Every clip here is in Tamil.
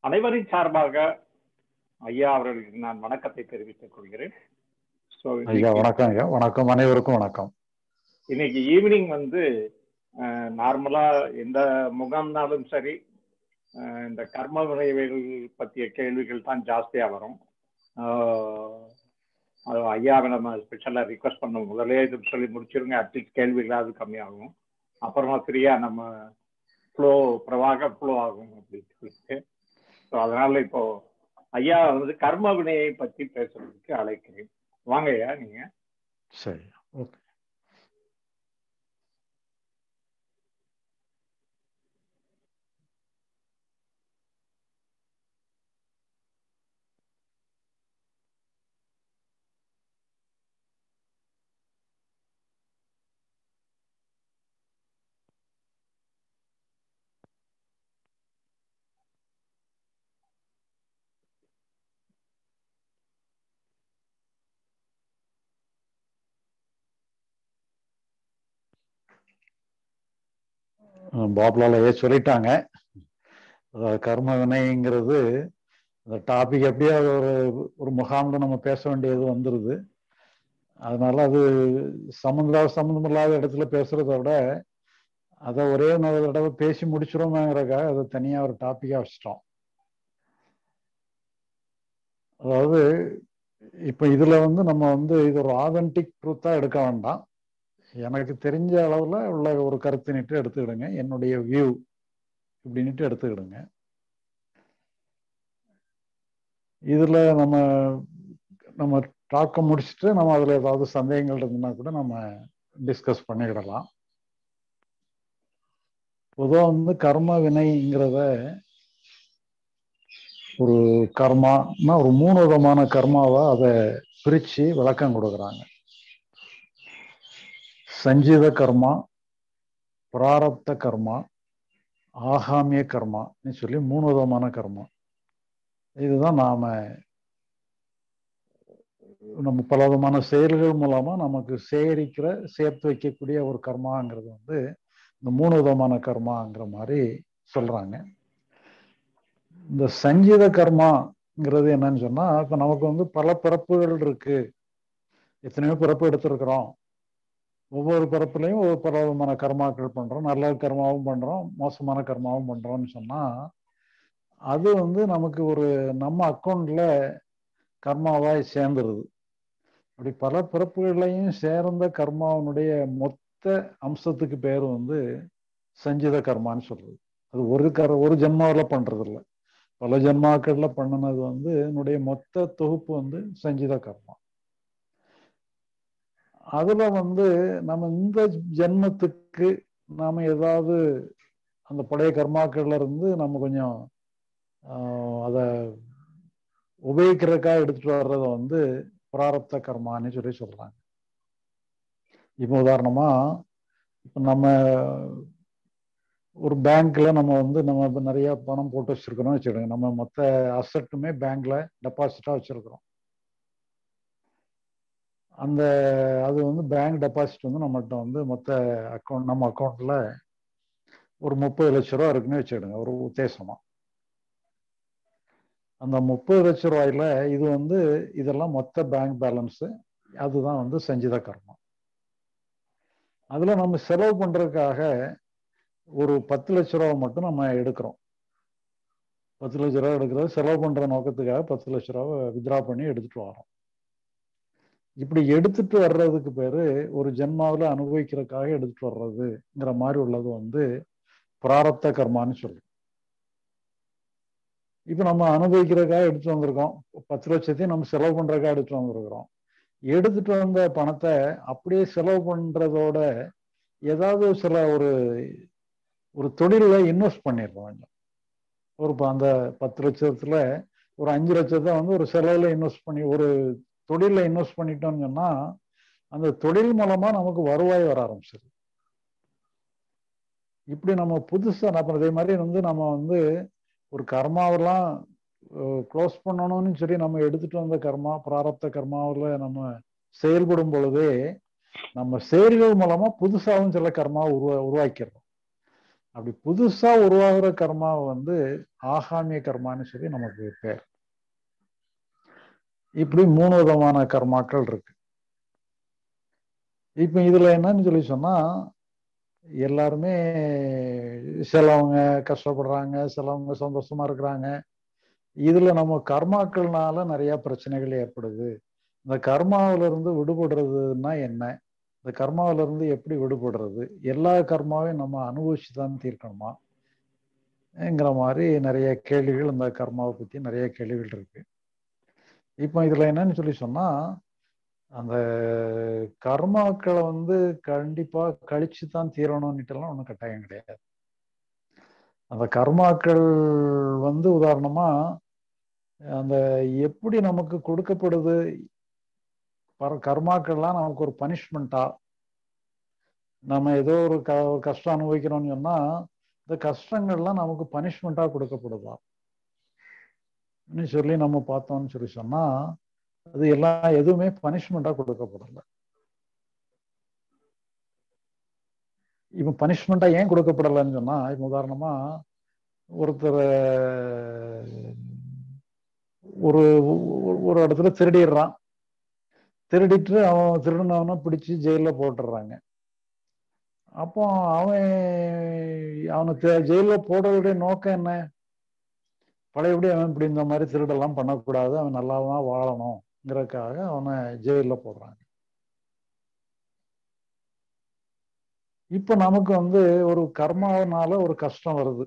அனைவரின் சார்பாக ஐயா அவர்களுக்கு நான் வணக்கத்தை தெரிவித்துக் கொள்கிறேன் ஸோ ஐயா வணக்கம் ஐயா வணக்கம் அனைவருக்கும் வணக்கம் இன்னைக்கு ஈவினிங் வந்து நார்மலா எந்த முகாம்னாலும் சரி அஹ், இந்த கர்ம விளைவுகள் பற்றிய கேள்விகள் தான் ஜாஸ்தியா வரும் அஹ், அது ஐயாவை நம்ம ஸ்பெஷலாக ரிக்வஸ்ட் பண்ணோம் முதலே இது சொல்லி முடிச்சிருங்க அட்லீஸ்ட் கேள்விகளாவது கம்மியாகும் அப்புறமா ஃப்ரீயா நம்ம ஃப்ளோ பிரவாக ஃப்ளோ ஆகும் அப்படின்னு சொல்லிட்டு ஸோ அதனால இப்போ ஐயா வந்து கர்ம வினையை பற்றி பேசுறதுக்கு அழைக்கிறேன் வாங்க ஐயா நீங்க சரி ஓகே பாப்லால ஏ சொல்லிட்டாங்க அதாவது கர்ம வினைங்கிறது அந்த டாபிக் அப்படியே அது ஒரு ஒரு முகாம்ல நம்ம பேச வேண்டியது வந்துருது அதனால அது சம்மந்தா சம்மந்தம் இல்லாத இடத்துல பேசுறத விட அதை ஒரே ஒரு தடவை பேசி முடிச்சிரோமாங்கிறக்காக அதை தனியா ஒரு டாபிக்கா வச்சிட்டோம் அதாவது இப்ப இதுல வந்து நம்ம வந்து இது ஒரு ஆதென்டிக் ட்ரூத்தா எடுக்க வேண்டாம் எனக்கு தெரிஞ்ச அளவுல உள்ள ஒரு கருத்தினிட்டு எடுத்துக்கிடுங்க என்னுடைய வியூ இப்படின்ட்டு எடுத்துக்கிடுங்க இதுல நம்ம நம்ம டாக்க முடிச்சுட்டு நம்ம அதுல ஏதாவது சந்தேகங்கள் இருந்ததுன்னா கூட நம்ம டிஸ்கஸ் பண்ணிக்கிடலாம் பொதுவாக வந்து கர்ம வினைங்கிறத ஒரு கர்மானா ஒரு மூணு விதமான கர்மாவா அதை பிரிச்சு விளக்கம் கொடுக்குறாங்க சஞ்சித கர்மா பிராரப்த கர்மா ஆகாமிய கர்மான்னு சொல்லி மூணு விதமான கர்மா இதுதான் நாம நம்ம பல விதமான செயல்கள் மூலமா நமக்கு சேகரிக்கிற சேர்த்து வைக்கக்கூடிய ஒரு கர்மாங்கிறது வந்து இந்த மூணு விதமான கர்மாங்கிற மாதிரி சொல்றாங்க இந்த சஞ்சித கர்மாங்கிறது என்னன்னு சொன்னா இப்ப நமக்கு வந்து பல பிறப்புகள் இருக்கு எத்தனையோ பிறப்பு எடுத்திருக்கிறோம் ஒவ்வொரு பிறப்புலையும் ஒவ்வொரு பல விதமான கர்மாக்கள் பண்றோம் நல்ல கர்மாவும் பண்றோம் மோசமான கர்மாவும் பண்றோம்னு சொன்னா அது வந்து நமக்கு ஒரு நம்ம அக்கௌண்ட்ல கர்மாவாய் சேர்ந்துருது அப்படி பல பிறப்புகளையும் சேர்ந்த கர்மாவனுடைய மொத்த அம்சத்துக்கு பேர் வந்து சஞ்சித கர்மான்னு சொல்றது அது ஒரு கர் ஒரு ஜென்மாவில் பண்றது இல்லை பல ஜென்மாக்கள்ல பண்ணினது வந்து என்னுடைய மொத்த தொகுப்பு வந்து சஞ்சித கர்மா அதுல வந்து நம்ம இந்த ஜென்மத்துக்கு நாம ஏதாவது அந்த பழைய கர்மாக்கள்ல இருந்து நம்ம கொஞ்சம் அதை உபயோகிக்கிறதுக்காக எடுத்துட்டு வர்றத வந்து பிராரப்த கர்மான்னு சொல்லி சொல்றாங்க இப்போ உதாரணமா இப்போ நம்ம ஒரு பேங்க்ல நம்ம வந்து நம்ம இப்ப நிறைய பணம் போட்டு வச்சிருக்கிறோம் வச்சுக்கோங்க நம்ம மொத்த அசட்டுமே பேங்க்ல டெபாசிட்டா வச்சிருக்கிறோம் அந்த அது வந்து பேங்க் டெபாசிட் வந்து நம்மகிட்ட வந்து மொத்த அக்கௌண்ட் நம்ம அக்கௌண்ட்ல ஒரு முப்பது லட்ச ரூபா இருக்குன்னு வச்சுக்கிடுங்க ஒரு உத்தேசமா அந்த முப்பது லட்ச ரூபாயில இது வந்து இதெல்லாம் மொத்த பேங்க் பேலன்ஸ் அதுதான் வந்து சஞ்சித கர்மா அதுல நம்ம செலவு பண்றதுக்காக ஒரு பத்து லட்ச ரூபா மட்டும் நம்ம எடுக்கிறோம் பத்து லட்ச ரூபா எடுக்கிறது செலவு பண்ற நோக்கத்துக்காக பத்து லட்ச ரூபா வித்ரா பண்ணி எடுத்துட்டு வரோம் இப்படி எடுத்துட்டு வர்றதுக்கு பேரு ஒரு ஜென்மாவில் அனுபவிக்கிறதுக்காக எடுத்துட்டு வர்றதுங்கிற மாதிரி உள்ளது வந்து பிராரப்த கர்மான்னு சொல்றோம் இப்ப நம்ம அனுபவிக்கிறதுக்காக எடுத்துட்டு வந்திருக்கோம் பத்து லட்சத்தையும் நம்ம செலவு பண்றதுக்காக எடுத்துட்டு வந்திருக்கிறோம் எடுத்துட்டு வந்த பணத்தை அப்படியே செலவு பண்றதோட ஏதாவது சில ஒரு ஒரு தொழில இன்வெஸ்ட் பண்ணிடுறோம் கொஞ்சம் ஒரு அந்த பத்து லட்சத்துல ஒரு அஞ்சு லட்சத்தை வந்து ஒரு செலவுல இன்வெஸ்ட் பண்ணி ஒரு தொழில இன்வெஸ்ட் பண்ணிட்டோம்னு சொன்னா அந்த தொழில் மூலமா நமக்கு வருவாய் வர ஆரம்பிச்சிருது இப்படி நம்ம புதுசா அப்புறம் இதே மாதிரி வந்து நம்ம வந்து ஒரு கர்மாவெல்லாம் க்ளோஸ் பண்ணணும்னு சொல்லி நம்ம எடுத்துட்டு வந்த கர்மா பிராரப்த கர்மாவில் நம்ம செயல்படும் பொழுதே நம்ம செயல்கள் மூலமா புதுசாகவும் சில கர்மா உருவா உருவாக்கிடுறோம் அப்படி புதுசா உருவாகிற கர்மா வந்து ஆகாமிய கர்மான்னு சொல்லி நமக்கு பேர் இப்படி மூணு விதமான கர்மாக்கள் இருக்கு இப்ப இதுல என்னன்னு சொல்லி சொன்னா எல்லாருமே சிலவங்க கஷ்டப்படுறாங்க சிலவங்க சந்தோஷமா இருக்கிறாங்க இதுல நம்ம கர்மாக்கள்னால நிறைய பிரச்சனைகள் ஏற்படுது இந்த கர்மாவில இருந்து விடுபடுறதுன்னா என்ன இந்த கர்மாவில இருந்து எப்படி விடுபடுறது எல்லா கர்மாவையும் நம்ம அனுபவிச்சு தான் தீர்க்கணுமா ங்கிற மாதிரி நிறைய கேள்விகள் இந்த கர்மாவை பத்தி நிறைய கேள்விகள் இருக்கு இப்போ இதுல என்னன்னு சொல்லி சொன்னா அந்த கர்மாக்களை வந்து கண்டிப்பா கழிச்சு தான் தீரணும்னுட்டுலாம் ஒன்றும் கட்டாயம் கிடையாது அந்த கர்மாக்கள் வந்து உதாரணமா அந்த எப்படி நமக்கு கொடுக்கப்படுது கர்மாக்கள்லாம் நமக்கு ஒரு பனிஷ்மெண்ட்டா நம்ம ஏதோ ஒரு க ஒரு கஷ்டம் அனுபவிக்கிறோம்னு சொன்னா இந்த கஷ்டங்கள்லாம் நமக்கு பனிஷ்மெண்ட்டா கொடுக்கப்படுதா சொல்லி நம்ம பார்த்தோம்னு சொல்லி சொன்னா அது எல்லாம் எதுவுமே பனிஷ்மெண்டா கொடுக்கப்படல இப்ப பனிஷ்மெண்டா ஏன் கொடுக்கப்படலைன்னு சொன்னா இப்ப உதாரணமா ஒருத்தர் ஒரு ஒரு இடத்துல திருடிடுறான் திருடிட்டு அவன் திருடினவனை பிடிச்சி ஜெயில போட்டுடுறாங்க அப்போ அவன் அவனை ஜெயில போடுறதுடைய நோக்கம் என்ன பழையபடி அவன் இப்படி இந்த மாதிரி திருடெல்லாம் பண்ணக்கூடாது அவன் நல்லா தான் வாழணுங்கிறதுக்காக அவனை ஜெயிலில் போடுறாங்க இப்ப நமக்கு வந்து ஒரு கர்மாவனால ஒரு கஷ்டம் வருது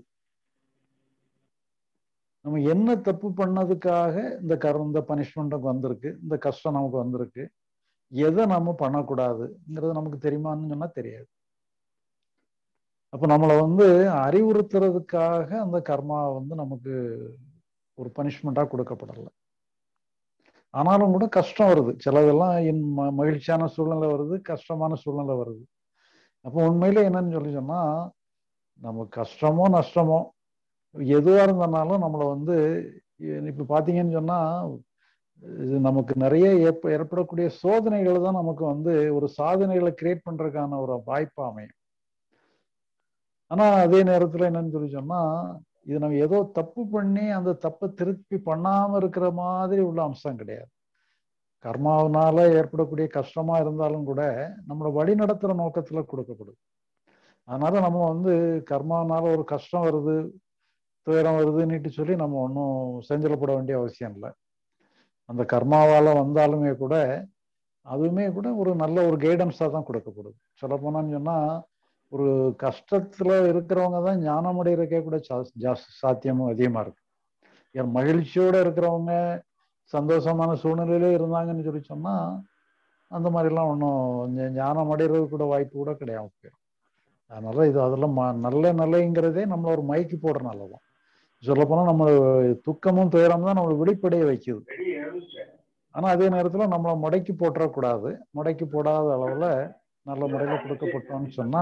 நம்ம என்ன தப்பு பண்ணதுக்காக இந்த கர் இந்த பனிஷ்மெண்ட்டுக்கு வந்திருக்கு இந்த கஷ்டம் நமக்கு வந்திருக்கு எதை நம்ம பண்ணக்கூடாதுங்கிறது நமக்கு தெரியுமான்னு சொன்னா தெரியாது அப்ப நம்மளை வந்து அறிவுறுத்துறதுக்காக அந்த கர்மா வந்து நமக்கு ஒரு பனிஷ்மெண்டா கொடுக்கப்படலை ஆனாலும் கூட கஷ்டம் வருது சிலதெல்லாம் மகிழ்ச்சியான சூழ்நிலை வருது கஷ்டமான சூழ்நிலை வருது அப்போ உண்மையில என்னன்னு சொல்லி சொன்னா நம்ம கஷ்டமோ நஷ்டமோ எதுவா இருந்தனாலும் நம்மளை வந்து இப்ப பாத்தீங்கன்னு சொன்னா இது நமக்கு நிறைய ஏற்ப ஏற்படக்கூடிய சோதனைகள் தான் நமக்கு வந்து ஒரு சாதனைகளை கிரியேட் பண்றதுக்கான ஒரு வாய்ப்பு அமையும் ஆனா அதே நேரத்துல என்னன்னு சொல்லி சொன்னா இது நம்ம ஏதோ தப்பு பண்ணி அந்த தப்பை திருப்பி பண்ணாம இருக்கிற மாதிரி உள்ள அம்சம் கிடையாது கர்மாவனால ஏற்படக்கூடிய கஷ்டமா இருந்தாலும் கூட நம்மளை வழி நடத்துற நோக்கத்துல கொடுக்கப்படுது அதனால நம்ம வந்து கர்மாவனால ஒரு கஷ்டம் வருது துயரம் வருதுன்னுட்டு சொல்லி நம்ம ஒன்றும் செஞ்சலப்பட வேண்டிய அவசியம் இல்லை அந்த கர்மாவால வந்தாலுமே கூட அதுவுமே கூட ஒரு நல்ல ஒரு கைடன்ஸாக தான் கொடுக்கப்படுது சொல்ல போனான்னு சொன்னா ஒரு கஷ்டத்துல இருக்கிறவங்க தான் ஞானம் அடைகிறக்கே கூட ஜாஸ்தி சாத்தியமும் அதிகமா இருக்கு ஏன் மகிழ்ச்சியோட இருக்கிறவங்க சந்தோஷமான சூழ்நிலையில இருந்தாங்கன்னு சொல்லி சொன்னா அந்த மாதிரிலாம் ஒன்றும் ஞானம் அடைகிறது கூட வாய்ப்பு கூட கிடையாது போயிடும் அதனால இது அதெல்லாம் நல்ல நல்லங்கிறதே நம்மள ஒரு மைக்கு போடுறனால தான் சொல்ல போனா நம்ம துக்கமும் துயரமும் தான் நம்மளை வெளிப்படைய வைக்குது ஆனா அதே நேரத்துல நம்மளை முடக்கி போட்டுறக்கூடாது முடக்கி போடாத அளவுல நல்ல முறையில கொடுக்கப்பட்டோம்னு சொன்னா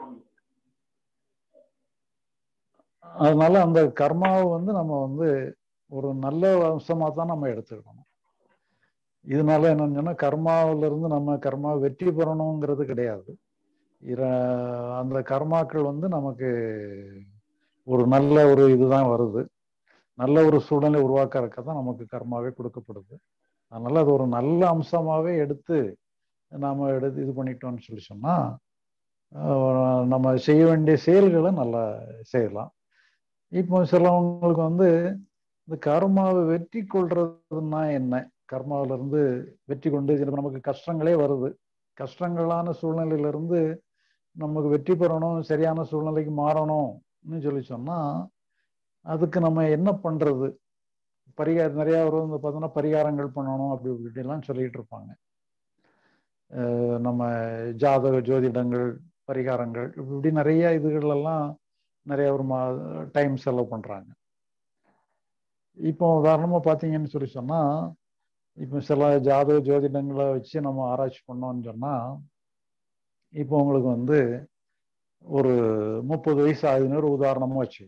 அதனால அந்த கர்மாவை வந்து நம்ம வந்து ஒரு நல்ல அம்சமா தான் நம்ம எடுத்துக்கணும் இதனால என்னன்னு சொன்னா கர்மாவில இருந்து நம்ம கர்மா வெற்றி பெறணுங்கிறது கிடையாது அந்த கர்மாக்கள் வந்து நமக்கு ஒரு நல்ல ஒரு இதுதான் வருது நல்ல ஒரு சூழ்நிலை உருவாக்கறக்க தான் நமக்கு கர்மாவே கொடுக்கப்படுது அதனால அது ஒரு நல்ல அம்சமாவே எடுத்து நாம எடுத்து இது பண்ணிட்டோம்னு சொல்லி சொன்னா நம்ம செய்ய வேண்டிய செயல்களை நல்லா செய்யலாம் இப்போ சிலவங்களுக்கு வந்து இந்த கர்மாவை வெற்றி கொள்றதுன்னா என்ன கர்மாவில இருந்து வெற்றி கொண்டு நமக்கு கஷ்டங்களே வருது கஷ்டங்களான சூழ்நிலையில இருந்து நமக்கு வெற்றி பெறணும் சரியான சூழ்நிலைக்கு மாறணும்னு சொல்லி சொன்னா அதுக்கு நம்ம என்ன பண்றது பரிகாரம் நிறைய ஒரு வந்து பார்த்தோம்னா பரிகாரங்கள் பண்ணணும் அப்படி இப்படிலாம் சொல்லிட்டு இருப்பாங்க நம்ம ஜாதக ஜோதிடங்கள் பரிகாரங்கள் இப்படி நிறைய இதுகள் எல்லாம் நிறைய ஒரு மா டைம் செலவு பண்றாங்க இப்போ உதாரணமா பார்த்தீங்கன்னு சொல்லி சொன்னா இப்போ சில ஜாதக ஜோதிடங்களை வச்சு நம்ம ஆராய்ச்சி பண்ணோம்னு சொன்னா இப்போ உங்களுக்கு வந்து ஒரு முப்பது வயசு ஆகுதுன்னு ஒரு உதாரணமா வச்சு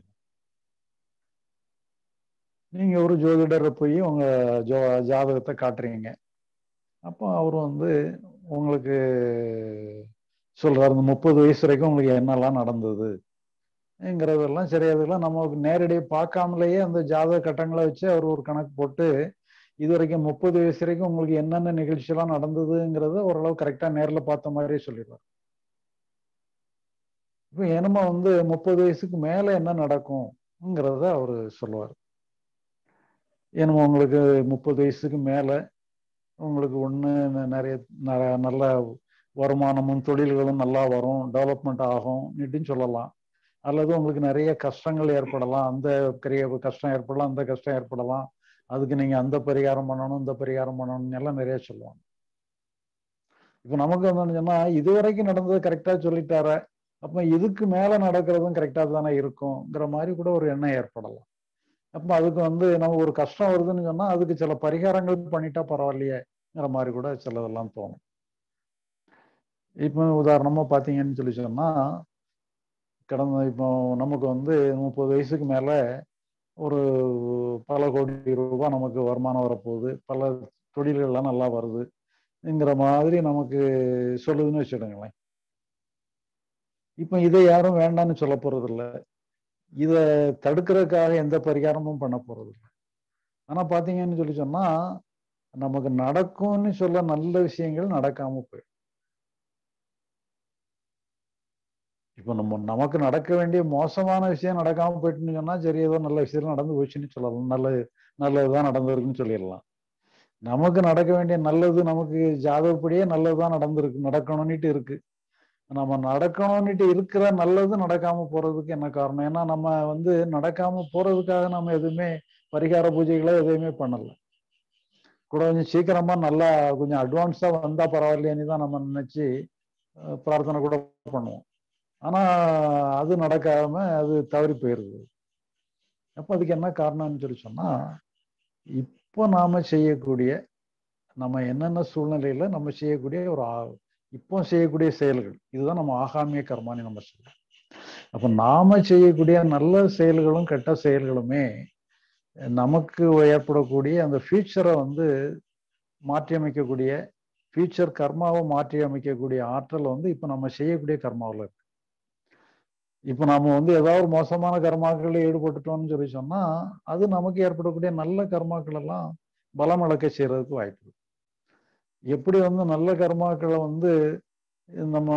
நீங்க ஒரு ஜோதிடரை போய் உங்க ஜோ ஜாதகத்தை காட்டுறீங்க அப்போ அவர் வந்து உங்களுக்கு சொல்றாரு இந்த முப்பது வயசு வரைக்கும் உங்களுக்கு என்னெல்லாம் நடந்தது ங்கிறதெல்லாம் சரி அதெல்லாம் நமக்கு நேரடியாக பார்க்காமலேயே அந்த ஜாதக கட்டங்களை வச்சு அவர் ஒரு கணக்கு போட்டு இது வரைக்கும் முப்பது வயசு வரைக்கும் உங்களுக்கு என்னென்ன நிகழ்ச்சியெல்லாம் நடந்ததுங்கிறத ஓரளவு கரெக்டாக நேரில் பார்த்த மாதிரியே சொல்லிடுவார் இப்போ என்னமோ வந்து முப்பது வயசுக்கு மேலே என்ன நடக்கும்ங்கிறத அவர் சொல்லுவார் என்னமோ உங்களுக்கு முப்பது வயசுக்கு மேலே உங்களுக்கு ஒன்று நிறைய நல்ல வருமானமும் தொழில்களும் நல்லா வரும் டெவலப்மெண்ட் ஆகும் நீட்டுன்னு சொல்லலாம் அல்லது உங்களுக்கு நிறைய கஷ்டங்கள் ஏற்படலாம் அந்த பெரிய கஷ்டம் ஏற்படலாம் அந்த கஷ்டம் ஏற்படலாம் அதுக்கு நீங்க அந்த பரிகாரம் பண்ணணும் இந்த பரிகாரம் பண்ணணும் எல்லாம் நிறைய சொல்லுவாங்க இப்போ நமக்கு வந்து சொன்னா இது வரைக்கும் நடந்தது கரெக்டா சொல்லிட்டார அப்ப இதுக்கு மேல நடக்கிறதும் கரெக்டா தானே இருக்கும்ங்கிற மாதிரி கூட ஒரு எண்ணம் ஏற்படலாம் அப்ப அதுக்கு வந்து நம்ம ஒரு கஷ்டம் வருதுன்னு சொன்னா அதுக்கு சில பரிகாரங்கள் பண்ணிட்டா பரவாயில்லையேங்கிற மாதிரி கூட சிலதெல்லாம் தோணும் இப்போ உதாரணமா பாத்தீங்கன்னு சொல்லி சொன்னா கடந்த இப்போ நமக்கு வந்து முப்பது வயசுக்கு மேல ஒரு பல கோடி ரூபாய் நமக்கு வருமானம் வரப்போகுது பல தொழில்கள்லாம் நல்லா வருதுங்கிற மாதிரி நமக்கு சொல்லுதுன்னு வச்சுடுங்களேன் இப்போ இதை யாரும் வேண்டாம்னு சொல்ல போறது இல்லை இதை தடுக்கிறதுக்காக எந்த பரிகாரமும் பண்ண போறது இல்லை ஆனா பாத்தீங்கன்னு சொல்லி சொன்னா நமக்கு நடக்கும்னு சொல்ல நல்ல விஷயங்கள் நடக்காம போயிடும் இப்போ நம்ம நமக்கு நடக்க வேண்டிய மோசமான விஷயம் நடக்காம போயிட்டுன்னு சொன்னா சரி ஏதோ நல்ல விஷயம் நடந்து போச்சுன்னு சொல்லலாம் நல்ல நல்லதுதான் நடந்திருக்குன்னு சொல்லிடலாம் நமக்கு நடக்க வேண்டிய நல்லது நமக்கு ஜாதகப்படியே நல்லதுதான் நடந்திருக்கு நடக்கணும்னுட்டு இருக்கு நம்ம நடக்கணும்னுட்டு இருக்கிற நல்லது நடக்காம போறதுக்கு என்ன காரணம் ஏன்னா நம்ம வந்து நடக்காம போறதுக்காக நம்ம எதுவுமே பரிகார பூஜைகளோ எதுவுமே பண்ணல கூட கொஞ்சம் சீக்கிரமா நல்லா கொஞ்சம் அட்வான்ஸா வந்தா பரவாயில்லையேன்னு தான் நம்ம நினைச்சு பிரார்த்தனை கூட பண்ணுவோம் ஆனா அது நடக்காம அது தவறி போயிருது அப்போ அதுக்கு என்ன காரணம்னு சொல்லி சொன்னா இப்போ நாம செய்யக்கூடிய நம்ம என்னென்ன சூழ்நிலையில நம்ம செய்யக்கூடிய ஒரு இப்போ செய்யக்கூடிய செயல்கள் இதுதான் நம்ம ஆகாமிய கர்மான்னு நம்ம சொல்றோம் அப்ப நாம செய்யக்கூடிய நல்ல செயல்களும் கெட்ட செயல்களுமே நமக்கு ஏற்படக்கூடிய அந்த ஃபியூச்சரை வந்து மாற்றி அமைக்கக்கூடிய ஃபியூச்சர் கர்மாவை மாற்றி அமைக்கக்கூடிய ஆற்றல் வந்து இப்போ நம்ம செய்யக்கூடிய கர்மாவில் இருக்கு இப்போ நாம வந்து ஏதாவது ஒரு மோசமான கர்மாக்களில் ஈடுபட்டுட்டோம்னு சொல்லி சொன்னா அது நமக்கு ஏற்படக்கூடிய நல்ல கர்மாக்கள் எல்லாம் பலம் இழக்க செய்யறதுக்கு வாய்ப்பு இருக்கு எப்படி வந்து நல்ல கர்மாக்களை வந்து நம்ம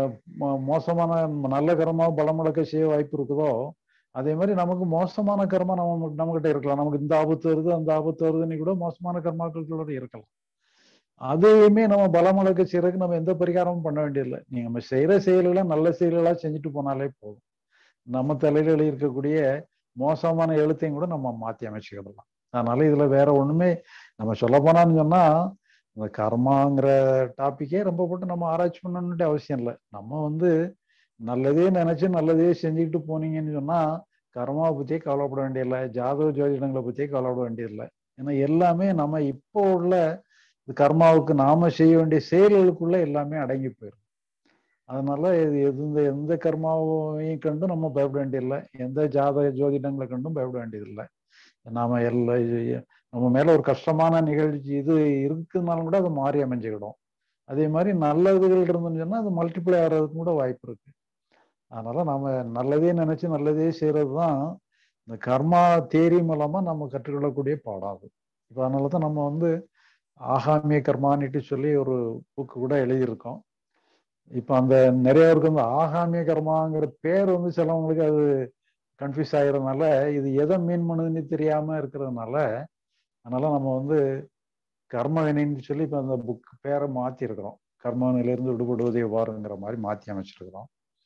மோசமான நல்ல கர்மா பலம் இழக்க செய்ய வாய்ப்பு இருக்குதோ அதே மாதிரி நமக்கு மோசமான கர்மா நம்ம நம்மகிட்ட இருக்கலாம் நமக்கு இந்த ஆபத்து வருது அந்த ஆபத்து வருதுன்னு கூட மோசமான கர்மாக்களோட இருக்கலாம் அதையுமே நம்ம பலம் இழக்க செய்யறதுக்கு நம்ம எந்த பரிகாரமும் பண்ண வேண்டியதில்லை நீங்க நம்ம செய்யற செயல்களை நல்ல செயல்களா செஞ்சுட்டு போனாலே போதும் நம்ம தலையில இருக்கக்கூடிய மோசமான எழுத்தையும் கூட நம்ம மாத்தி அமைச்சுக்கிடலாம் அதனால இதுல வேற ஒண்ணுமே நம்ம சொல்ல போனான்னு சொன்னா இந்த கர்மாங்கிற டாபிக்கே ரொம்ப போட்டு நம்ம ஆராய்ச்சி பண்ணணும்னு அவசியம் இல்லை நம்ம வந்து நல்லதே நினைச்சு நல்லதே செஞ்சுக்கிட்டு போனீங்கன்னு சொன்னா கர்மாவை பத்தியே கவலைப்பட வேண்டியதில்லை ஜாதக ஜோதிடங்களை பத்தியே கவலைப்பட வேண்டியதில்லை ஏன்னா எல்லாமே நம்ம இப்போ உள்ள கர்மாவுக்கு நாம செய்ய வேண்டிய செயல்களுக்குள்ள எல்லாமே அடங்கி போயிடும் அதனால இது எந்த எந்த கர்மாவையும் கண்டு நம்ம பயப்பட வேண்டியதில்லை எந்த ஜாதக ஜோதிடங்களை கண்டும் பயப்பட வேண்டியதில்லை நாம எல்லா நம்ம மேல ஒரு கஷ்டமான நிகழ்ச்சி இது இருக்குதுனாலும் கூட அது மாறி அமைஞ்சுக்கிடும் அதே மாதிரி நல்லதுகள் இருந்துன்னு சொன்னா அது மல்டிப்ளை ஆகிறதுக்கு கூட வாய்ப்பு இருக்கு அதனால நம்ம நல்லதே நினைச்சு நல்லதே செய்யறது தான் இந்த கர்மா தேரி மூலமா நம்ம கற்றுக்கொள்ளக்கூடிய பாடம் அது இப்போ அதனால தான் நம்ம வந்து ஆகாமிய கர்மான்னுட்டு சொல்லி ஒரு புக்கு கூட எழுதியிருக்கோம் இப்போ அந்த நிறைய பேருக்கு வந்து ஆகாமிய கர்மாங்கிற பேர் வந்து சிலவங்களுக்கு அது கன்ஃபியூஸ் ஆகிறதுனால இது எதை மீன் பண்ணுதுன்னு தெரியாம இருக்கிறதுனால அதனால நம்ம வந்து கர்ம வினைன்னு சொல்லி இப்போ அந்த புக் பேரை மாற்றிருக்கிறோம் கர்ம நிலையிலிருந்து விடுபடுவது எவ்வாறுங்கிற மாதிரி மாற்றி அமைச்சிருக்கிறோம்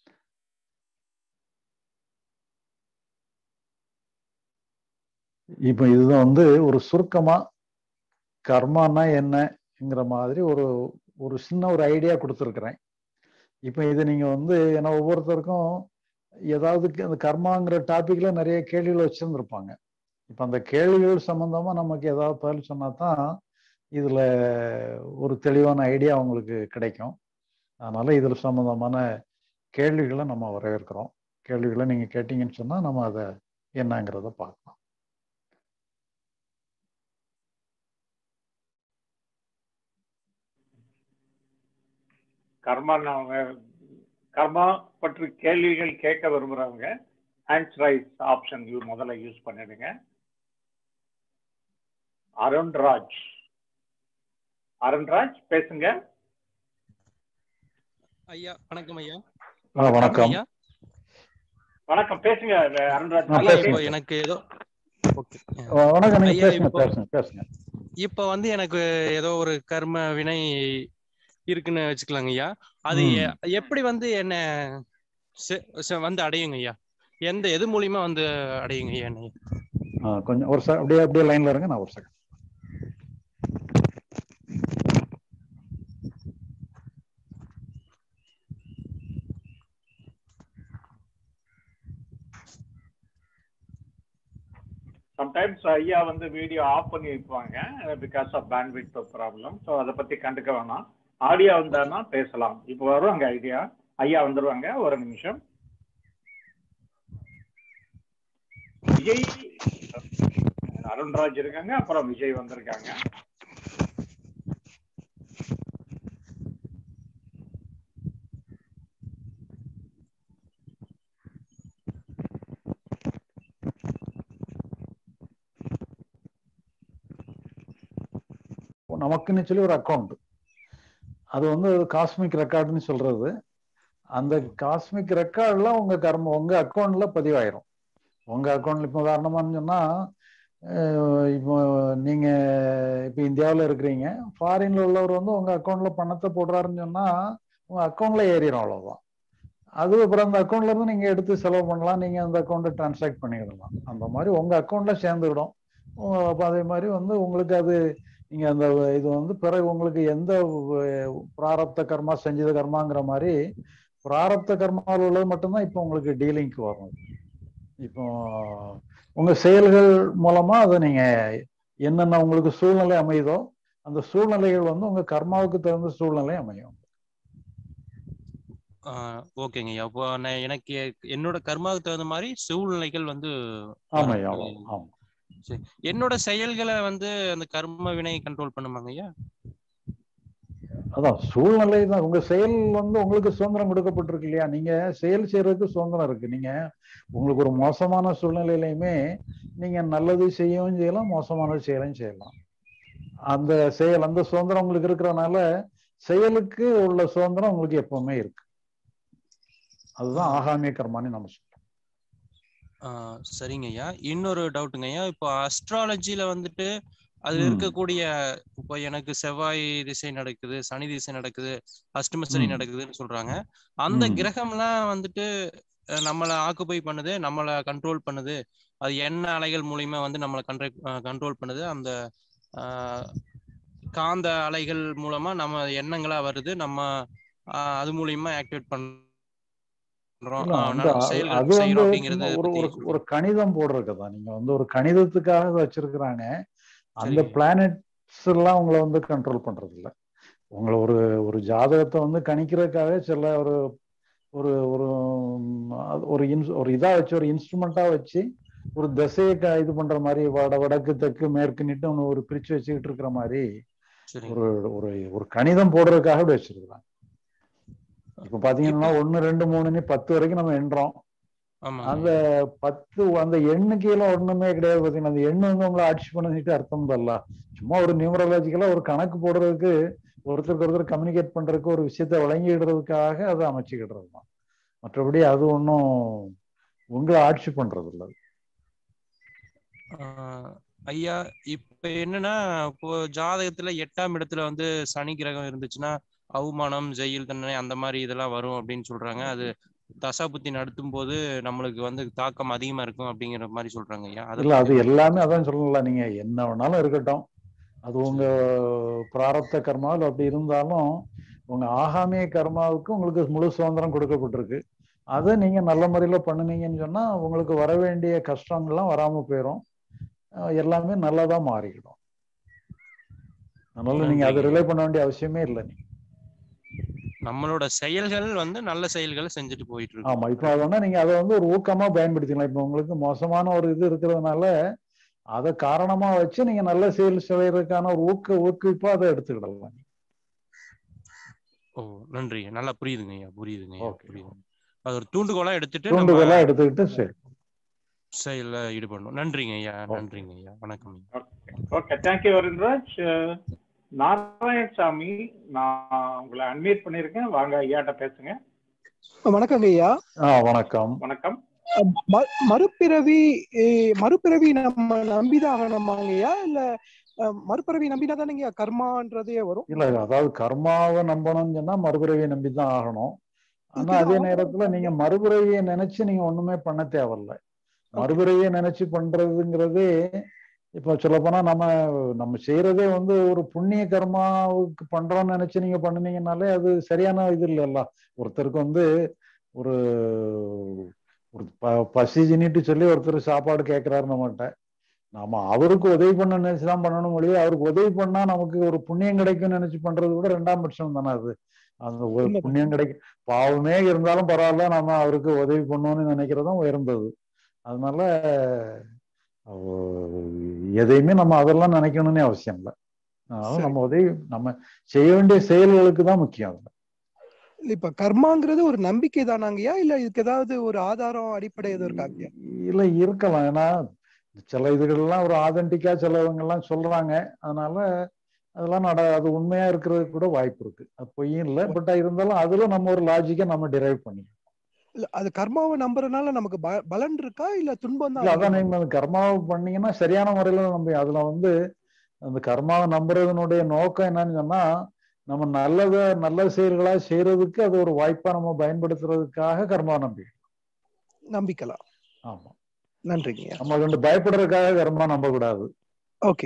இப்போ இதுதான் வந்து ஒரு சுருக்கமா கர்மானா என்னங்கிற மாதிரி ஒரு ஒரு சின்ன ஒரு ஐடியா கொடுத்துருக்குறேன் இப்போ இதை நீங்க வந்து ஏன்னா ஒவ்வொருத்தருக்கும் ஏதாவது அந்த கர்மாங்கிற டாபிக்ல நிறைய கேள்விகள் வச்சிருந்துருப்பாங்க இப்போ அந்த கேள்விகள் சம்பந்தமா நமக்கு ஏதாவது பதில் சொன்னா தான் இதுல ஒரு தெளிவான ஐடியா அவங்களுக்கு கிடைக்கும் அதனால இதுல சம்பந்தமான கேள்விகளை நம்ம வரவேற்கிறோம் கேள்விகளை நீங்க கேட்டீங்கன்னு சொன்னா நம்ம அதை என்னங்கிறத பார்க்கலாம் கர்மா கர்மா பற்றி கேள்விகள் கேட்க விரும்புறவங்க ஹேண்ட்ஸ் ரைஸ் ஆப்ஷன் யூ முதல்ல யூஸ் பண்ணிடுங்க அருண்ராஜ் அருண்ராஜ் பேசுங்க ஐயா வணக்கம் ஐயா ஆ, வணக்கம் ஐயா வணக்கம் பேசுங்க அருண்ராஜ் ஆ, ஐயா நல்லா பேசுங்க. இப்போ கேக்குது. எனக்கு ஏதோ ஓகே ஆ, வணக்கம் நீங்க ஐயா, பேசுங்க இப்போ- பேசுங்க பேசுங்க இப்போ வந்து எனக்கு ஏதோ ஒரு கர்ம வினை இருக்குன்னு வச்சுக்கலாங்க ஐயா அது ம். எ- எப்படி வந்து என்ன செ- செ- வந்து அடையுங்க ஐயா எந்த எது மூலியமா வந்து அடையுங்க ஐயா என்னை ஆ, கொஞ்சம் ஒரு செ- அப்படியே அப்படியே லைன்ல இருங்க நான் ஒரு செகண்ட் சம்டைம்ஸ் ஐயா வந்து வீடியோ ஆஃப் பண்ணி வைப்பாங்க because of bandwidth problem so அதை பத்தி கண்டுக்க வேணாம் ஆடியோ வந்தாருன்னா பேசலாம் இப்போ வரும் அங்க ஐடியா ஐயா வந்துருவாங்க ஒரு நிமிஷம் விஜய் அருண்ராஜ் இருக்காங்க அப்புறம் விஜய் வந்திருக்காங்க நமக்குன்னு சொல்லி ஒரு அக்கௌண்ட் அது வந்து காஸ்மிக் ரெக்கார்டுன்னு சொல்றது அந்த காஸ்மிக் ரெக்கார்ட்ல உங்க கர்ம உங்க அக்கௌண்ட்ல பதிவாயிரும் உங்க அக்கௌண்ட்ல இப்போ உதாரணமான்னு சொன்னா அஹ் இப்போ நீங்க இப்போ இந்தியாவில் இருக்கிறீங்க ஃபாரின்ல உள்ளவர் வந்து உங்க அக்கௌண்ட்ல பணத்தை போடுறாருன்னு சொன்னா உங்க அக்கௌண்ட்ல ஏறிடும் அவ்வளவுதான் அது அப்புறம் அந்த அக்கௌண்ட்ல இருந்து நீங்க எடுத்து செலவு பண்ணலாம் நீங்க அந்த அக்கௌண்ட்டை டிரான்சாக்ட் பண்ணிக்கிடலாம் அந்த மாதிரி உங்க அக்கௌண்ட்ல சேர்ந்துக்கிடும் உ- அப்ப அதே மாதிரி வந்து உங்களுக்கு அது நீங்க அந்த இது வந்து பிறகு உங்களுக்கு எந்த வ- பிராரப்த கர்மா செஞ்சது கர்மாங்கிற மாதிரி பிராரப்த கர்மாவில் உள்ளது மட்டும்தான் இப்போ உங்களுக்கு டீலிங்க்கு வரும் இப்போ உங்க செயல்கள் மூலமா அதை நீங்க என்னென்ன உங்களுக்கு சூழ்நிலை அமையுதோ அந்த சூழ்நிலைகள் வந்து உங்க கர்மாவுக்கு தகுந்த சூழ்நிலை அமையும் ஓகேங்க ஐயா அப்போ நான் எனக்கு என்னோட கர்மாவுக்கு தகுந்த மாதிரி சூழ்நிலைகள் வந்து ஆமாய்யா வரும். ஆமா என்னோட செயல்களை வந்து அந்த கர்ம வினை கண்ட்ரோல் பண்ணுமாங்க ஐயா அதான் சூழ்நிலை தான் உங்க செயல் வந்து உங்களுக்கு சுதந்திரம் கொடுக்கப்பட்டிருக்கு இல்லையா நீங்க செயல் செய்யறதுக்கு சுதந்திரம் இருக்கு நீங்க உங்களுக்கு ஒரு மோசமான சூழ்நிலையிலையுமே நீங்க நல்லது செய்யவும் செய்யலாம் மோசமானது செய்யலாம் செய்யலாம் அந்த செயல் அந்த சுதந்திரம் உங்களுக்கு இருக்கிறனால செயலுக்கு உள்ள சுதந்திரம் உங்களுக்கு எப்பவுமே இருக்கு அதுதான் ஆகாமிய கர்மான்னு நம்ம சொல்றோம் ஆஹ் சரிங்க ஐயா இன்னொரு டவுட்டுங்க ஐயா இப்போ அஸ்ட்ராலஜில வந்துட்டு அதுல ம். இருக்கக்கூடிய இப்போ எனக்கு செவ்வாய் திசை நடக்குது சனி திசை நடக்குது அஷ்டம சனி ம். நடக்குதுன்னு சொல்றாங்க அந்த ம். கிரகம்லாம் வந்துட்டு அஹ், நம்மளை ஆக்குபை பண்ணுது நம்மளை கண்ட்ரோல் பண்ணுது அது என்ன அலைகள் மூலியமா வந்து நம்மளை கண்ட்ரோல் பண்ணுது அந்த ஆஹ், காந்த அலைகள் மூலமா நம்ம எண்ணங்களா வருது நம்ம ஆஹ், அது மூலியமா ஆக்டிவேட் பண்றோம் இல்ல, ஆஹ், அந்த நம்ம அது செயல்கள் வந்து செய்யறோம் அப்படிங்கறத ஒரு பத்தி ஒரு ஒரு கணிதம் போடுறதுதான் நீங்க வந்து ஒரு கணிதத்துக்காக இதை வச்சிருக்கிறாங்க அந்த சரிங்க. பிளானட்ஸ் எல்லாம் உங்களை வந்து கண்ட்ரோல் பண்றது இல்ல உங்களை ஒரு ஒரு ஜாதகத்தை வந்து கணிக்கிறதுக்காக சில ஒரு ஒரு ஒரு ம், அது ஒரு இன்ஸ் ஒரு இதா வச்சு ஒரு இன்ஸ்ட்ருமெண்டா வச்சு ஒரு திசையை க- இது பண்ற மாதிரி வட வடக்கு தெற்கு மேற்குன்னுட்டு ஒன்று ஒரு பிரிச்சு வச்சுக்கிட்டு இருக்கிற மாதிரி சரிங்க ஒரு ஒரு ஒரு கணிதம் போடுறதுக்காக இப்படி வச்சிருக்கிறாங்க இப்ப பாத்தீங்கன்னா ஒண்ணு ரெண்டு மூணுன்னு பத்து வரைக்கும் நம்ம எண்றோம் ஆமா அந்த பத்து அந்த எண்ணுக்கு எல்லாம் ஒண்ணுமே கிடையாது பாத்தீங்கன்னா அந்த எண்ணு வந்து உங்களை ஆட்சி பண்ணிட்டு அர்த்தம் தரல சும்மா ஒரு நியூமரலாஜிக்கலா ஒரு கணக்கு போடுறதுக்கு ஒருத்தருக்கு ஒருத்தர் கம்யூனிகேட் பண்றதுக்கு ஒரு விஷயத்த வழங்கிடுறதுக்காக அதை அமைச்சுக்கிடுறது தான் மற்றபடி அது ஒன்றும் உங்களை ஆட்சி பண்றது இல்ல ஆஹ் ஐயா இப்ப என்னன்னா இப்போ ஜாதகத்துல எட்டாம் இடத்துல வந்து சனி கிரகம் இருந்துச்சுன்னா அவமானம் ஜெயில் தண்டனை அந்த மாதிரி இதெல்லாம் வரும் அப்படின்னு சொல்றாங்க அது தசாபுத்தி நடத்தும் போது நம்மளுக்கு வந்து தாக்கம் அதிகமா இருக்கும் அப்படிங்கிற மாதிரி சொல்றாங்க ஐயா அதை இல்ல அது பத்தி- எல்லாமே அதான் சொல்லலாம் நீங்க என்ன வேணாலும் இருக்கட்டும் அது உங்க பிராரப்த கர்மாவில் அப்படி இருந்தாலும் உங்க ஆகாமிய கர்மாவுக்கு உங்களுக்கு முழு சுதந்திரம் கொடுக்கப்பட்டிருக்கு அதை நீங்க நல்ல முறையில பண்ணுனீங்கன்னு சொன்னா உங்களுக்கு வர வேண்டிய கஷ்டங்கள்லாம் வராம போயிடும் அஹ் எல்லாமே நல்லதா மாறிடும் அதனால நீங்க அதை நன்றிங்க. ரிலே பண்ண வேண்டிய அவசியமே இல்லை நீங்க நம்மளோட செயல்கள் வந்து நல்ல செயல்களை செஞ்சுட்டு போயிட்டு இருக்கு ஆமா இப்ப அது வேணா நீங்க அதை வந்து ஒரு ஊக்கமா பயன்படுத்திக்கலாம் இப்ப உங்களுக்கு மோசமான ஒரு இது இருக்கிறதுனால அதை காரணமா வச்சு நீங்க நல்ல செயல் செய்யறதுக்கான ஒரு ஊக்க ஊக்குவிப்பா அதை எடுத்துக்கிடலாம் ஓ நன்றி நல்லா புரியுதுங்க ஐயா புரியுதுங்க ஐயா Okay. புரியுது அது ஒரு தூண்டுகோலா எடுத்துட்டு தூண்டுகோலா நம்ம எடுத்துக்கிட்டு சரி செயல்ல ஈடுபடணும் நன்றிங்க ஐயா நன்றிங்க ஐயா வணக்கம் ஐயா ஓகே தேங்க்யூ வருண்ராஜ் நாராயணசாமி நான் உங்களை அன்மியூட் பண்ணியிருக்கேன் வாங்க ஐயாட்ட பேசுங்க வணக்கங்க ஐயா ஆ வணக்கம் வணக்கம் ம- மறுபிறவி eh, மறுபிறவி நம்ம நம்பிதான் ஆகணுமாங்க ஐயா இல்ல அஹ், மறுபிறவி நம்பினா தானேங்க கர்மான்றதே வரும் இல்ல அதாவது கர்மாவை நம்பணும்னு சொன்னா மறுபிறவியை நம்பி தான் ஆகணும் ஆனா இதுக்கு அதே ஆதாரம் நேரத்துல நீங்க மறுபிறவியை நினைச்சு நீங்க ஒண்ணுமே பண்ண தேவையில்ல மறுபிறவியை நினைச்சு பண்றதுங்கிறதே இப்ப சொல்ல போனா நம்ம நம்ம செய்யறதே வந்து ஒரு புண்ணிய கர்மாவுக்கு பண்றோம்னு நினைச்சு நீங்க பண்ணுனீங்கனாலே அது சரியான இது இல்லைல்ல ஒருத்தருக்கு வந்து ஒரு ஒரு ப- பசி ஜினிட்டு சொல்லி ஒருத்தர் சாப்பாடு கேட்கிறாரு நம்மகிட்ட நாம அவருக்கு உதவி பண்ண நினைச்சுதான் பண்ணணும் மொழியே அவருக்கு உதவி பண்ணா நமக்கு ஒரு புண்ணியம் கிடைக்கும்னு நினைச்சு பண்றது கூட ரெண்டாம் பட்சம் தானே அது அந்த ஒரு உண்மைதான். புண்ணியம் கிடைக்கும் பாவமே இருந்தாலும் பரவாயில்ல நம்ம அவருக்கு உதவி பண்ணணும்னு நினைக்கிறதும் உயர்ந்தது அதனால அவ- எதையுமே நம்ம அதெல்லாம் நினைக்கணும்னே அவசியம் இல்லை அதனால சரி. நம்ம உதவி நம்ம செய்ய வேண்டிய செயல்களுக்கு தான் முக்கியம் அதுல இப்ப கர்மாங்கிறது ஒரு நம்பிக்கை தானாங்கய்யா இல்ல இதுக்கு ஏதாவது ஒரு ஆதாரம் அடிப்படை எதுவும் இருக்காங்கய்யா இல்ல இருக்கலாம் ஏன்னா சில இதுகள்லாம் ஒரு ஆதென்டிக்கா சிலவங்க எல்லாம் சொல்றாங்க அதனால அதெல்லாம் நட அது உண்மையா இருக்கிறதுக்கு கூட வாய்ப்பு இருக்கு அது பொய்யும் இல்லை பட் இருந்தாலும் அதுல நம்ம ஒரு லாஜிக்கை நம்ம டிரைவ் பண்ணி இல்ல அது கர்மாவை நம்புறதுனால நமக்கு ப- பலன் இருக்கா இல்ல துன்பம் இல்ல தான் அதான் நீங்க அந்த கர்மாவை பண்ணீங்கன்னா சரியான முறையில நம்பி அதுல வந்து அந்த கர்மாவை நம்புறதுனுடைய நோக்கம் என்னன்னு சொன்னா நம்ம நல்லத நல்ல செயல்களா செய்யறதுக்கு அது ஒரு வாய்ப்பா நம்ம பயன்படுத்துறதுக்காக கர்மாவை நம்பி நம்பிக்கலாம் ஆமா நன்றிங்கய்யா நம்ம கண்டு பயப்படுறதுக்காக கர்மா நம்ப கூடாது ஓகே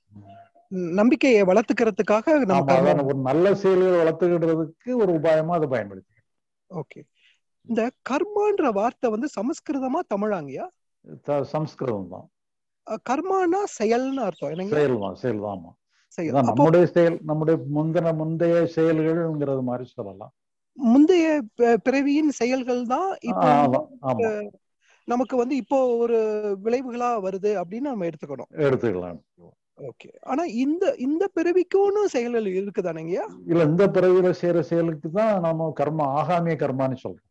நம்பிக்கையை வளர்த்துக்கிறதுக்காக நம்ம ஆமா கர்மா அதான் ஒரு நல்ல செயல்களை வளர்த்துக்கிடுறதுக்கு ஒரு உபாயமா அதை பயன்படுத்தி ஓகே இந்த கர்மான்ற வார்த்தை வந்து சமஸ்கிருதமா தமிழாங்கய்யா த- சம்ஸ்கிருதம் தான் அஹ் கர்மானா செயல்னு அர்த்தம் என்னங்க செயல் தான் செயல் தான் ஆமா செயல் இதான் அப்போ நம்முடைய செயல் நம்முடைய முந்தின முந்தைய செயல்கள்ங்கிறது மாதிரி சொல்லலாம் முந்தைய பி- பிறவியின் செயல்கள் தான் இப்போ ஆ, வந்து ஆமா ஆமா நமக்கு வந்து இப்போ ஒரு விளைவுகளா வருது அப்படின்னு நம்ம எடுத்துக்கணும் எடுத்துக்கலாம் ஓகே ஆனா இந்த இந்த பிறவிக்கும்னு செயல்கள் இருக்குதானேங்கய்யா இல்ல இந்த பிறவியில செய்யற செயலுக்கு தான் நம்ம கர்மா ஆகாமிய கர்மான்னு சொல்றோம்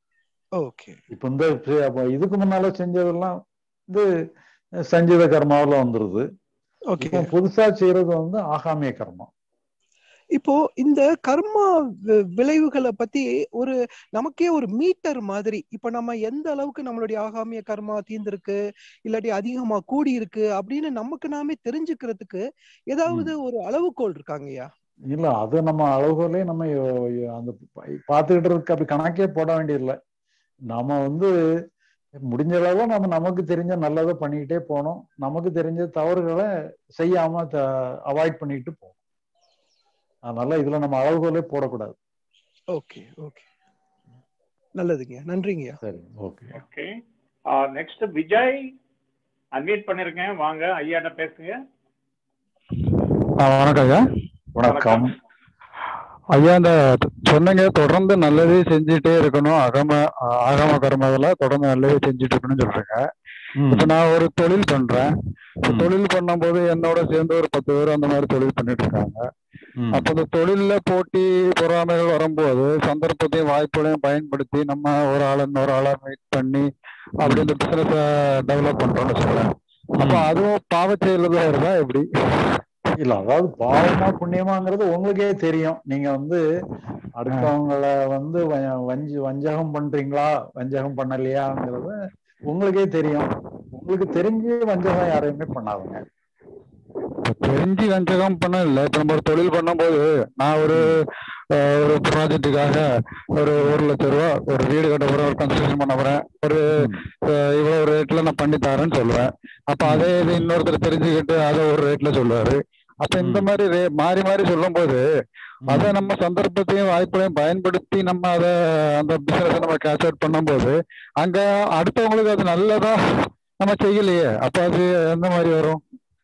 ஓகே இப்ப இந்த செ- அப்ப இதுக்கு முன்னால செஞ்சதெல்லாம் வந்து சஞ்சீத கர்மாவுல வந்துருது ஓகே இப்போ புதுசா செய்யறது வந்து ஆகாமிய கர்மா இப்போ இந்த கர்மா வி- விளைவுகளை பத்தி ஒரு நமக்கே ஒரு மீட்டர் மாதிரி இப்ப நம்ம எந்த அளவுக்கு நம்மளுடைய ஆகாமிய கர்மா தீர்ந்திருக்கு இல்லாட்டி அதிகமா கூடி இருக்கு அப்படின்னு நமக்கு நாமே தெரிஞ்சுக்கிறதுக்கு ஏதாவது ஒரு அளவுகோல் இருக்காங்கய்யா இல்ல அது நம்ம அளவுகோலே நம்ம யோ- யோ- அந்த ப- பார்த்துக்கிட்டு இருக்கு அப்படி கணக்கே போட வேண்டியதில்லை நாம வந்து முடிஞ்ச அளவு நம்ம நமக்கு தெரிஞ்ச நல்லதை பண்ணிக்கிட்டே போகணும் நமக்கு தெரிஞ்ச தவறுகளை செய்யாம அவாய்ட் பண்ணிட்டு போகணும் அதனால இதுல நம்ம அளவுகோலே போடக்கூடாது ஓகே ஓகே நல்லதுங்க நன்றிங்கய்யா சரி okay okay next Vijay unmute பண்ணிருக்கேன் வாங்க ஐயாட்ட பேசுங்க வணக்கம் ஐயா வணக்கம் ஐயா இந்த சொன்னீங்க தொடர்ந்து நல்லதே செஞ்சுட்டே இருக்கணும் அகம ஆகம கர்மத்துல தொடர்ந்து நல்லதே செஞ்சுட்டு இருக்கணும்னு சொல்றீங்க இப்ப நான் ஒரு தொழில் பண்றேன் இப்ப ம். தொழில் பண்ணும்போது என்னோட சேர்ந்து ஒரு பத்து பேர் அந்த மாதிரி தொழில் பண்ணிட்டு இருக்காங்க அப்ப இந்த தொழில்ல போட்டி பொறாமைகள் வரும்போது சந்தர்ப்பத்தையும் வாய்ப்புகளையும் பயன்படுத்தி நம்ம ஒரு ஆளை இன்னொரு ஆளா மீட் பண்ணி அப்படி இந்த பிசினஸ் டெவலப் பண்றோம்னு சொல்றேன் அப்ப அதுவும் பாவச் செயல் தான் வருதா எப்படி இல்ல அதாவது பாவமா புண்ணியமாங்கிறது உங்களுக்கே தெரியும் நீங்க வந்து அடுத்தவங்கள வந்து வ- வஞ்சி வஞ்சகம் பண்றீங்களா வஞ்சகம் பண்ணலையாங்கிறது உங்களுக்கே தெரியும் உங்களுக்கு தெரிஞ்சு வஞ்சகம் யாரையுமே பண்ணாதுங்க இப்ப தெரிஞ்சு வஞ்சகம் பண்ண இல்ல இப்ப நம்ம ஒரு தொழில் பண்ணும்போது நான் ஒரு அஹ், ஒரு ப்ராஜெக்ட்டுக்காக ஒரு ஒரு லட்ச ரூபா ஒரு வீடு கட்ட போறேன் ஒரு கன்ஸ்ட்ரக்ஷன் பண்ண போறேன் ஒரு அஹ், இவ்வளவு ரேட்ல நான் பண்ணி தரேன்னு சொல்லுவேன் அப்ப அதே இது இன்னொருத்தர் தெரிஞ்சுக்கிட்டு அதை ஒரு ரேட்ல சொல்லுவாரு அப்ப இந்த ம். மாதிரி ரே- மாறி மாறி சொல்லும் போது அதை நம்ம சந்தர்ப்பத்தையும் வாய்ப்பையும் பயன்படுத்தி நம்ம அதை அந்த பிசினஸ் நம்ம கேட்ச் அவுட் பண்ணும்போது அங்க அடுத்தவங்களுக்கு அது நல்லதா நம்ம செய்யலையே அப்ப அது எந்த மாதிரி வரும்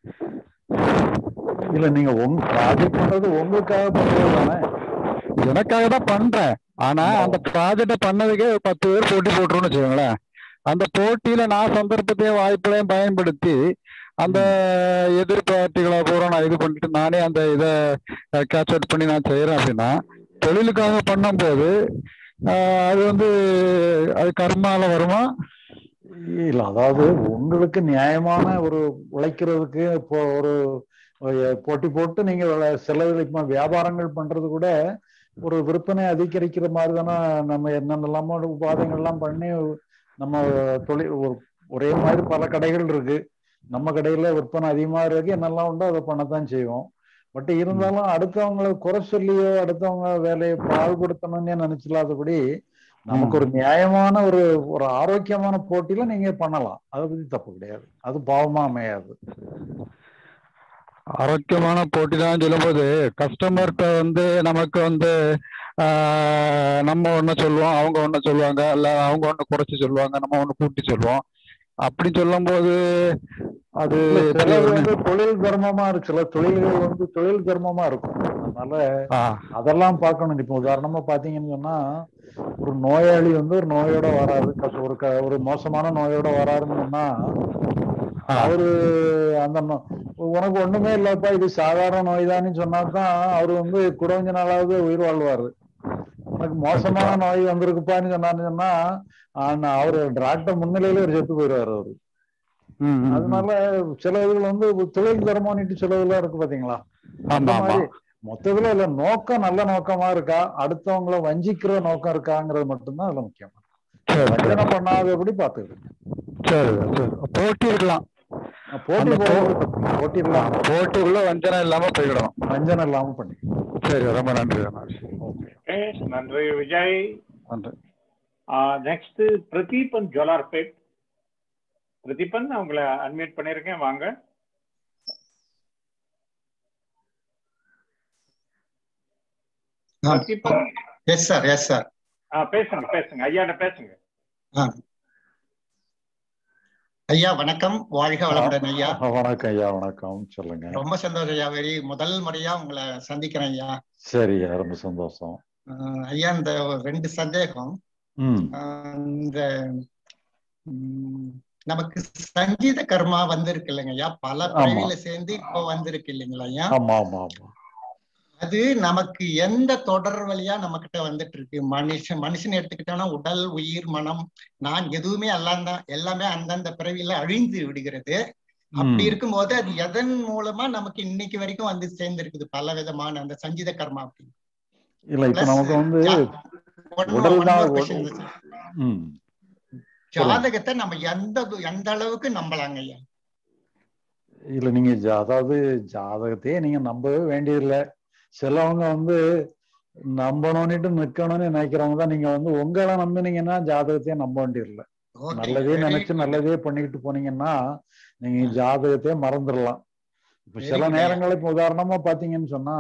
இல்ல நீங்க உங்க ப்ராஜெக்ட் பண்றது உங்களுக்காக பண்றது தானே எனக்காக தான் பண்றேன் ஆனா அந்த ப்ராஜெக்ட பண்ணதுக்கே ஒரு பத்து பேர் போட்டி போட்டுருன்னு வச்சுக்கோங்களேன் அந்த போட்டியில நான் சந்தர்ப்பத்தையும் வாய்ப்புகளையும் பயன்படுத்தி அந்த எதிர் பார்ட்டிகளை பூரா நான் இது பண்ணிட்டு நானே அந்த இதை கேட்ச் அவுட் பண்ணி நான் செய்யறேன் அப்படின்னா தொழிலுக்காக பண்ணும்போது ஆஹ் அது வந்து அது கர்மால வருமா இல்ல அதாவது உங்களுக்கு நியாயமான ஒரு உழைக்கிறதுக்கு இப்போ ஒரு ஒரு போட்டி போட்டு நீங்க விளை- செலவழிப்ப வியாபாரங்கள் பண்றது கூட ஒரு விற்பனை அதிகரிக்கிற மாதிரி தானே நம்ம என்னென்னலாமோ உபாதைகள் எல்லாம் பண்ணி நம்ம தொழில் ஒரு ஒரே மாதிரி பல கடைகள் இருக்கு நம்ம கடையில விற்பனை அதிகமா இருக்கு என்னெல்லாம் உண்டோ அதை பண்ணத்தான் செய்வோம் பட் இருந்தாலும் அடுத்தவங்களை குறை சொல்லியோ அடுத்தவங்க வேலையை பாழ்படுத்தணும்னே நினைச்சில்லாதபடி நமக்கு ஒரு நியாயமான ஒரு ஒரு ஆரோக்கியமான போட்டியில நீங்க பண்ணலாம் அதை பத்தி தப்பு கிடையாது அது பாவமா அமையாது ஆரோக்கியமான போட்டி தான் சொல்லும்போது கஸ்டமர்கிட்ட வந்து நமக்கு வந்து ஆஹ், நம்ம ஒண்ணு சொல்லுவோம் அவங்க ஒண்ணு சொல்லுவாங்க இல்ல அவங்க ஒண்ணு குறைச்சு சொல்லுவாங்க நம்ம ஒண்ணு கூட்டி சொல்லுவோம் அப்படி சொல்லும்போது அது இல்ல, எப்படி சிலது ஒண்ணு- வந்து தொழில் தர்மமா இருக்கு சில தொழில்கள் வந்து தொழில் தர்மமா இருக்கும் அதனால ஆ, அதெல்லாம் பார்க்கணும் இப்போ உதாரணமா பாத்தீங்கன்னு சொன்னா ஒரு நோயாளி வந்து ஒரு நோயோட வராரு கச- ஒரு க- ஒரு மோசமான நோயோட வராருன்னு சொன்னா ஆ. அவரு அந்த நோ- உனக்கு ஒண்ணுமே இல்லப்பா இது சாதாரண நோய் தான் சொன்னா தான் அவரு வந்து கூட கொஞ்ச நாளாவது உயிர் வாழ்வாரு உனக்கு மோசமான நோய் வந்திருக்குப்பான்னு சொன்னான்னு சொன்னா ஆனா அவரு டாக்டர் முன்னிலையில ஒரு செத்து போயிடுவாரு அவரு ம், ம், ம். அதனால சில இதுகள் வந்து தொழில் தர்மம்னுட்டு சில இதெல்லாம் இருக்கு பாத்தீங்களா அந்த ஆமா ஆமா மாதிரி மொத்தத்துல இல்ல நோக்கம் நல்ல நோக்கமா இருக்கா அடுத்தவங்கள வஞ்சிக்கிற நோக்கம் இருக்காங்கிறது மட்டும்தான் அதுல முக்கியம் சரி சரி வஞ்சனை பண்ணாதபடி பாத்துக்கிட்டு சரி சரி போட்டி இருக்கலாம் போட்டி அந்த போ- போடுறது தப்பு இல்ல. போட்டி இல்லாம போட்டிக்குள்ள வஞ்சனை இல்லாம போய்கிடணும் வஞ்சனை இல்லாம பண்ணி சரி ரொம்ப நன்றி ரமேஷ் ஓகே ஓகே நன்றி விஜய் நன்றி நெக்ஸ்ட் பிரதீபன் ஜோலார்பேட் பிரதீபன் நான் உங்களை அட்மிட் பண்ணிருக்கேன் வாங்க Pradeepan yes sir yes sir ஆ, பேசுங்க பேசுங்க ஐயாட்ட பேசுங்க ஐயா வணக்கம் வாழ்க வளமுடன் ஐயா வணக்கம் ஐயா வணக்கம் சொல்லுங்க ரொம்ப சந்தோஷம் ஐயா வெரி முதல் முறையா உங்களை சந்திக்கிறேன் ஐயா சரி ரொம்ப சந்தோஷம் அஹ் ஐயா இந்த ஒரு ரெண்டு சந்தேகம் ம் அஹ் இந்த ம், நமக்கு சங்கீத கர்மா வந்திருக்கு இல்லைங்க ஐயா பல பிறவியில சேர்ந்து இப்போ வந்திருக்கு இல்லைங்களா ஐயா ஆமா ஆமா ஆமா அது நமக்கு எந்த தொடர் வழியா நம்ம கிட்ட வந்துட்டு இருக்கு மனுஷன் மனுஷன் எடுத்துக்கிட்டோம்னா உடல் உயிர் மனம் நான் எதுவுமே எல்லாம் தான் எல்லாமே அந்தந்த பிறவியில அழிந்து விடுகிறது அப்படி ம். இருக்கும்போது அது எதன் மூலமா நமக்கு இன்னைக்கு வரைக்கும் வந்து சேர்ந்திருக்குது பல விதமான அந்த சங்கீத கர்மா அப்படின்னு இல்ல இப்ப Plus, நமக்கு வந்து ஜா- one more- உடல் one தான் more உட- question is, ம் ஜாதகத்தை நம்ம எந்த து- எந்த அளவுக்கு நம்பலாங்க ஐயா இல்ல நீங்க ஜா- அதாவது ஜாதகத்தையே நீங்க நம்பவே வேண்டியதில்லை சிலவங்க வந்து நம்பணும்னுட்டு நிக்கணும்னு நினைக்கிறவங்க தான் நீங்க வந்து உங்களை நம்பினீங்கன்னா ஜாதகத்தையே நம்ப வேண்டியதில்லை Okay, நல்லதே very நினைச்சு good. நல்லதே பண்ணிக்கிட்டு போனீங்கன்னா நீங்க ஜாதகத்தையே மறந்துடலாம் இப்ப Very சில good. நேரங்கள் இப்ப உதாரணமா பாத்தீங்கன்னு சொன்னா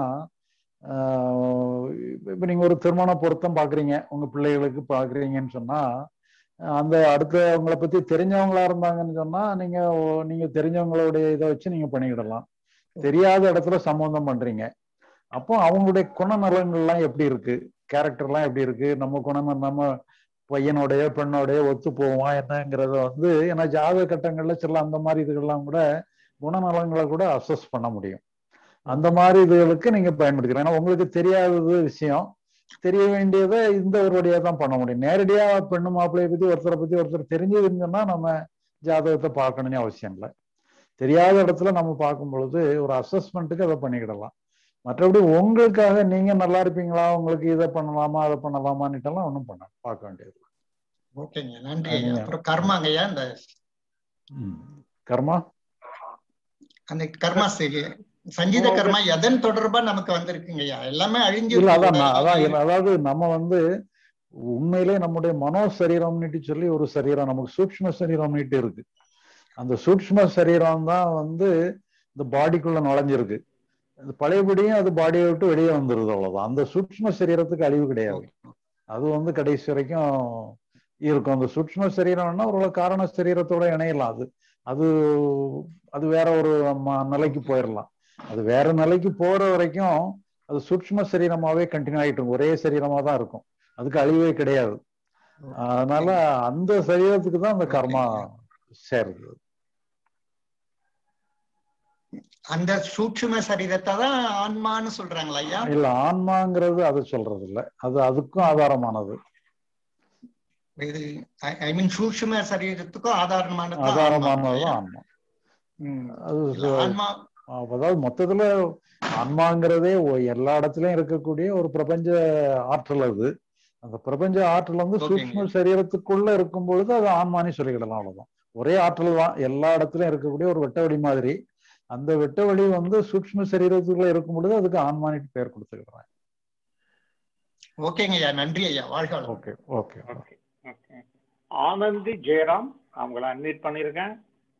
ஆஹ் இப்ப நீங்க ஒரு திருமண பொருத்தம் பாக்குறீங்க உங்க பிள்ளைகளுக்கு பாக்குறீங்கன்னு சொன்னா அந்த அடுத்தவங்களை பத்தி தெரிஞ்சவங்களா இருந்தாங்கன்னு சொன்னா நீங்க ஓ- நீங்க தெரிஞ்சவங்களுடைய இதை வச்சு நீங்க பண்ணிக்கிடலாம் தெரியாத இடத்துல சம்பந்தம் பண்றீங்க அப்போ அவங்களுடைய குணநலங்கள்லாம் எப்படி இருக்கு கேரக்டர்லாம் எப்படி இருக்கு நம்ம குணம் நம்ம பையனோடைய பெண்ணோடைய ஒத்து போவோமா என்னங்கிறத வந்து ஏன்னா ஜாதக கட்டங்கள்ல சில அந்த மாதிரி இதுகள்லாம் கூட குணநலங்களை கூட அசஸ் பண்ண முடியும் அந்த மாதிரி இதுகளுக்கு நீங்க பயன்படுத்திக்கலாம் ஏன்னா உங்களுக்கு தெரியாதது விஷயம் தெரிய வேண்டியதை இந்த ஒரு வழியா தான் பண்ண முடியும் நேரடியா பெண்ணு மாப்பிள்ளைய பத்தி ஒருத்தரை பத்தி ஒருத்தர் தெரிஞ்சதுன்னா நம்ம ஜாதகத்தை பார்க்கணும்னு அவசியம் இல்லை தெரியாத இடத்துல நம்ம பார்க்கும் பொழுது ஒரு அசஸ்மெண்ட்டுக்கு அதை பண்ணிக்கிடலாம் மற்றபடி உங்களுக்காக நீங்க நல்லா இருப்பீங்களா உங்களுக்கு இதை பண்ணலாமா அதை பண்ணலாமான்னுட்டெல்லாம் ஒன்றும் பண்ண பார்க்க வேண்டியது இல்ல. ஓகேங்க நன்றி ஐயா நீங்க- அப்புறம் கர்மாங்க ஐயா இந்த ம். கர்மா அந்த கர்மா செய்ய சங்கீத கர்மா எதன் தொடர்பா நமக்கு வந்திருக்குங்க ஐயா எல்லாமே அழிஞ்சு இல்ல அதான் உடல், நான் அதான் உயிர். இல்ல, அதாவது நம்ம வந்து உண்மையிலே நம்முடைய மனோ சரீரம்னுட்டு சொல்லி ஒரு சரீரம் நமக்கு சூக்ஷ்ம சரீரம்னுட்டு இருக்கு அந்த சூக்ஷ்ம சரீரம் தான் வந்து இந்த பாடிக்குள்ள நுழைஞ்சிருக்கு அது பழையபடியும் அது பாடியை விட்டு வெளியே வந்துருது அவ்வளவுதான் அந்த சூக்ஷ்ம சரீரத்துக்கு அழிவு கிடையாது அது வந்து கடைசி வரைக்கும் இருக்கும் அந்த சூக்ஷ்ம சரீரம்னா ஒரு காரண சரீரத்தோட இணையலாம் அது அது அது வேற ஒரு ம- நிலைக்கு போயிடலாம் அது வேற நிலைக்கு போற வரைக்கும் அது சூக்ஷ்ம சரீரமாவே கண்டினியூ ஆயிட்டு இருக்கும் ஒரே சரீரமா தான் இருக்கும் அதுக்கு அழிவே கிடையாது அதனால அந்த சரீரத்துக்கு தான் அந்த கர்மா சேருது அந்த சூட்சும சரீரத்தை தான் ஆன்மான்னு சொல்றாங்களா ஐயா இல்ல ஆன்மாங்கிறது அது சொல்றது இல்ல அது அதுக்கும் ஆதாரமானது இது ஐ மீன் சூக்ஷ்ம சரீரத்துக்கும் ஆதாரமானது ஆதாரமானதுதான் ஆன்மா அது சு- ஆன்மா அதாவது மொத்தத்துல ஆன்மாங்கிறதே ஒ- எல்லா இடத்துலயும் இருக்கக்கூடிய ஒரு பிரபஞ்ச ஆற்றல் அது அந்த பிரபஞ்ச ஆற்றல் வந்து ஓகேங்க. சூக்ஷ்ம சரீரத்துக்குள்ள இருக்கும் பொழுது அது ஆன்மானி சொல்லிக்கிடலாம் அவ்வளவுதான் ஒரே ஆற்றல் தான் எல்லா இடத்துலயும் இருக்கக்கூடிய ஒரு வெட்ட வழி மாதிரி அந்த வெட்ட வழி வந்து சூக்ஷ்ம சரீரத்துக்குள்ள இருக்கும் பொழுது அதுக்கு ஆன்மானிட்டு பேர் கொடுத்துக்கிடுறேன் ஓகேங்க ஐயா நன்றி ஐயா வாழ்க வளமுடன். Okay okay okay okay Anandhi Jayaram அவங்கள அன்மீட் பண்ணிருக்கேன்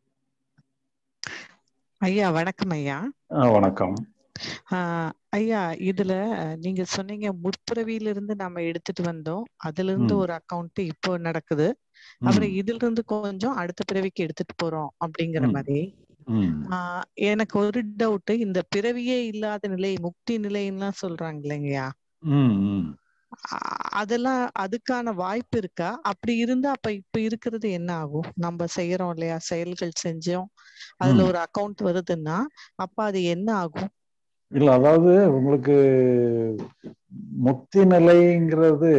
ஐயா வணக்கம் ஐயா ஆ, வணக்கம் ஆஹ் ஐயா இதுல நீங்க சொன்னீங்க முற்பிறவியிலிருந்து நாம எடுத்துட்டு வந்தோம் அதுல இருந்து ம். ஒரு அக்கவுண்ட் இப்போ நடக்குது அப்புறம் இதுல இருந்து கொஞ்சம் அடுத்த பிறவிக்கு எடுத்துட்டு போறோம் அப்படிங்கிற ம். மாதிரி ம் ஆஹ் எனக்கு ஒரு டவுட் இந்த பிறவியே இல்லாத நிலை முக்தி நிலைன்னுலாம் சொல்றாங்க இல்லைங்கய்யா ம் ம் ஆஹ் அதெல்லாம் அதுக்கான வாய்ப்பு இருக்கா அப்படி இருந்தா அப்ப இப்ப இருக்கிறது என்ன ஆகும் நம்ம செய்யறோம் இல்லையா செயல்கள் செஞ்சோம் அதுல ம். ஒரு அக்கவுண்ட் வருதுன்னா அப்ப அது என்ன ஆகும் இல்ல அதாவது உங்களுக்கு முக்தி நிலைங்கிறது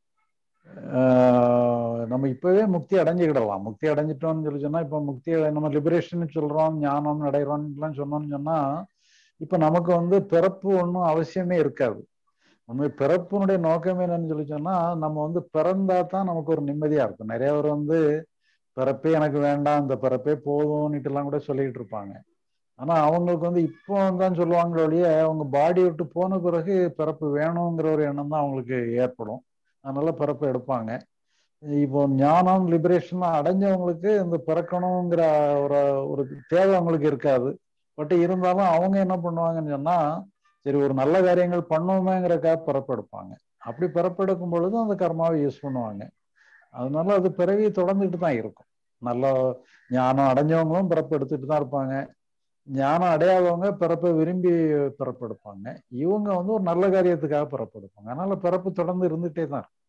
ஆஹ், நம்ம இப்பவே முக்தி அடைஞ்சுக்கிடலாம் முக்தி அடைஞ்சிட்டோம்னு சொல்லி சொன்னா இப்ப முக்தி நம்ம லிபரேஷன் சொல்றோம் ஞானம் அடைகிறோம்லாம் சொன்னோம்னு சொன்னா இப்ப நமக்கு வந்து பிறப்பு ஒன்றும் அவசியமே இருக்காது உண்மை பிறப்பினுடைய நோக்கமே என்னன்னு சொல்லி சொன்னா நம்ம வந்து பிறந்தா தான் நமக்கு ஒரு நிம்மதியா இருக்கும் நிறைய பேர் வந்து பிறப்பே எனக்கு வேண்டாம் இந்த பிறப்பே போதும்னுட்டு எல்லாம் கூட சொல்லிட்டு இருப்பாங்க ஆனா அவங்களுக்கு வந்து இப்போ தான் சொல்லுவாங்களே ஒழிய அவங்க பாடி விட்டு போன பிறகு பிறப்பு வேணுங்கிற ஒரு எண்ணம் தான் அவங்களுக்கு ஏற்படும் அதனால பிறப்பு எடுப்பாங்க இப்போ ஞானம் லிபரேஷன் அடைஞ்சவங்களுக்கு இந்த பிறக்கணுங்கிற ஒரு ஒரு தேவை அவங்களுக்கு இருக்காது பட் இருந்தாலும் அவங்க என்ன பண்ணுவாங்கன்னு சொன்னா சரி ஒரு நல்ல காரியங்கள் பண்ணுவோமேங்கிறக்காக பிறப்பெடுப்பாங்க அப்படி பிறப்பெடுக்கும் பொழுது அந்த கர்மாவை யூஸ் பண்ணுவாங்க அதனால அது பிறவி தொடர்ந்துட்டு தான் இருக்கும் நல்ல ஞானம் அடைஞ்சவங்களும் பிறப்பு எடுத்துட்டு தான் இருப்பாங்க ஞானம் அடையாதவங்க பிறப்பை விரும்பி பிறப்பெடுப்பாங்க இவங்க வந்து ஒரு நல்ல காரியத்துக்காக பிறப்பெடுப்பாங்க அதனால பிறப்பு தொடர்ந்து இருந்துட்டே தான் இருக்கும்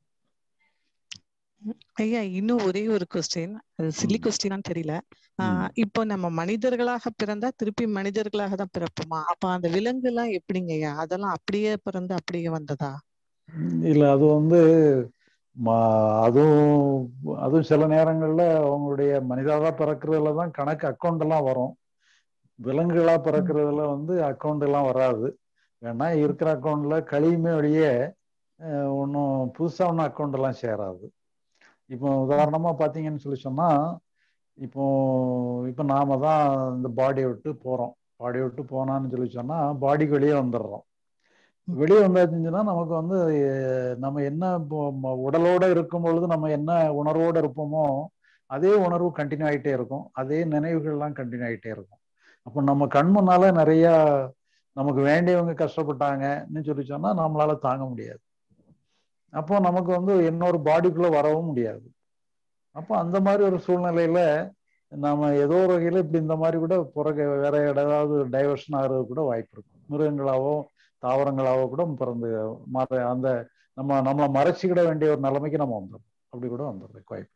ஐயா இன்னும் ஒரே ஒரு கொஸ்டின் அது சில்லி ம். கொஸ்டினான்னு தெரியல ஆஹ் இப்போ நம்ம மனிதர்களாக பிறந்தா திருப்பி மனிதர்களாக தான் பிறப்போமா அப்ப அந்த விலங்கு எல்லாம் எப்படிங்க ஐயா அதெல்லாம் அப்படியே பிறந்து அப்படியே வந்ததா இல்ல அது வந்து ம- அதுவும் அதுவும் சில நேரங்கள்ல அவங்களுடைய மனிதாவா பிறக்கிறதுல தான் கணக்கு அக்கௌண்ட் எல்லாம் வரும் விலங்குகளா பிறக்கிறதுல வந்து அக்கௌண்ட் எல்லாம் வராது வேணா இருக்கிற அக்கௌண்ட்ல கழியுமே வழியே ஒன்றும் புதுசா ஒன்றும் அக்கௌண்ட் எல்லாம் சேராது இப்போ உதாரணமா பாத்தீங்கன்னு சொல்லி சொன்னா இப்போ இப்போ நாம தான் இந்த பாடியை விட்டு போறோம் பாடியை விட்டு போனான்னு சொல்லி சொன்னா பாடிக்கு வெளியே வந்துடுறோம் வெளியே வந்தாச்சுன்னா நமக்கு வந்து அஹ், நம்ம என்ன இப்போ ம- உடலோட இருக்கும் பொழுது நம்ம என்ன உணர்வோட இருப்போமோ அதே உணர்வு கண்டினியூ ஆயிட்டே இருக்கும் அதே நினைவுகள்லாம் கண்டினியூ ஆயிட்டே இருக்கும் அப்போ நம்ம கண் முன்னால நிறைய நமக்கு வேண்டியவங்க கஷ்டப்பட்டாங்கன்னு சொல்லி சொன்னா நம்மளால தாங்க முடியாது அப்போ நமக்கு வந்து இன்னொரு பாடிக்குள்ள வரவும் முடியாது அப்போ அந்த மாதிரி ஒரு சூழ்நிலையில நாம ஏதோ ஒரு வகையில இப்படி இந்த மாதிரி கூட பிறகு வேற ஏதாவது டைவர்ஷன் ஆகிறது கூட வாய்ப்பு இருக்கும் மிருகங்களாவோ தாவரங்களாவோ கூட பிறந்து மற அந்த நம்ம நம்மளை மறைச்சிக்கிட வேண்டிய ஒரு நிலைமைக்கு நம்ம வந்துடும் அப்படி கூட வந்துடுறதுக்கு வாய்ப்பு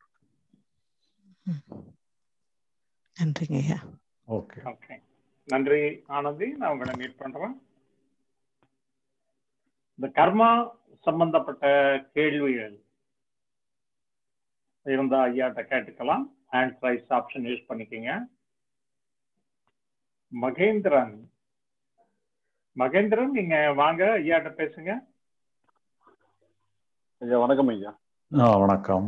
நன்றிங்க ஐயா ஓகே ஓகே நன்றி ஆனந்தி நான் உங்களை மீட் பண்றேன் இந்த கர்மா சம்பந்தப்பட்ட கேள்விகள் இருந்தா ஐயாட்ட கேட்டுக்கலாம் ஹேண்ட் ரைஸ் ஆப்ஷன் யூஸ் பண்ணிக்கோங்க மகேந்திரன் மகேந்திரன் நீங்க வாங்க ஐயாட்ட பேசுங்க ஐயா வணக்கம் ஐயா ஆ வணக்கம்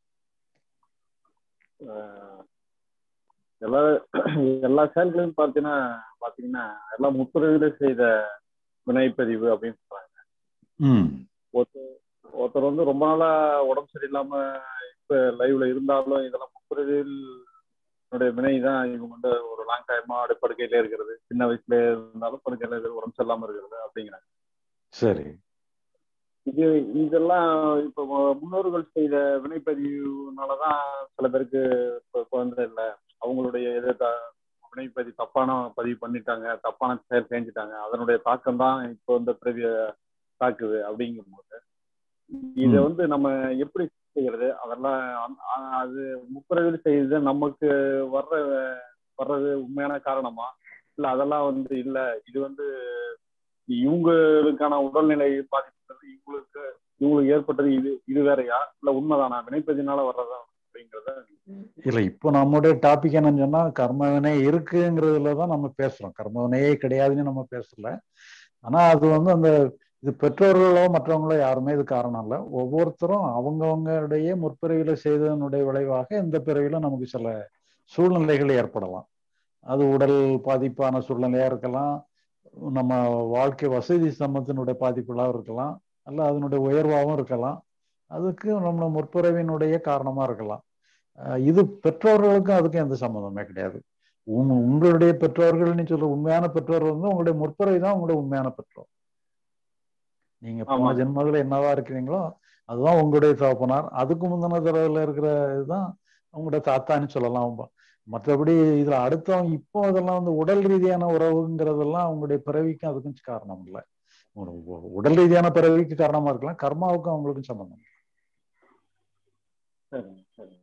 அஹ் எல்லா எல்லா செயல்களையும் பார்த்தீங்கன்னா பார்த்தீங்கன்னா எல்லாம் முத்துறவில செய்த வினைப்பதிவு அப்படின்னு சொல்றாங்க ம் ஒருத்தர் ஒருத்தர் வந்து ரொம்ப நாளா உடம்பு சரியில்லாம இப்ப லைவ்ல இருந்தாலும் இதெல்லாம் முத்துறவில் வினை தான் இவங்க வந்து ஒரு லாங் டைமா அப்படியே படுக்கையில இருக்கிறது சின்ன வயசுல இருந்தாலும் படுக்கையில இருக்கிறது உடம்பு சரியில்லாம இருக்கிறது அப்படிங்கிறாங்க சரி இது இதெல்லாம் இப்போ முன்னோர்கள் செய்த வினைப்பதிவுனாலதான் சில பேருக்கு இப்போ குழந்தை இல்லை அவங்களுடைய எது த- வினைப்பதிவு தப்பான பதிவு பண்ணிட்டாங்க தப்பான செயல் செஞ்சுட்டாங்க அதனுடைய தாக்கம் தான் இப்போ இந்த பிறவிய தாக்குது அப்படிங்கும்போது இதை ம். வந்து நம்ம எப்படி செய்யறது அதெல்லாம் அந்த- அ- அது முப்பிறவில் செய்து நமக்கு வர்ற வர்றது உண்மையான காரணமா இல்ல அதெல்லாம் வந்து இல்ல இது வந்து இவங்களுக்கான உடல்நிலை பாதிப்புறது இவங்களுக்கு இவங்களுக்கு ஏற்பட்டது இது இது வேறயா இல்ல உண்மைதானா வினைப்பதினால வர்றதா அப்படிங்கறத இல்ல இப்போ நம்முடைய டாபிக் என்னன்னு சொன்னா கர்மவினை இருக்குங்கிறதுல தான் நம்ம பேசுறோம் கர்மவினையே கிடையாதுன்னு நம்ம பேசல ஆனா அது வந்து அந்த இது பெற்றோர்களோ மற்றவங்களோ யாருமே இது காரணம் இல்லை ஒவ்வொருத்தரும் அவங்கவங்களுடைய முற்பிறவியில செய்ததனுடைய விளைவாக இந்த பிறவியில நமக்கு சில சூழ்நிலைகள் ஏற்படலாம் அது உடல் பாதிப்பான சூழ்நிலையா இருக்கலாம் நம்ம வாழ்க்கை வசதி சம்பத்தினுடைய பாதிப்புகளாக இருக்கலாம் அல்ல அதனுடைய உயர்வாகவும் இருக்கலாம் அதுக்கு நம்ம முற்பிறவினுடைய காரணமா இருக்கலாம் அஹ் இது பெற்றோர்களுக்கும் அதுக்கும் எந்த சம்மந்தமே கிடையாது உங்க உங்களுடைய பெற்றோர்கள்னு சொல்ற உண்மையான பெற்றோர் வந்து உங்களுடைய முற்பிறவி தான் உங்களுடைய உண்மையான பெற்றோர் நீங்க போன ஆமா. ஜென்மத்துல என்னவா இருக்கிறீங்களோ அதுதான் உங்களுடைய தகப்பனார் அதுக்கு முந்தின தடவைல இருக்கிற இதுதான் உங்களுடைய தாத்தான்னு சொல்லலாம் மற்றபடி இதுல அடுத்தவங்க இப்போ அதெல்லாம் வந்து உடல் ரீதியான உறவுங்கிறதெல்லாம் உங்களுடைய பிறவிக்கும் அதுக்கும் காரணம் இல்லை உ- உ- உடல் ரீதியான பிறவிக்கு காரணமா இருக்கலாம் கர்மாவுக்கும் அவங்களுக்கும் சம்பந்தம் இல்லை. சரிங்க சரிங்க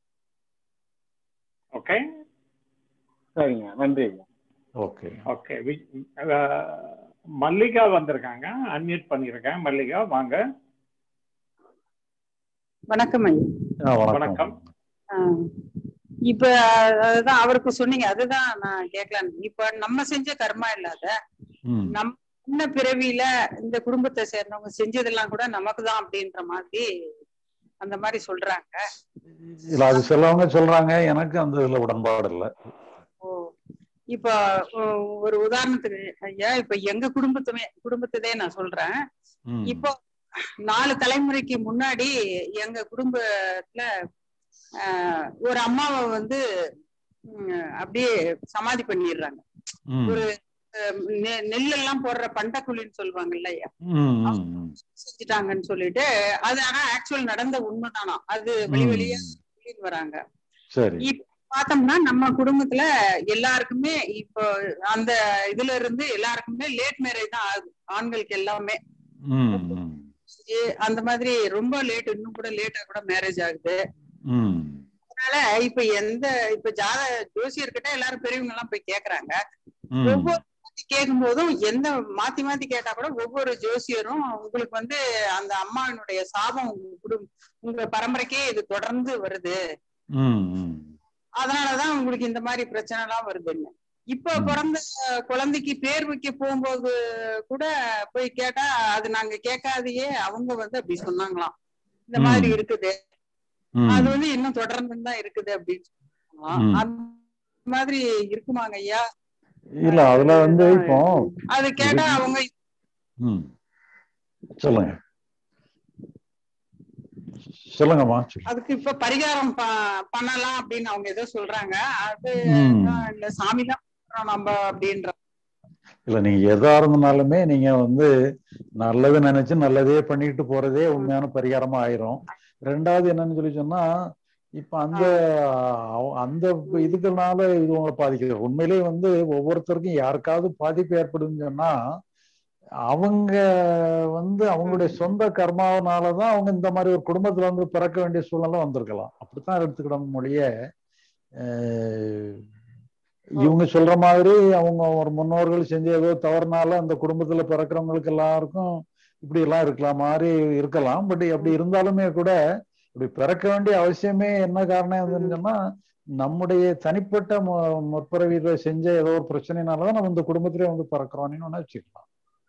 ஓகே சரிங்க நன்றி ஐயா ஓகே ஓகே மல்லிகா வந்திருக்காங்க அன்மியூட் பண்ணியிருக்கேன் மல்லிகா வாங்க வணக்கம் ஐயா ஆ, வணக்கம். வணக்கம் ஆ. இப்ப அதுதான் அவருக்கு சொன்னீங்க அதுதான் நான் கேட்கலாம் இப்ப நம்ம செஞ்ச கர்மா இல்லாத ம் நம்ம சின்ன பிறவியில இந்த குடும்பத்தை சேர்ந்தவங்க செஞ்சதெல்லாம் கூட நமக்கு தான் அப்படின்ற மாதிரி அந்த மாதிரி சொல்றாங்க இல்ல அது சிலவங்க சொல்றாங்க எனக்கு அந்த இதுல உடன்பாடு இல்லை ஓ இப்ப ஒ- ஒரு உதாரணத்துக்கு ஐயா இப்ப எங்க குடும்பத்துமே குடும்பத்ததே நான் சொல்றேன் ம். இப்போ நாலு தலைமுறைக்கு முன்னாடி எங்க குடும்பத்துல ஆஹ், ஒரு அம்மாவை வந்து ம், அப்படியே சமாதி பண்ணிடுறாங்க ம். ஒரு அஹ், நெ- நெல்லெல்லாம் போடுற பண்டக்குழின்னு சொல்லுவாங்க இல்லையா ம், ம், ம். செஞ்சுட்டாங்கன்னு சொல்லிட்டு அது ஆனா ஆக்சுவல் நடந்த உண்மைதானா அது வெளி வெளியா ம். சொல்லிட்டு வராங்க சரி இப்ப பார்த்தோம்னா நம்ம குடும்பத்துல எல்லாருக்குமே இப்போ அந்த இதுல இருந்து எல்லாருக்குமே லேட் மேரேஜ் தான் ஆகுது ஆண்களுக்கு எல்லாமே ம், ம், ஏ- அந்த மாதிரி ரொம்ப லேட் இன்னும் கூட லேட்டா கூட மேரேஜ் ஆகுது ம். அதனால இப்ப எந்த இப்ப ஜாத ஜோசியர்கிட்ட எல்லாரும் பெரியவங்க எல்லாம் போய் கேக்குறாங்க ம். ஒவ்வொரு வாட்டி கேட்கும் போதும் எந்த மாத்தி மாத்தி கேட்டா கூட ஒவ்வொரு ஜோசியரும் உங்களுக்கு வந்து அந்த அம்மாவினுடைய சாபம் உங்க குடும்ப உங்க பரம்பரைக்கே இது தொடர்ந்து வருது ம், ம். அதனாலதான் உங்களுக்கு இந்த மாதிரி பிரச்சனை எல்லாம் வருதுன்னு இப்ப ம். பிறந்த அஹ், குழந்தைக்கு பேர் வைக்க போகும்போது கூட போய் கேட்டா அது நாங்க கேட்காதையே அவங்க வந்து அப்படி சொன்னாங்களாம் இந்த மாதிரி ம். இருக்குது ம். அது வந்து இன்னும் தொடர்ந்து தான் இருக்குது அப்படின்னு சொன்னாங்களாம். ம். அந்த மாதிரி இருக்குமாங்க ஐயா இல்ல அதுல வந்து இப்போ அது கேட்டா இது- அவங்க ம். சொல்லுங்க சொல்லுங்கம்மா சொல்லுங்க. அதுக்கு இப்ப பரிகாரம் ப- பண்ணலாம் அப்படின்னு அவங்க ஏதோ சொல்றாங்க அது ம். தான் இல்ல சாமி தான் பண்றோம் நம்ம அப்படின்ற இல்ல நீங்க எதா இருந்தாலுமே நீங்க வந்து நல்லது நினைச்சு நல்லதே பண்ணிட்டு போறதே உண்மையான பரிகாரமா ஆயிரும் ரெண்டாவது என்னன்னு சொல்லி சொன்னா இப்ப அந்த அவ- அந்த இதுக்குனால இது உங்களை பாதிக்குது உண்மையிலேயே வந்து ஒவ்வொருத்தருக்கும் யாருக்காவது பாதிப்பு ஏற்படுதுன்னு சொன்னா அவங்க வந்து அவங்களுடைய சொந்த கர்மாவனாலதான் அவங்க இந்த மாதிரி ஒரு குடும்பத்துல வந்து பிறக்க வேண்டிய சூழ்நிலை வந்திருக்கலாம் அப்படித்தான் எடுத்துக்கிடணும் மொழிய அஹ், இவங்க சொல்ற மாதிரி அவங்க ஒரு முன்னோர்கள் செஞ்ச ஏதோ தவறுனால அந்த குடும்பத்துல பிறக்கிறவங்களுக்கு எல்லாருக்கும் இப்படி எல்லாம் இருக்கலாம் மாதிரி இருக்கலாம் பட் அப்படி இருந்தாலுமே கூட இப்படி பிறக்க வேண்டிய அவசியமே என்ன காரணம் எதுன்னு சொன்னா நம்முடைய தனிப்பட்ட மு- முற்பிறவியில செஞ்ச ஏதோ ஒரு பிரச்சனைனாலதான் நம்ம இந்த குடும்பத்திலே வந்து பிறக்கிறோம்னு ஒண்ணு வச்சுக்கலாம்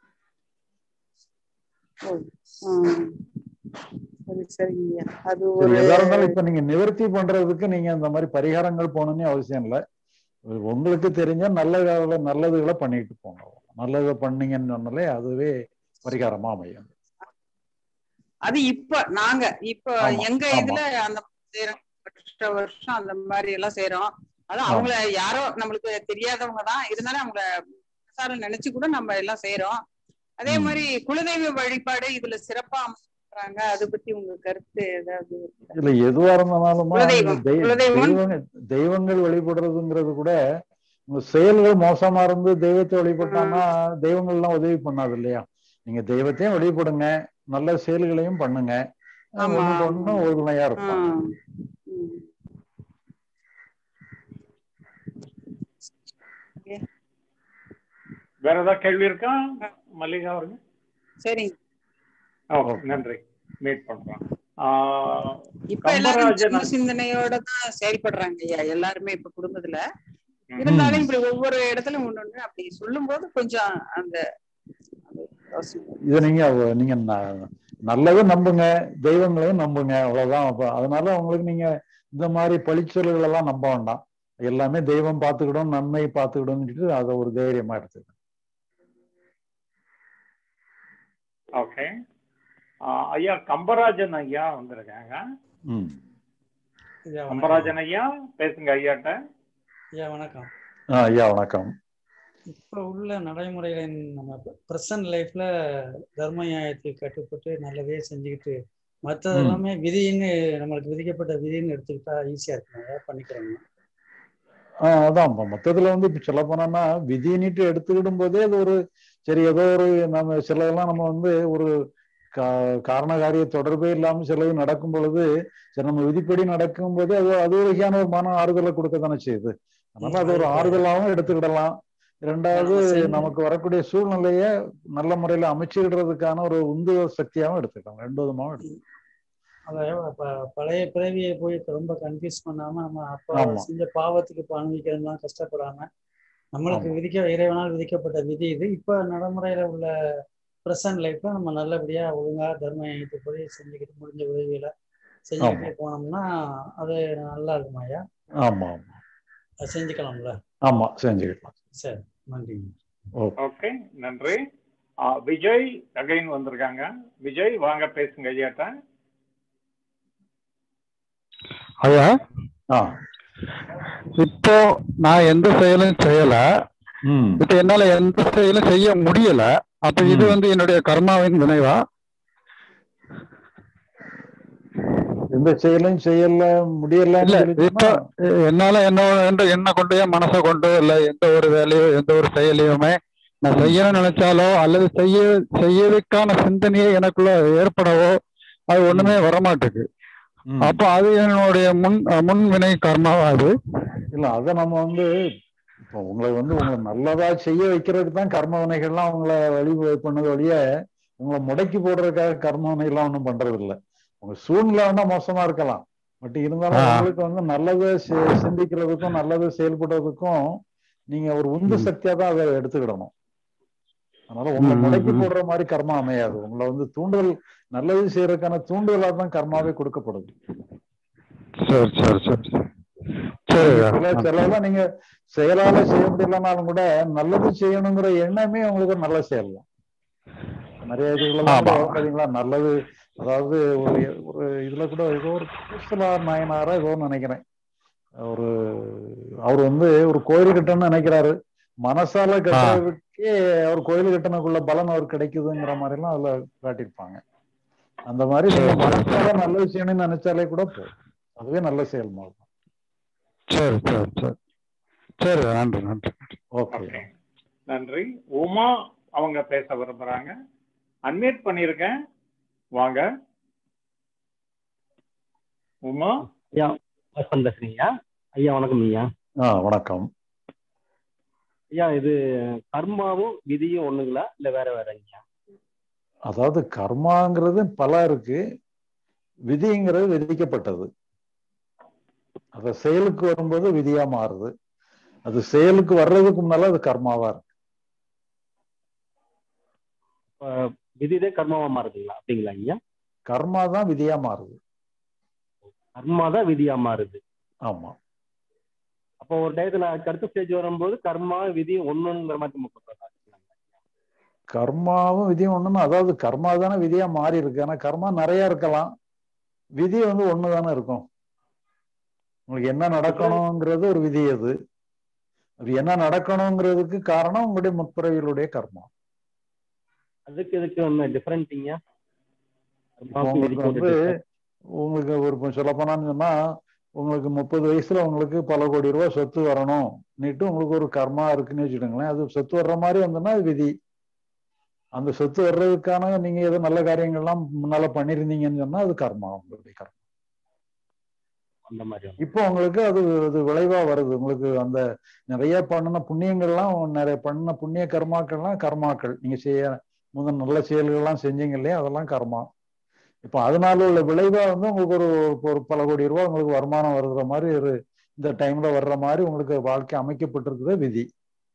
ம். சரி சரிங்க அது சரி ஒரு எதா இருந்தாலும் இப்ப நீங்க நிவர்த்தி பண்றதுக்கு நீங்க இந்த மாதிரி பரிகாரங்கள் போகணும்னு அவசியம் இல்லை உங்களுக்கு தெரிஞ்ச நல்ல வேலை நல்லதுகளை பண்ணிட்டு போங்க நல்லதை பண்ணீங்கன்னு சொன்னாலே அதுவே பரிகாரமா அமையும் அது இப்ப நாங்க இப்ப ஆமா, எங்க ஆமா. இதுல அந்த மாதிரி செய்றோம் வருஷ வருஷம் அந்த மாதிரி எல்லாம் செய்யறோம் அதான் ஆமா. அவங்கள யாரோ நம்மளுக்கு தெரியாதவங்க தான் இருந்தாலும் அவங்கள மனசார நினைச்சு கூட நம்ம எல்லாம் செய்யறோம் அதே ம். மாதிரி குலதெய்வ வழிபாடு இதுல சிறப்பா அமைக்கிறாங்க அதை பத்தி உங்க கருத்து ஏதாவது இருக்கா? இல்ல எதுவா இருந்தாலுமா குலதெய்வம், இந்த தெய்- குலதெய்வம். தெய்வங்கள் தெய்வங்கள் வழிபடுறதுங்கிறது கூட உங்க செயல்கள் மோசமா இருந்து தெய்வத்தை வழிபட்டான்னா தெய்வங்கள் எல்லாம் உதவி பண்ணாது இல்லையா நீங்க தெய்வத்தையும் வழிபடுங்க நல்ல செயல்களையும் பண்ணுங்க ஆமா. ஒண்ணுக்கு ஒண்ணு ஒருதுணையா இருப்பாங்க ஆஹ் உம். வேற ஏதாவது கேள்வி இருக்கா மல்லிகா அவர்கள் சரிங்க ஓகே நன்றி மீட் பண்றோம் ஆஹ் இப்ப எல்லாரும் கம்பராஜன் சின்ன சிந்தனையோட தான் செயல்படுறாங்க ஐயா எல்லாருமே இப்ப குடும்பத்துல ம். இருந்தாலும் இப்படி ஒவ்வொரு இடத்துலயும் ஒண்ணு ஒண்ணு அப்படி சொல்லும்போது கொஞ்சம் அந்த அந்த யோசனை இதை நீங்க நீங்க ந- நல்லதை நம்புங்க தெய்வங்களையும் நம்புங்க அவ்வளவுதான் அப்ப அதனால உங்களுக்கு நீங்க இந்த மாதிரி பழிச்சொல்கள் எல்லாம் நம்ப வேண்டாம் எல்லாமே தெய்வம் பார்த்துக்கிடும் நன்மை பார்த்துக்கிடும்னு அதை ஒரு தைரியமா எடுத்துக்கணும் ஓகே ஐயா கம்பராஜன் ஐயா வந்திருக்காங்க ம் ஐயா வணக்கம் கம்பராஜன் ஐயா பேசுங்க ஐயாட்ட ஐயா வணக்கம் ஆ, ஐயா வணக்கம் இப்போ உள்ள நடைமுறையில நம்ம ப்ரெசன்ட் லைஃப்ல தர்ம நியாயத்துக்கு கட்டுப்பட்டு நல்லதே செஞ்சுக்கிட்டு மற்றது ம். எல்லாமே விதின்னு நம்மளுக்கு விதிக்கப்பட்ட விதின்னு எடுத்துக்கிட்டா ஈஸியா இருக்கும் ஐயா பண்ணிக்கிறோங்க ஆ, அதான் இப்ப மொத்தத்துல வந்து இப்ப சொல்ல போனோம்னா விதினிட்டு எடுத்துக்கிடும் போதே அது ஒரு சரி ஏதோ ஒரு நம்ம சிலதெல்லாம் நம்ம வந்து ஒரு கா- காரண காரிய தொடர்பே இல்லாம சிலது நடக்கும் பொழுது சரி நம்ம விதிப்படி நடக்கும் போது அது அது ஒரு வகையான ஒரு மன ஆறுதலை கொடுக்க தானே செய்யுது அதனால அது ஒரு ஆறுதலாகவும் எடுத்துக்கிடலாம் ரெண்டாவது நம்ம செஞ்ச- நமக்கு வரக்கூடிய சூழ்நிலைய நல்ல முறையில அமைச்சுக்கிடுறதுக்கான ஒரு உந்து சக்தியாகவும் எடுத்துக்கலாம் ரெண்டு விதமாகவும் எடுத்துக்கலாம் அதாவது ப- பழைய பிறவியை போய் ரொம்ப கன்ஃபியூஸ் பண்ணாம நம்ம அப்ப ஆமா. செஞ்ச பாவத்துக்கு இப்ப அனுபவிக்கிறதுலாம் கஷ்டப்படாம நம்மளுக்கு ஆமா. விதிக்க இறைவனால் விதிக்கப்பட்ட விதி இது இப்ப நடைமுறையில உள்ள ப்ரெசன்ட் லைஃப்ல நம்ம நல்லபடியா ஒழுங்கா தர்ம நியாயத்துப்படி செஞ்சுக்கிட்டு முடிஞ்ச உதவிகளை செஞ்சுக்கிட்டே போனோம்னா அது நல்லா இருக்குமா ஐயா ஆமா ஆமா அது செஞ்சுக்கலாம்ல ஆமா செஞ்சுக்கலாம் சரி நன்றிங்க ஓகே ஓகே நன்றி ஆ, விஜய் அகைன் வந்திருக்காங்க விஜய் வாங்க பேசுங்க ஐயாட்ட ஐயா ஆ இப்போ நான் எந்த செயலும் செய்யல ம் இப்ப என்னால எந்த செயலும் செய்ய முடியல அப்ப இது ம். வந்து என்னுடைய கர்மாவின் வினைவா எந்த செயலும் செய்யல இல்ல முடியலன்னு இப்ப சொல்லிட்டோம்னா என்னால என்ன என்ற என்ன கொண்டு என் மனசை கொண்டு இல்ல எந்த ஒரு வேலையோ எந்த ஒரு செயலையுமே நான் செய்யணும்னு நினைச்சாலோ அல்லது செய்ய செய்யறதுக்கான சிந்தனையே எனக்குள்ள ஏற்படவோ அது ஒண்ணுமே வரமாட்டுக்கு ம். அப்ப அது என்னுடைய முன் முன் வினை கர்மாவா அது இல்ல அத நம்ம வந்து இப்போ உங்களை வந்து உங்களை நல்லதா செய்ய வைக்கிறதுக்கு தான் கர்ம வினைகள்லாம் உங்களை வழி பண்ணது வழிய உங்களை முடக்கி போடுறதுக்காக கர்ம வினைகள்லாம் ஒன்றும் பண்றது இல்ல உங்க சூழ்நிலை வேணா மோசமா இருக்கலாம் பட் இருந்தாலும் ஆ. உங்களுக்கு வந்து நல்லதை சி- சிந்திக்கிறதுக்கும் நல்லதை செயல்படுறதுக்கும் நீங்க ஒரு உந்து ம். சக்தியா தான் அதை எடுத்துக்கிடணும் அதனால உங்களை ம், ம், முடக்கி ம். போடுற மாதிரி கர்மா அமையாது உங்களை வந்து தூண்டுதல் நல்லது செய்யறதுக்கான தூண்டுதலா தான் கர்மாவே கொடுக்கப்படுது சரி சரி சரி சரி சரியா சில சிலதெல்லாம் நீங்க செயலால செய்ய முடியலனாலும் கூட நல்லது செய்யணுங்கிற எண்ணமே உங்களுக்கு ஒரு நல்ல செயல் தான் நிறைய இதுகளெல்லாம் கூட ஆமா. வரும் பாத்தீங்களா நல்லது அதாவது ஒரு ஒரு இதுல கூட ஏதோ ஒரு பூசலார் நாயனாரா ஏதோ ஒண்ணு நினைக்கிறேன் ஒரு அவர் வந்து ஒரு கோயில் கட்டணும்னு நினைக்கிறாரு மனசால கட்டுறதுக்கே அவர் கோயில் கட்டணுக்குள்ள பலன் அவர் கிடைக்குதுங்கிற மாதிரி எல்லாம் அதுல காட்டியிருப்பாங்க அந்த மாதிரி நீங்க மனசால நல்லது செய்யணும்னு நினைச்சாலே கூட போதும் அதுவே நல்ல செயல் மாதிரி தான் சரி சரி சரி சரி நன்றி நன்றி ஓகே ஓகே நன்றி உமா அவங்க பேச விரும்புறாங்க அன்மியூட் பண்ணியிருக்கேன் வாங்க உமா ஐயா வசந்த் பேசுறீங்க ஐயா வணக்கம் ஐயா ஆ வணக்கம் ஐயா இது கர்மாவும் விதியும் ஒண்ணுங்களா இல்ல வேற வேற ஐயா அதாவது கர்மாங்கிறது பல இருக்கு விதிங்கிறது விதிக்கப்பட்டது அத செயலுக்கு வரும்போது விதியா மாறுது அது செயலுக்கு வர்றதுக்கு முன்னால அது கர்மாவா இருக்கு இப்ப விதிதே கர்மாவா மாறுதுங்களா அப்படிங்களா ஐயா கர்மா தான் விதியா மாறுது கர்மா தான் விதியா மாறுது ஆமா அப்போ ஒரு டயத்துல அதுக்கு அடுத்த ஸ்டேஜ் வரும்போது கர்மா விதி ஒண்ணுங்கிற மாதிரி நம்ம சொல்றதா கர்மாவும் விதியும் ஒண்ணுன்னு அதாவது கர்மா தானே விதியா மாறி இருக்கு ஆனா கர்மா நிறைய இருக்கலாம் விதி வந்து ஒண்ணு தானே இருக்கும் உங்களுக்கு என்ன நடக்கணுங்கிறது ஒரு விதி அது அது என்ன நடக்கணுங்கிறதுக்கு காரணம் உங்களுடைய முற்பிறவிகளுடைய கர்மா அதுக்கு இதுக்கு ஒண்ணு டிஃபரெண்ட்டிங்க இப்போ உங்களுக்கு வந்து உங்களுக்கு ஒரு சொல்ல போனான்னு சொன்னா உங்களுக்கு முப்பது வயசுல உங்களுக்கு பல கோடி ரூபாய் சொத்து வரணும் நீட்டு உங்களுக்கு ஒரு கர்மா இருக்குன்னு வச்சுக்கோங்களேன் அது சொத்து வர்ற மாதிரி வந்ததுன்னா அது விதி அந்த சொத்து வர்றதுக்கான நீங்க ஏதோ நல்ல காரியங்கள்லாம் முன்னால பண்ணிருந்தீங்கன்னு சொன்னா அது கர்மா உங்களுடைய கர்மா அந்த மாதிரி இப்போ உங்களுக்கு அது அது விளைவா வருது உங்களுக்கு அந்த நிறைய பண்ணின புண்ணியங்கள்லாம் நிறைய பண்ண புண்ணிய கர்மாக்கள்லாம் கர்மாக்கள் நீங்க செய்ய முதல் நல்ல செயல்கள்லாம் செஞ்சீங்க இல்லையா அதெல்லாம் கர்மா இப்போ அதனால உள்ள விளைவா வந்து உங்களுக்கு ஒரு ஒரு பல கோடி ரூபாய் உங்களுக்கு வருமானம் வருகிற மாதிரி ஒரு இந்த டைம்ல வர்ற மாதிரி உங்களுக்கு வாழ்க்கை அமைக்கப்பட்டிருக்கிற விதி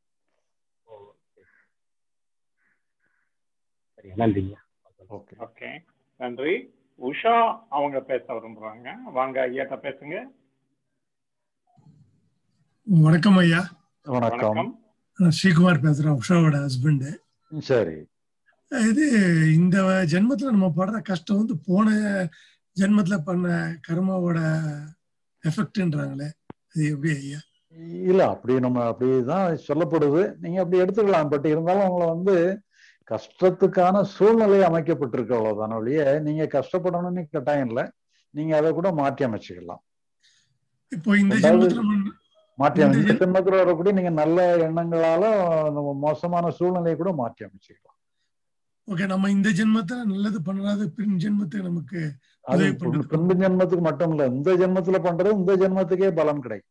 சரி நன்றிங்க ஓகே ஓகே நன்றி உஷா அவங்க பேச விரும்புறாங்க வாங்க ஐயாட்ட பேசுங்க வணக்கம் ஐயா வணக்கம் நான் ஸ்ரீகுமார் பேசுறேன் உஷாவோட ஹஸ்பண்ட் சரி இது இந்த ஜென்மத்துல நம்ம படுற கஷ்டம் வந்து போன ஜென்மத்துல பண்ண கர்மாவோட எஃபெக்ட்ன்றாங்களே அது எப்படி ஐயா இல்ல அப்படி நம்ம அப்படிதான் சொல்லப்படுது நீங்க அப்படி எடுத்துக்கலாம் பட் இருந்தாலும் உங்களை வந்து கஷ்டத்துக்கான சூழ்நிலை அமைக்கப்பட்டிருக்கு அவ்வளவுதான ஒழிய நீங்க கஷ்டப்படணும்னு கட்டாயம் இல்லை நீங்க அதை கூட மாற்றி அமைச்சுக்கலாம் இப்போ இந்த ரெண்டாவது ஜென்மத்துல நம்ம- மாற்றி இந்த அமை- இந்த ஜென்- ஜென்மத்துல வரக்கூடிய நீங்க நல்ல எண்ணங்களால நம்ம மோசமான சூழ்நிலையை கூட மாற்றி அமைச்சுக்கலாம் ஓகே நம்ம இந்த ஜென்மத்துல நல்லது பண்ணாத பின் ஜென்மத்துக்கு நமக்கு அது உதவி பின்- பண்றது பின்பு ஜென்மத்துக்கு மட்டும் இல்ல இந்த ஜென்மத்துல பண்றது இந்த ஜென்மத்துக்கே பலன் கிடைக்கும்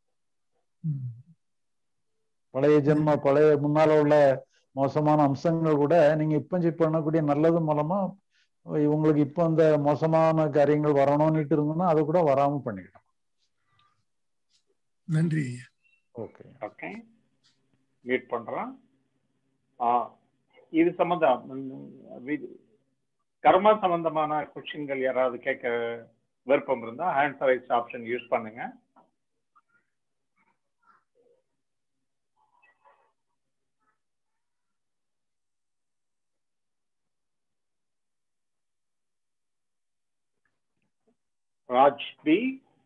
பழைய ஜென்ம பழைய முன்னால உள்ள மோசமான அம்சங்கள் கூட நீங்க இப்ப செக் பண்ணக்கூடிய நல்லது மூலமா உங்களுக்கு இப்ப அந்த மோசமான காரியங்கள் வரணும்னுட்டு இருந்ததுன்னா அதை கூட வராம பண்ணிக்கலாம் நன்றி ஐயா ஓகே ஓகே மீட் பண்றோம் ஆ இது சம்பந்தம் ம், வி- கர்மா சம்பந்தமான கொஸ்டின்கள் யாராவது கேட்க விருப்பம் இருந்தா ஹேண்ட் ரைஸ் ஆப்ஷன் யூஸ் பண்ணுங்க ராஜ் பி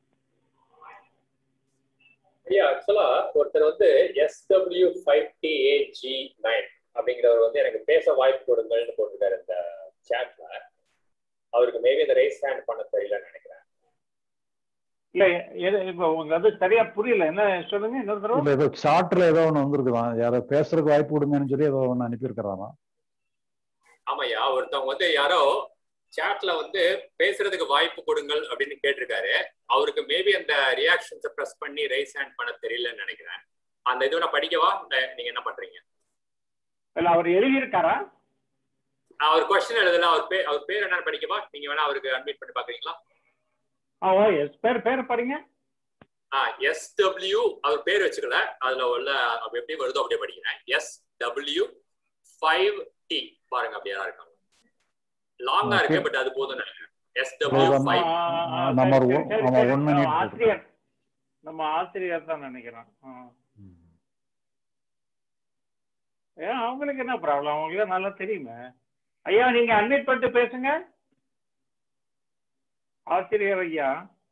ஐயா ஆக்சுவலா ஒருத்தர் வந்து எஸ்டபிள்யூ ஃபைவ் டிஏஜி நைன் அப்படிங்கிறவர் வந்து எனக்கு பேச வாய்ப்பு கொடுங்கள்னு போட்டிருக்காரு இந்த சேட்ல அவருக்கு மேபி இந்த ரைஸ் ஹேண்ட் பண்ண தெரியலன்னு நினைக்கிறேன் இல்ல எது இப்ப உங்க அது சரியா புரியல என்ன சொல்லுங்க இன்னொரு தடவை இல்ல ஏதோ சார்ட்ல ஏதோ ஒண்ணு வந்திருக்குதான் யாரோ பேசுறதுக்கு வாய்ப்பு கொடுங்கன்னு சொல்லி ஏதோ ஒண்ணு அனுப்பியிருக்கிறாராம் ஆமாய்யா ஒருத்தவங்க வந்து யாரோ சாட்ல வந்து பேசுறதுக்கு வாய்ப்பு கொடுங்கள் அப்படின்னு கேட்டிருக்காரு அவருக்கு மேபி அந்த ரியாக்ஷன்ஸை ப்ரெஸ் பண்ணி ரைஸ் ஹேண்ட் பண்ண தெரியலன்னு நினைக்கிறேன் அந்த இது நான் படிக்கவா இல்ல நீங்க என்ன பண்றீங்க இல்ல அவர் எழுதியிருக்காரா அவர் கொஸ்டின் எழுதல அவர் பேர் அவர் பேர் என்னன்னு படிக்கவா நீங்க வேணா அவருக்கு அட்மிட் பண்ணி பாக்குறீங்களா ஆ ஓ எஸ் பேர் பேர் படிங்க எஸ் டபிள்யூ அவர் பேர் வச்சுக்கல அதுல உள்ள அப்ப எப்படி வருதோ அப்படியே படிக்கிறேன் எஸ் டபிள்யூ ஃபைவ் டி பாருங்க அப்படியே தான் இருக்காங்க லாங்கா இருக்கு பட் அது போதும் நினைக்கிறேன் எஸ் டபிள்யூ ஃபைவ் நம்பர் சரி, சரி, நம்ம சரி. ஒன் நம்ம மினிட் ஆசிரியர் நம்ம ஆசிரியர் தான் நினைக்கிறேன் ஆ. ஏன் அவங்களுக்கு என்ன ப்ராப்ளம் அவங்களுக்கு நல்லா தெரியுமே ஐயா நீங்க அட்மிட் பண்ணிட்டு பேசுங்க ஆசிரியர் ஐயா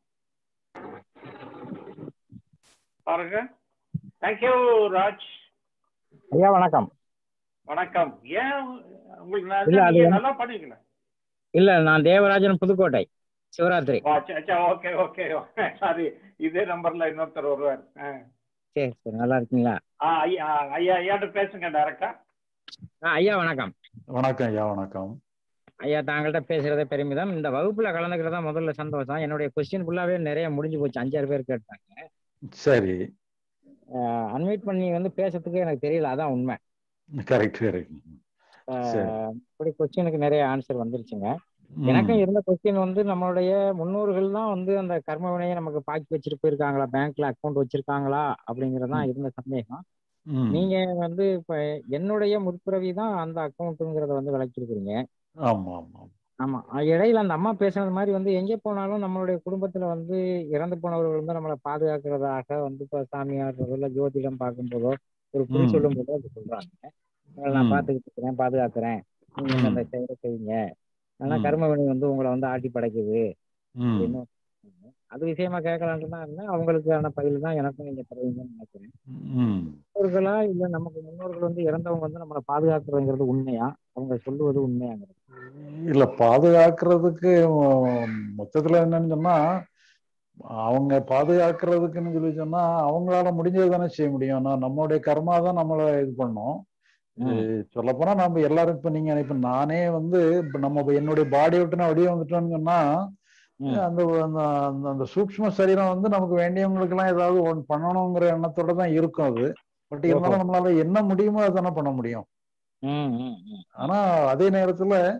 பாருங்க தேங்க்யூ ராஜ் ஐயா வணக்கம் வணக்கம் ஏன் உங்களுக்கு நான் இல்ல, அது நீங்க வந்து- நல்லா பண்ணீங்களே இல்ல நான் Devarajan Pudukkottai Sivarathri okay okay sorry இதே நம்பர்ல இன்னொருத்தர் வருவார் ஆ. சரி சரி நல்லா இருக்கீங்களா ஆ, ஐயா ஐயா ஐயாட்ட பேசுங்க டைரக்டா ஆ, ஐயா வணக்கம் வணக்கம் ஐயா வணக்கம் ஐயா தாங்கள்ட்ட பேசுறதே பெருமிதம் இந்த வகுப்புல கலந்துக்கிறதா முதல்ல சந்தோஷம் என்னுடைய கொஸ்டின் ஃபுல்லாவே நிறைய முடிஞ்சு போச்சு அஞ்சாறு பேர் கேட்டாங்க சரி அன்வைட் பண்ணி வந்து பேசுறதுக்கு எனக்கு தெரியல அதான் உண்மை கரெக்ட் கரெக்ட் சரி ஆஹ் இப்படி கொஸ்டினுக்கு நிறைய ஆன்சர் வந்துருச்சுங்க ம். எனக்கும் இருந்த கொஸ்டின் வந்து நம்மளுடைய முன்னோர்கள் தான் வந்து அந்த கர்ம வினையை நமக்கு பாக்கி வச்சுட்டு போயிருக்காங்களா பேங்க்ல அக்கௌண்ட் வச்சிருக்காங்களா அப்படிங்கறதுதான் இருந்த சந்தேகம் ம். நீங்க வந்து இப்ப என்னுடைய முற்பிறவி தான் அந்த அக்கௌண்ட்டுங்கிறத வந்து விளக்கிருக்கிறீங்க ஆமா ஆமா ஆமா அஹ் இடையில அந்த அம்மா பேசுனது மாதிரி வந்து எங்கே போனாலும் நம்மளுடைய குடும்பத்துல வந்து இறந்து போனவர்கள் வந்து நம்மளை பாதுகாக்கிறதாக வந்து இப்ப சாமியார் இல்ல ஜோதிடம் பார்க்கும்போதோ ஒரு குறி ம். சொல்லும் போதோ அது சொல்றாங்க உங்களை நான் ம். பாத்துக்கிட்டு இருக்கிறேன் பாதுகாக்கிறேன் நீங்க ம். இந்த செயலை செய்யுங்க ஆனா ம். கர்ம வினை வந்து உங்களை வந்து ஆட்டி படைக்குது ம். அப்படின்னு அது விஷயமா கேட்கலான்ட்டு தான் இருந்தேன் அவங்களுக்கான பதில் தான் எனக்கும் நீங்க தருவீங்கன்னு நினைக்கிறேன் ம். முன்னோர்களா இல்ல நமக்கு முன்னோர்கள் வந்து இறந்தவங்க வந்து நம்மளை பாதுகாக்கிறதுங்கிறது உண்மையா அவங்க சொல்லுவது உண்மையாங்கிறது இல்ல பாதுகாக்கிறதுக்கு உம், மொத்தத்துல என்னன்னு சொன்னா அவங்க பாதுகாக்கிறதுக்குன்னு சொல்லி சொன்னா அவங்களால முடிஞ்சது தானே செய்ய முடியும் நான் நம்மளுடைய கர்மா தான் நம்மளை இது பண்ணோம் சொல்ல போனா நம்ம எல்லாரும் இப்ப நீங்க இப்ப நானே வந்து இப்ப நம்ம இப்ப என்னுடைய பாடி விட்டு நான் வெளியே வந்துட்டோம்னு சொன்னா அந்த அந்த அந்த- அந்த சூக்ஷ்ம சரீரம் வந்து நமக்கு வேண்டியவங்களுக்கு எல்லாம் ஏதாவது ஒன்று பண்ணணுங்கிற எண்ணத்தோட தான் இருக்கும் அது பட் இருந்தாலும் நம்மளால என்ன முடியுமோ அதை தானே பண்ண முடியும் ம், ம், ம். ஆனா அதே நேரத்துல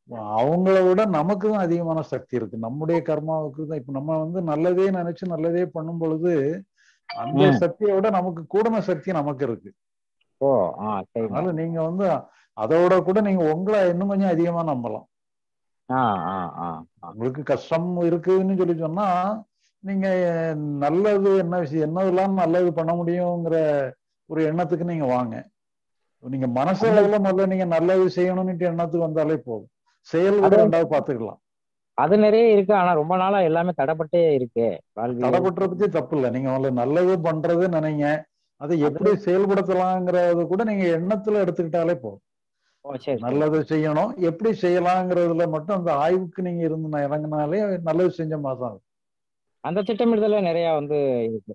அவங்கள விட நமக்கு தான் அதிகமான சக்தி இருக்கு நம்முடைய கர்மாவுக்கு தான் இப்ப நம்ம வந்து நல்லதே நினைச்சு நல்லதே பண்ணும் பொழுது அந்த ம். சக்தியை விட நமக்கு கூடுன சக்தி நமக்கு இருக்கு ஓ ஆ சரி அதனால நீங்க வந்து அதோட கூட நீங்க உங்களை இன்னும் கொஞ்சம் அதிகமா நம்பலாம் ஆ ஆ ஆ உங்களுக்கு கஷ்டம் இருக்குன்னு சொல்லி சொன்னா நீங்க நல்லது என்ன விஷயம் என்னதெல்லாம் நல்லது பண்ண முடியுங்கிற ஒரு எண்ணத்துக்கு நீங்க வாங்க நீங்க மனசளவுல முதல்ல நீங்க நல்லது செய்யணும்னு எண்ணத்துக்கு வந்தாலே போதும் செயல் கூட அது- ரெண்டாவது பாத்துக்கலாம் அது நிறைய இருக்கு ஆனா ரொம்ப நாளா எல்லாமே தடைப்பட்டே இருக்கு வாழ்வியல் தடைப்பட்டுற பத்தி தப்பு இல்லை நீங்க முதல்ல நல்லது பண்றது நினைங்க அதை எப்படி செயல்படுத்தலாங்கிறத கூட நீங்க எண்ணத்துல எடுத்துக்கிட்டாலே போதும் ஓ சரி நல்லது செய்யணும் எப்படி செய்யலாங்கிறதுல மட்டும் அந்த ஆய்வுக்கு நீங்க இருந்து இறங்கினாலே நல்லது செஞ்ச மாதிரி தான் இருக்கும். அந்த திட்டமிடுதல நிறைய வந்து இருக்கு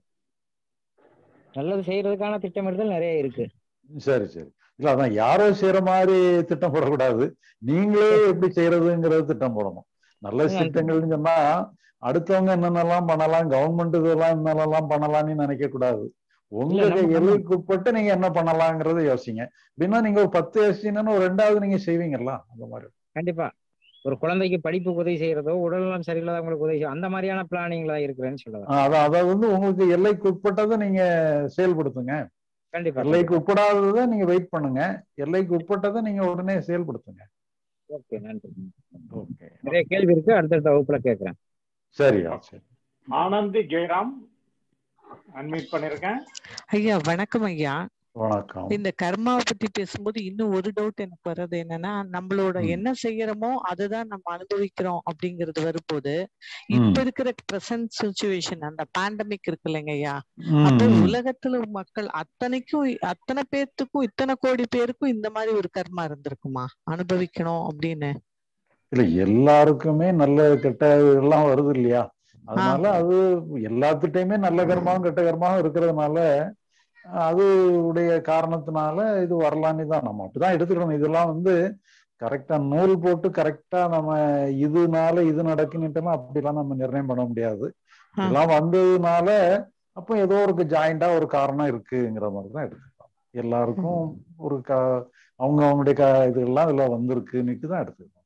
நல்லது செய்யறதுக்கான திட்டமிடுதல் நிறைய இருக்கு சரி சரி இல்ல அதான் யாரோ செய்யற மாதிரி திட்டம் போடக்கூடாது நீங்களே எப்படி செய்யறதுங்கிறது திட்டம் போடணும் நல்ல ம். திட்டங்கள்னு சொன்னா அடுத்தவங்க என்னென்னலாம் பண்ணலாம் கவர்மெண்ட் இதெல்லாம் என்னென்னலாம் பண்ணலாம்னு நினைக்க கூடாது உங்க இல்ல, நம்ம- எல்லைக்கு உட்பட்டு நீங்க என்ன பண்ணலாங்கிறத யோசிங்க அப்படின்னா நீங்க ஒரு பத்து யோசிச்சீங்கன்னா ஒரு ரெண்டாவது நீங்க செய்வீங்கல்ல அந்த மாதிரி கண்டிப்பா ஒரு குழந்தைக்கு படிப்புக்கு உதவி செய்யறதோ உடல்நலம் சரியில்லாதவங்களுக்கு உதவி செய்ய அந்த மாதிரியான பிளானிங்ல இருக்கிறேன்னு சொல்லுவேன் ஆஹ் அதான் அதாவது வந்து உங்களுக்கு எல்லைக்கு உட்பட்டதை நீங்க செயல்படுத்துங்க கண்டிப்பா எல்லைக்கு உட்படாததை நீங்க வெயிட் பண்ணுங்க எல்லைக்கு உட்பட்டதை நீங்க உடனே செயல்படுத்துங்க ஓகே நன்றி ஓகே நிறைய கேள்வி இருக்கு அடுத்தடுத்த வகுப்புல கேட்கிறேன் சரியா சரி ஆனந்தி ஜெயராம் அன்மியூட் பண்ணிருக்கேன் ஐயா வணக்கம் ஐயா வணக்கம் இந்த கர்மாவை பத்தி பேசும்போது இன்னும் ஒரு டவுட் எனக்கு வர்றது என்னன்னா நம்மளோட ம். என்ன செய்யறோமோ அதுதான் நம்ம அனுபவிக்கிறோம் அப்படிங்கிறது வரும்போது இப்ப இருக்கிற பிரசன்ட் சுச்சுவேஷன் அந்த பேண்டமிக் இருக்கு இல்லைங்க ஐயா ம், அப்போ ம். உலகத்துல மக்கள் அத்தனைக்கும் அத்தனை பேர்த்துக்கும் இத்தனை கோடி பேருக்கும் இந்த மாதிரி ஒரு கர்மா இருந்திருக்குமா அனுபவிக்கணும் அப்படின்னு இல்ல எல்லாருக்குமே நல்ல கெட்ட எல்லாம் வருது இல்லையா அதனால அது எல்லாத்துட்டையுமே நல்ல கர்மாவும் கெட்ட கர்மாவும் இருக்கிறதுனால அது உடைய காரணத்தினால இது வரலான்னு தான் நம்ம அப்படிதான் எடுத்துக்கணும் இதெல்லாம் வந்து கரெக்டா நூல் போட்டு கரெக்டா நம்ம இதுனால இது நடக்குன்னுட்டுலாம் அப்படிலாம் நம்ம நிர்ணயம் பண்ண முடியாது இதெல்லாம் வந்ததுனால அப்போ ஏதோ ஒரு ஜாயிண்டா ஒரு காரணம் இருக்குங்கிற மாதிரி தான் எடுத்துக்கலாம் எல்லாருக்கும் ஒரு க அவங்க அவங்களுடைய க இதெல்லாம் இதுல வந்திருக்குன்னுட்டு தான் எடுத்துக்கலாம்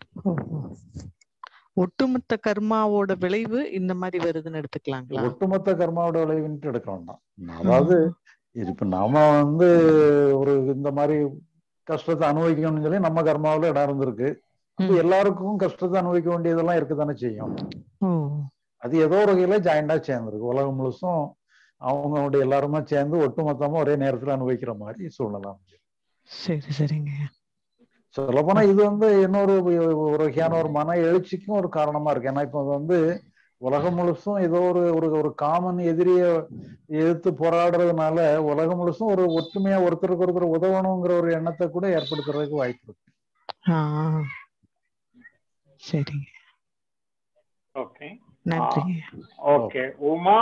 ஒட்டுமொத்த கர்மாவோட விளைவு இந்த மாதிரி வருதுன்னு எடுத்துக்கலாங்களா ஒட்டுமொத்த கர்மாவோட விளைவுன்ட்டு எடுக்க வேண்டாம் அதாவது இது இப்ப நாம வந்து ஒரு இந்த மாதிரி கஷ்டத்தை அனுபவிக்கணும்னு சொல்லி நம்ம கர்மாவுல இடம் இருந்திருக்கு அப்ப எல்லாருக்கும் கஷ்டத்தை அனுபவிக்க வேண்டியதெல்லாம் இருக்கத்தானே செய்யும் ஓ அது ஏதோ ஒரு வகையில ஜாயிண்டா சேர்ந்துருக்கு உலகம் முழுசும் அவங்களுடைய எல்லாருமே சேர்ந்து ஒட்டுமொத்தமா ஒரே நேரத்துல அனுபவிக்கிற மாதிரி சூழ்நிலை அமைஞ்சிருக்கு. சரி சரிங்க சொல்ல போனா இது வந்து இன்னொரு ஒரு வகையான ஒரு மன எழுச்சிக்கும் ஒரு காரணமா இருக்கு ஏன்னா இப்ப வந்து உலகம் முழுசும் ஏதோ ஒரு ஒரு ஒரு காமன் எதிரிய எதிர்த்து போராடுறதுனால உலகம் முழுசும் ஒரு ஒற்றுமையா ஒருத்தருக்கு ஒருத்தர் உதவணுங்கிற ஒரு எண்ணத்தை கூட ஏற்படுத்துறதுக்கு வாய்ப்பு இருக்கு ஆ சரிங்க ஓகே நன்றிங்க ஓகே உமா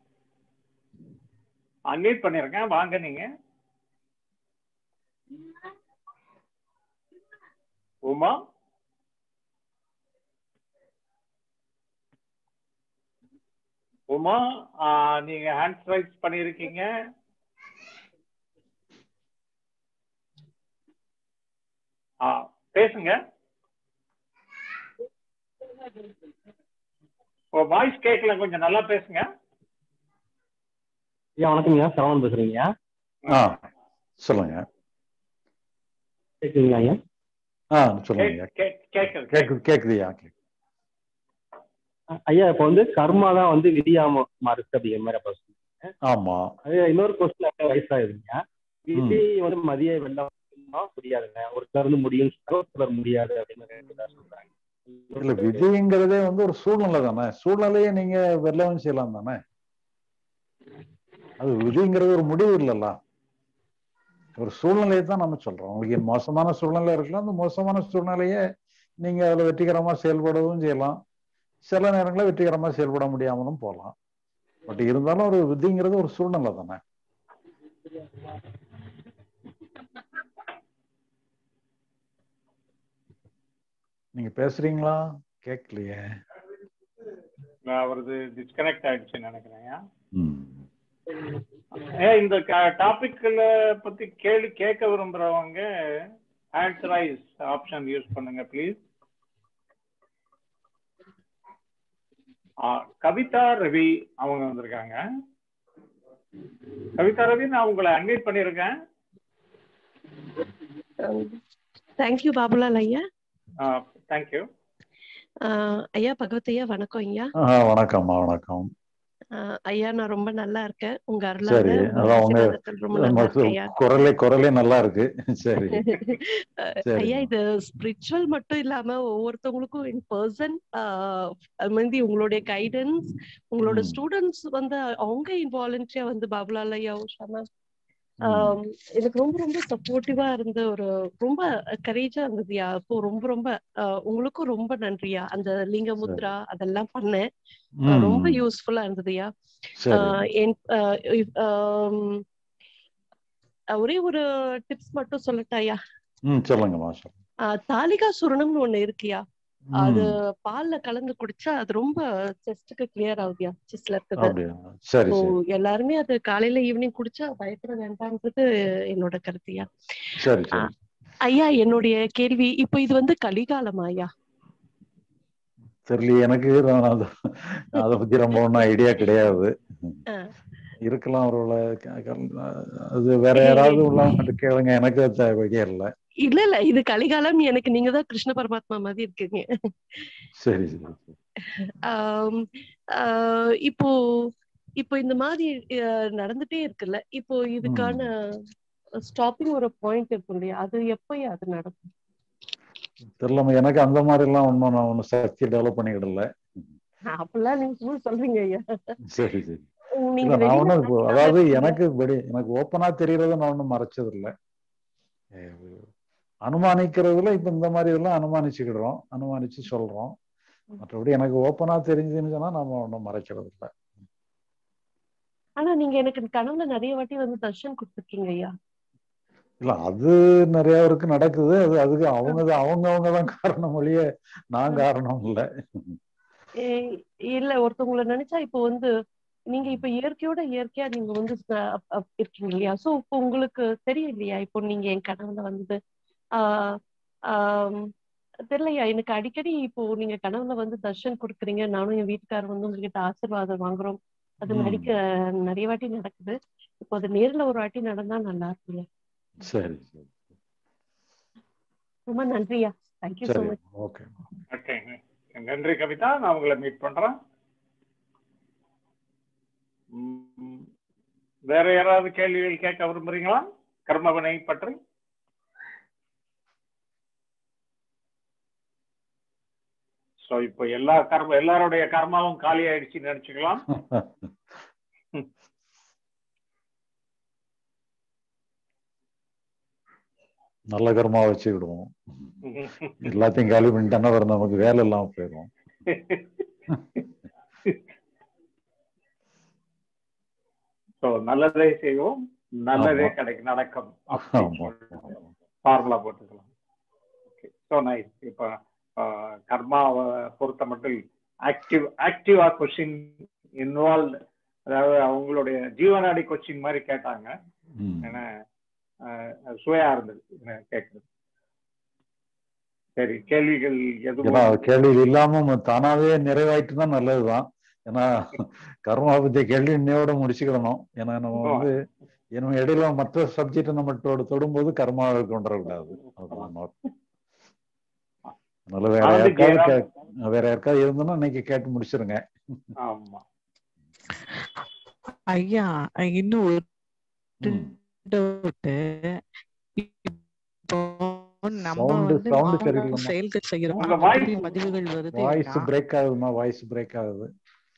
அன்மியூட் பண்ணிருக்கேன் வாங்க நீங்க உமா உமா ஆ, நீங்க ஹேண்ட் ரைஸ் பண்ணிருக்கீங்க ஆ பேசுங்க வாய்ஸ் கேட்கல கொஞ்சம் நல்லா பேசுங்க ஐயா வணக்கம்யா சரவணன் பேசுறீங்க ஆ சொல்லுங்க கேக்குதுங்களா ஐயா ஆ சொல்லுங்க கே- கேக்குது கேக்குது கேக்குதுயா கேக்குது ஐயா இப்ப வந்து கர்மா தான் வந்து விதியாம மாறுச்சு அப்படிங்கிற மாதிரி அப்ப சொன்னீங்க ஆமா அது இன்னொரு கொஸ்டின் வயசாகுதுங்க விதி வந்து மதிய வெள்ள முடியாதுங்க ஒரு சிலர் வந்து முடியும் ஒரு சிலர் முடியாது அப்படின்னு ரெண்டு பேர் சொல்றாங்க இல்ல விதிங்கிறதே வந்து ஒரு சூழ்நிலை தானே சூழ்நிலையை நீங்க வெல்லவும் செய்யலாம் தானே அது விதிங்கிறது ஒரு முடிவு இல்லல்ல ஒரு சூழ்நிலையை தான் நம்ம சொல்றோம் உங்களுக்கு மோசமான சூழ்நிலை இருக்கலாம் அந்த மோசமான சூழ்நிலையை நீங்க அதுல வெற்றிகரமா செயல்படவும் செய்யலாம் சில நேரங்களில் வெற்றிகரமா செயல்பட முடியாமலும் போகலாம் பட் இருந்தாலும் ஒரு விதிங்கிறது ஒரு சூழ்நிலை தானே நீங்க பேசுறீங்களா கேட்கலையே அவரது டிஸ்கனெக்ட் ஆயிடுச்சுன்னு நினைக்கிறேன் ம். ஏ இந்த டாபிக்ல பத்தி கேள்வி கேட்க விரும்புறவங்க ஹேண்ட் ரைஸ் ஆப்ஷன் யூஸ் பண்ணுங்க ப்ளீஸ் ஆ, கவிதா ரவி அவங்க வந்திருக்காங்க கவிதா ரவி நான் உங்களை அன்வைட் பண்ணியிருக்கேன் தேங்க்யூ பாபுலால் ஐயா தேங்க்யூ ஆஹ் ஐயா பகவத் ஐயா வணக்கம் ஐயா ஆ, வணக்கம்மா வணக்கம் ஆஹ் ஐயா நான் ரொம்ப நல்லா இருக்கேன் உங்க அருளால சரி உங்க அதான் உங்க ஆசீர்வாதத்தில் ரொம்ப நல்லா இருக்கேன் ஐயா குரலே குரலே நல்லா இருக்கு சரி அஹ் சரி ஐயா இது ஸ்பிரிச்சுவல் மட்டும் இல்லாம ஒவ்வொருத்தவங்களுக்கும் இன் பர்சன் மீதி உங்களுடைய கைடன்ஸ் உங்களோட ம். ஸ்டூடெண்ட்ஸ் வந்து அவங்க இன்வாலண்டரியா வந்து பாபுலால் ஐயா உஷா மேம் ம். ஆம், எனக்கு ரொம்ப ரொம்ப சப்போர்ட்டிவா இருந்த ஒரு ரொம்ப கரேஜா இருந்ததுயா அப்போ ரொம்ப ரொம்ப ஆஹ் உங்களுக்கும் ரொம்ப நன்றியா அந்த லிங்க சரி முத்ரா அதெல்லாம் பண்ணேன் ஆஹ் ரொம்ப ம் யூஸ்ஃபுல்லா இருந்ததுயா சரி ஆஹ் என் ஆஹ் இப்- ஆம், ஒரே ஒரு டிப்ஸ் மட்டும் சொல்லட்டாயா ம் சொல்லுங்கம்மா சொல்லுங்க ஆஹ் தாலிகா சுரணம்னு ஒண்ணு இருக்குயா அது ம் பால்ல கலந்து குடிச்சா அது ரொம்ப செஸ்டுக்கு கிளியர் ஆகுதுயா செஸ்ட்ல இருக்குது அப்படியா சரி ஸோ சரி எல்லாருமே அது காலையில ஈவினிங் குடிச்சா பயப்பட வேண்டாம்ன்றது என்னோட கருத்துயா சரி ஆஹ் சரி ஐயா என்னுடைய கேள்வி இப்போ இது வந்து கலிகாலமா ஐயா தெரியல எனக்கு நான் அது அதை பத்தி ரொம்ப ஒன்றும் ஐடியா கிடையாது ஆஹ் இருக்கலாம் ஒருவேளை க- க- அது வேற இல்ல இல்ல யாராவது உள்ளவங்க கேளுங்க எனக்கு அது ஐடியா இல்லை இல்ல இல்ல இது கலிகாலம் எனக்கு நீங்க தான் கிருஷ்ண பரமாத்மா மாதிரி இருக்கீங்க சரி சரி சரி ஆம், ஆஹ் இப்போ இப்போ இந்த மாதிரி அஹ், நடந்துட்டே இருக்குல்ல இப்போ இதுக்கான ம் ஸ்டாப்பிங் ஒரு பாயிண்ட் இருக்கும் இல்லையா அது எப்போ அது நடக்கும் தெரியலம்மா எனக்கு அந்த மாதிரி எல்லாம் ஒன்றும் நான் ஒன்றும் சக்தி டெவலப் பண்ணிக்கிடல அப்படிலாம் நீங்க சும்மா சொல்றீங்க ஐயா சரி சரி உம், இல்ல நீங்க நான் வெளியில ஒன்றும் இப்போ மறைக்காம அதாவது இருக்கீங்க எனக்கு வெடி எனக்கு ஓப்பனா தெரியறத நான் ஒன்றும் மறைச்சது இல்லை அனுமானிக்கிறதுல இப்ப இந்த மாதிரி எல்லாம் அனுமானிச்சுக்கிடுறோம் அனுமானிச்சு சொல்றோம் மற்றபடி எனக்கு ஓப்பனா தெரிஞ்சதுன்னு சொன்னா நம்ம ஒன்றும் மறைக்கிறது இல்லை ஆனா நீங்க எனக்கு கனவுல நிறைய வாட்டி வந்து தர்ஷன் கொடுத்துருக்கீங்க ஐயா இல்ல அது நிறைய பேருக்கு நடக்குது அது அதுக்கு அவங்க அவங்க அவங்க தான் காரணம் ஒழிய நான் காரணம் இல்லை ஏய், இல்ல ஒருத்தவங்கள நினைச்சா இப்போ வந்து நீங்க இப்ப இயற்கையோட இயற்கையா நீங்க வந்து ச- அப்- அப் இருக்கீங்க இல்லையா சோ இப்போ உங்களுக்கு தெரியும் இல்லையா இப்போ நீங்க என் கனவுல வந்து ஆஹ் ஆம், தெரியலையா எனக்கு அடிக்கடி இப்போ நீங்க கனவுல வந்து தர்ஷன் கொடுக்குறீங்க நானும் என் வீட்டுக்காரர் வந்து உங்ககிட்ட ஆசீர்வாதம் வாங்குறோம் அது ம் நடிக்க நிறைய வாட்டி நடக்குது இப்போ அது நேர்ல ஒரு வாட்டி நடந்தா நல்லா இருக்குல்ல சரி சரி ரொம்ப நன்றியா தேங்க்யூ ஸோ சரி மச் ஓகே ஓகே நன்றி கவிதா நான் உங்களை மீட் பண்றேன் ம், வேற யாராவது கேள்விகள் கேட்க விரும்புறீங்களா கர்மவினை பற்றி சோ இப்போ எல்லா கர்ம எல்லாருடைய கர்மாவும் காலி ஆயிடுச்சுன்னு நினைச்சுக்கலாம் நல்ல கர்மா வச்சுக்கிடுவோம் எல்லாத்தையும் காலி பண்ணிட்டோன்னா வேற நமக்கு வேலை இல்லாம போயிடும் சோ நல்லதே செய்வோம் நல்லதே ஆமா கிடைக்கும் நடக்கும் அப்படின்னு ஆமா சொல்லிட்டு ஃபார்முலா போட்டுக்கலாம் ஓகே ஸோ நைஸ் இப்போ கர்மாவை பொறுத்த மட்டும் ஆக்டிவ் ஆக்டிவா கொஸ்டின் இன்வால்வ் அதாவது அவங்களுடைய ஜீவனாடி கொஸ்டின் மாதிரி கேட்டாங்க ம் ஏன்னா அஹ், சுவையா இருந்தது எனக்கு கேட்கறது சரி கேள்விகள் ஏன்னா எதுவும் கேள்வி இல்லாம தானாவே நிறைவாயிட்டுனா நல்லதுதான் ஏன்னா கர்மா பத்திய கேள்வி இன்னையோட முடிச்சுக்கிடணும் ஏன்னா நம்ம ஓ, வந்து நம்ம இடையில மற்ற சப்ஜெக்ட் நம்ம தொடு- தொடும்போது கர்மாவை கொண்டு வரக்கூடாது அதுதான் அதனால வேற ஆனந்த் யாருக்காவது ஜெயராம் கே- வேற யாருக்காவது இருந்ததுன்னா இன்னைக்கு கேட்டு முடிச்சிருங்க ஆமா ஐயா இன்னும் ஒரு ம் டவுட் இப்போ நம்ம சவுண்டு வந்து சவுண்டு நாம சரியில்லைம்மா செயல்கள் செய்யறோம் உங்க அந்த வாய்ஸ் திருப்பி பதிவுகள் வருது வாய்ஸ் ஐயா பிரேக் ஆகுதுமா வாய்ஸ் பிரேக் ஆகுது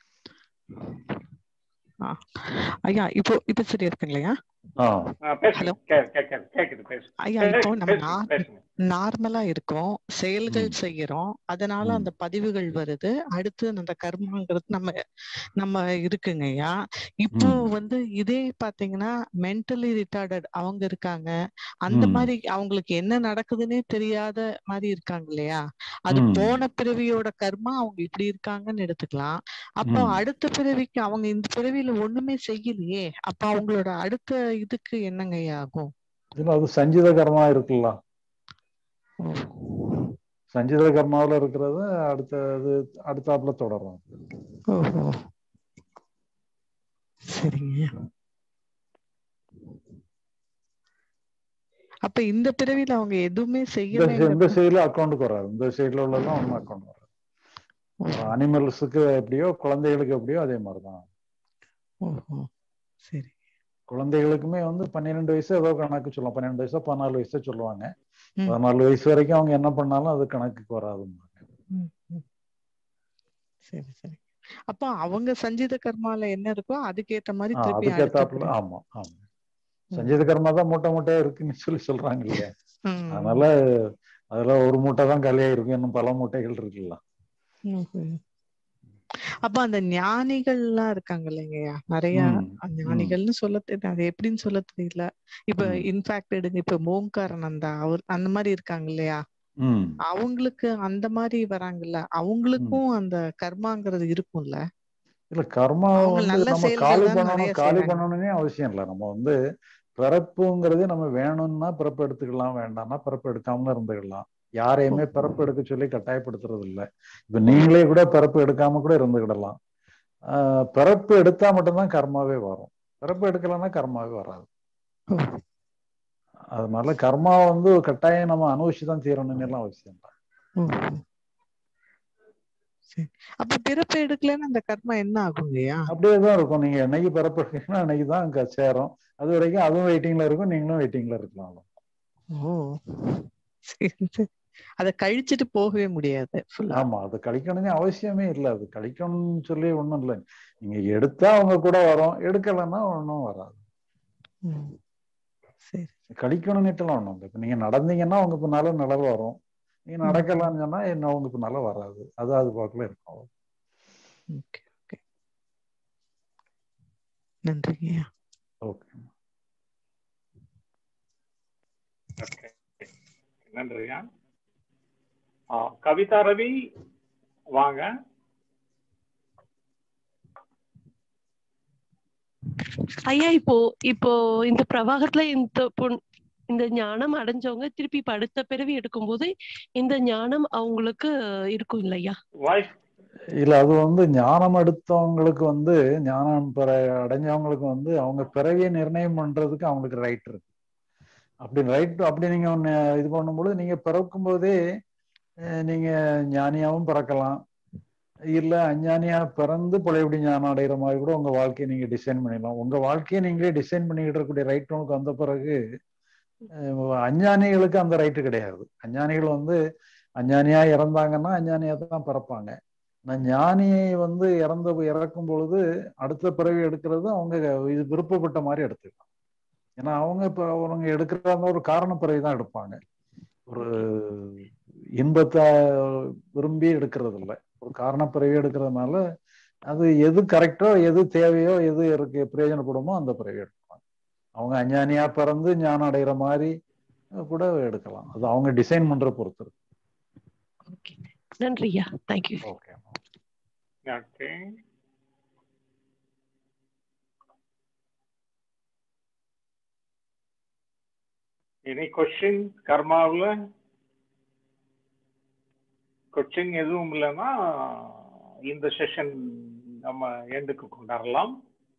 ஆ. ஐயா இப்போ இப்போ சரி இருக்குங்களையா ஆ பேசுங்க ஹலோ கே- கேட்குது கேட்குது பேசுங்க ஐயா இப்போ பே- நம்ம பேசுங்க நார் பேசுங்க நார்மலா இருக்கோம் செயல்கள் ம் செய்யறோம் அதனால ம் அந்த பதிவுகள் வருது அடுத்து அந்த கர்மாங்கிறது நம்ம நம்ம இருக்குங்க ஐயா இப்போ ம் வந்து இதே பாத்தீங்கன்னா மென்டலி ரிட்டார்டட் அவங்க இருக்காங்க அந்த ம் மாதிரி அவங்களுக்கு என்ன நடக்குதுன்னே தெரியாத மாதிரி இருக்காங்க இல்லையா அது ம் போன பிறவியோட கர்மா அவங்க இப்படி இருக்காங்கன்னு எடுத்துக்கலாம் அப்போ ம் அடுத்த பிறவிக்கு அவங்க இந்த பிறவியில ஒண்ணுமே செய்யலையே அப்ப அவங்களோட அடுத்த இதுக்கு என்னங்க ஐயா ஆகும் இல்ல அது சஞ்சித கர்மா இருக்குல்ல ஓ சஞ்சித கர்மாவில் இருக்கிறத அடுத்தது அடுத்தாப்புல தொடரும் ஓஹோ சரிங்க அப்ப இந்த பிறவியில அவங்க எதுவுமே இந்த செய்யல இந்த சைடுல அக்கௌண்ட்டுக்கு வராது இந்த சைடுல உள்ளதான் ஒன்றும் அக்கௌண்ட் வராது அனிமல்ஸுக்கு எப்படியோ குழந்தைகளுக்கு எப்படியோ அதே மாதிரிதான் ஓஹோ சரி குழந்தைகளுக்குமே வந்து பன்னிரெண்டு வயசு ஏதோ கணக்கு சொல்லலாம் பன்னிரெண்டு வயசோ பதினாலு வயசோ சொல்லுவாங்க ம். பதினாலு வயசு வரைக்கும் அவங்க என்ன பண்ணாலும் அது கணக்குக்கு வராது ம், ம். சரி சரி அப்ப அவங்க சஞ்சித கர்மால என்ன இருக்கோ அதுக்கேத்த மாதிரி ஆஹ் திருப்பி அதுக்கேத்தாப்புல அடுத்த ஆமா ஆமா சஞ்சீத கர்மா தான் மூட்டை மூட்டையா இருக்குன்னு சொல்லி சொல்றாங்க இல்லையா ம். அதனால அதுல ஒரு மூட்டை தான் காலியா இருக்கும் இன்னும் பல மூட்டைகள் இருக்குல்ல ம்ஹும். அப்ப அந்த ஞானிகள்லாம் இருக்காங்க இல்லைங்கய்யா நிறைய ம், ம். ஞானிகள்னு சொல்ல தெரியல அது எப்படின்னு சொல்ல தெரியல இப்ப ம். இன்ஃபேக்ட் எடுங்க இப்ப ஓம்காரனந்தா அவர் அந்த மாதிரி இருக்காங்க இல்லையா ம் அவங்களுக்கு அந்த மாதிரி வராங்கல்ல அவங்களுக்கும் அந்த கர்மாங்கிறது இருக்கும்ல இல்ல கர்மா அவங்க வந்து நல்ல நம்ம செயல்கள் காலி தான் நிறைய பண்ணணும் காலி செய்றாங்க பண்ணணும்னே அவசியம் இல்லை நம்ம வந்து பிறப்புங்கிறது நம்ம வேணும்னா பிறப்பு எடுத்துக்கலாம் வேண்டாம்னா பிறப்பு எடுக்காமல இருந்துக்கலாம் யாரையுமே பிறப்பு எடுக்க சொல்லி கட்டாயப்படுத்துறது இல்ல இப்ப நீங்களே கூட பிறப்பு எடுக்காம கூட இருந்துக்கிடலாம் ஆஹ் பிறப்பு எடுத்தா மட்டும்தான் கர்மாவே வரும் பிறப்பு எடுக்கலைன்னா கர்மாவே வராது அதனால கர்மா வந்து கட்டாயம் நம்ம அனுபவிச்சு தான் தீரணும்னு எல்லாம் அவசியம் இல்லை ஓஹோ. சரி அப்ப பிறப்பு எடுக்கலன்னு அந்த கர்மா என்ன ஆகுங்கய்யா அப்படியே தான் இருக்கும் நீங்க என்னைக்கு பிறப்பு எடுக்கீங்கன்னா அன்னைக்கு தான் அங்க சேரும் அது வரைக்கும் அதுவும் வெயிட்டிங்ல இருக்கும் நீங்களும் வெயிட்டிங்ல இருக்கலாம் ஓ சரி சரி அத கழிச்சிட்டு போகவே முடியாது ஃபுல்லா ஆமா அது கழிக்கணும்னு அவசியமே இல்லை அது கழிக்கணும்னு சொல்லி ஒண்ணும் இல்லை நீங்க எடுத்தா அவங்க கூட வரும் எடுக்கலைன்னா ஒன்றும் வராது சரி கழிக்கணும்னுட்டுலாம் ஒண்ணும் இல்லை இப்ப நீங்க நடந்தீங்கன்னா உங்க பின்னால நிழல் வரும் நீங்க நடக்கலாம்னு சொன்னா என்ன உங்க பின்னால வராது அது அது பாக்குல இருக்கும் ஓகே ஓகே நன்றிங்கய்யா ஓகே ஓகே நன்றியா ஆ, கவிதா ரவி வாங்க ஐயா இப்போ இப்போ இந்த பிரவாகத்துல இந்த பொன்- இந்த ஞானம் அடைஞ்சவங்க திருப்பி இப்ப அடுத்த பிறவி எடுக்கும்போது இந்த ஞானம் அவங்களுக்கு இருக்கும் இல்லையா வாய்ஸ் இல்ல அது வந்து ஞானம் எடுத்தவங்களுக்கு வந்து ஞானம் பெற அடைஞ்சவங்களுக்கு வந்து அவங்க பிறவியை நிர்ணயம் பண்றதுக்கு அவங்களுக்கு ரைட் இருக்கு அப்படி ரைட் அப்படி நீங்க ஒண்ணு இது பண்ணும்போது நீங்க பிறக்கும் போதே அஹ், நீங்க ஞானியாவும் பிறக்கலாம் இல்ல அஞ்ஞானியா பிறந்து பழையபடி ஞானம் அடைகிற மாதிரி கூட உங்க வாழ்க்கையை நீங்க டிசைன் பண்ணிடலாம் உங்க வாழ்க்கையை நீங்களே டிசைன் பண்ணிக்கிட்டு இருக்கக்கூடிய ரைட் உங்களுக்கு வந்த பிறகு அஹ், அஞ்ஞானிகளுக்கு அந்த ரைட்டு கிடையாது அஞ்ஞானிகள் வந்து அஞ்ஞானியா இறந்தாங்கன்னா அஞ்ஞானியா தான் பிறப்பாங்க நான் ஞானியை வந்து இறந்த இறக்கும் பொழுது அடுத்த பிறவி எடுக்கிறது அவங்க இது விருப்பப்பட்ட மாதிரி எடுத்துக்கலாம் ஏன்னா அவங்க இப்போ அவங்க எடுக்கிற அந்த ஒரு காரண பிறவி தான் எடுப்பாங்க ஒரு இன்பத்தை விரும்பி எடுக்கிறது இல்லை ஒரு காரண பிறவி எடுக்கிறதுனால அது எது கரெக்டோ எது தேவையோ எது இருக்கு பிரயோஜனப்படுமோ அந்த பிறவி எடுப்பாங்க அவங்க அஞ்ஞானியா பிறந்து ஞானம் அடைகிற மாதிரி கூட எடுக்கலாம் அது அவங்க டிசைன் பண்ற பொறுத்து இருக்கு நன்றியா thank you okay okay any question கர்மாவில் கொஸ்டின் எதுவும் இல்லைன்னா இந்த செஷன் நம்ம எண்டுக்கு கொண்டாடலாம்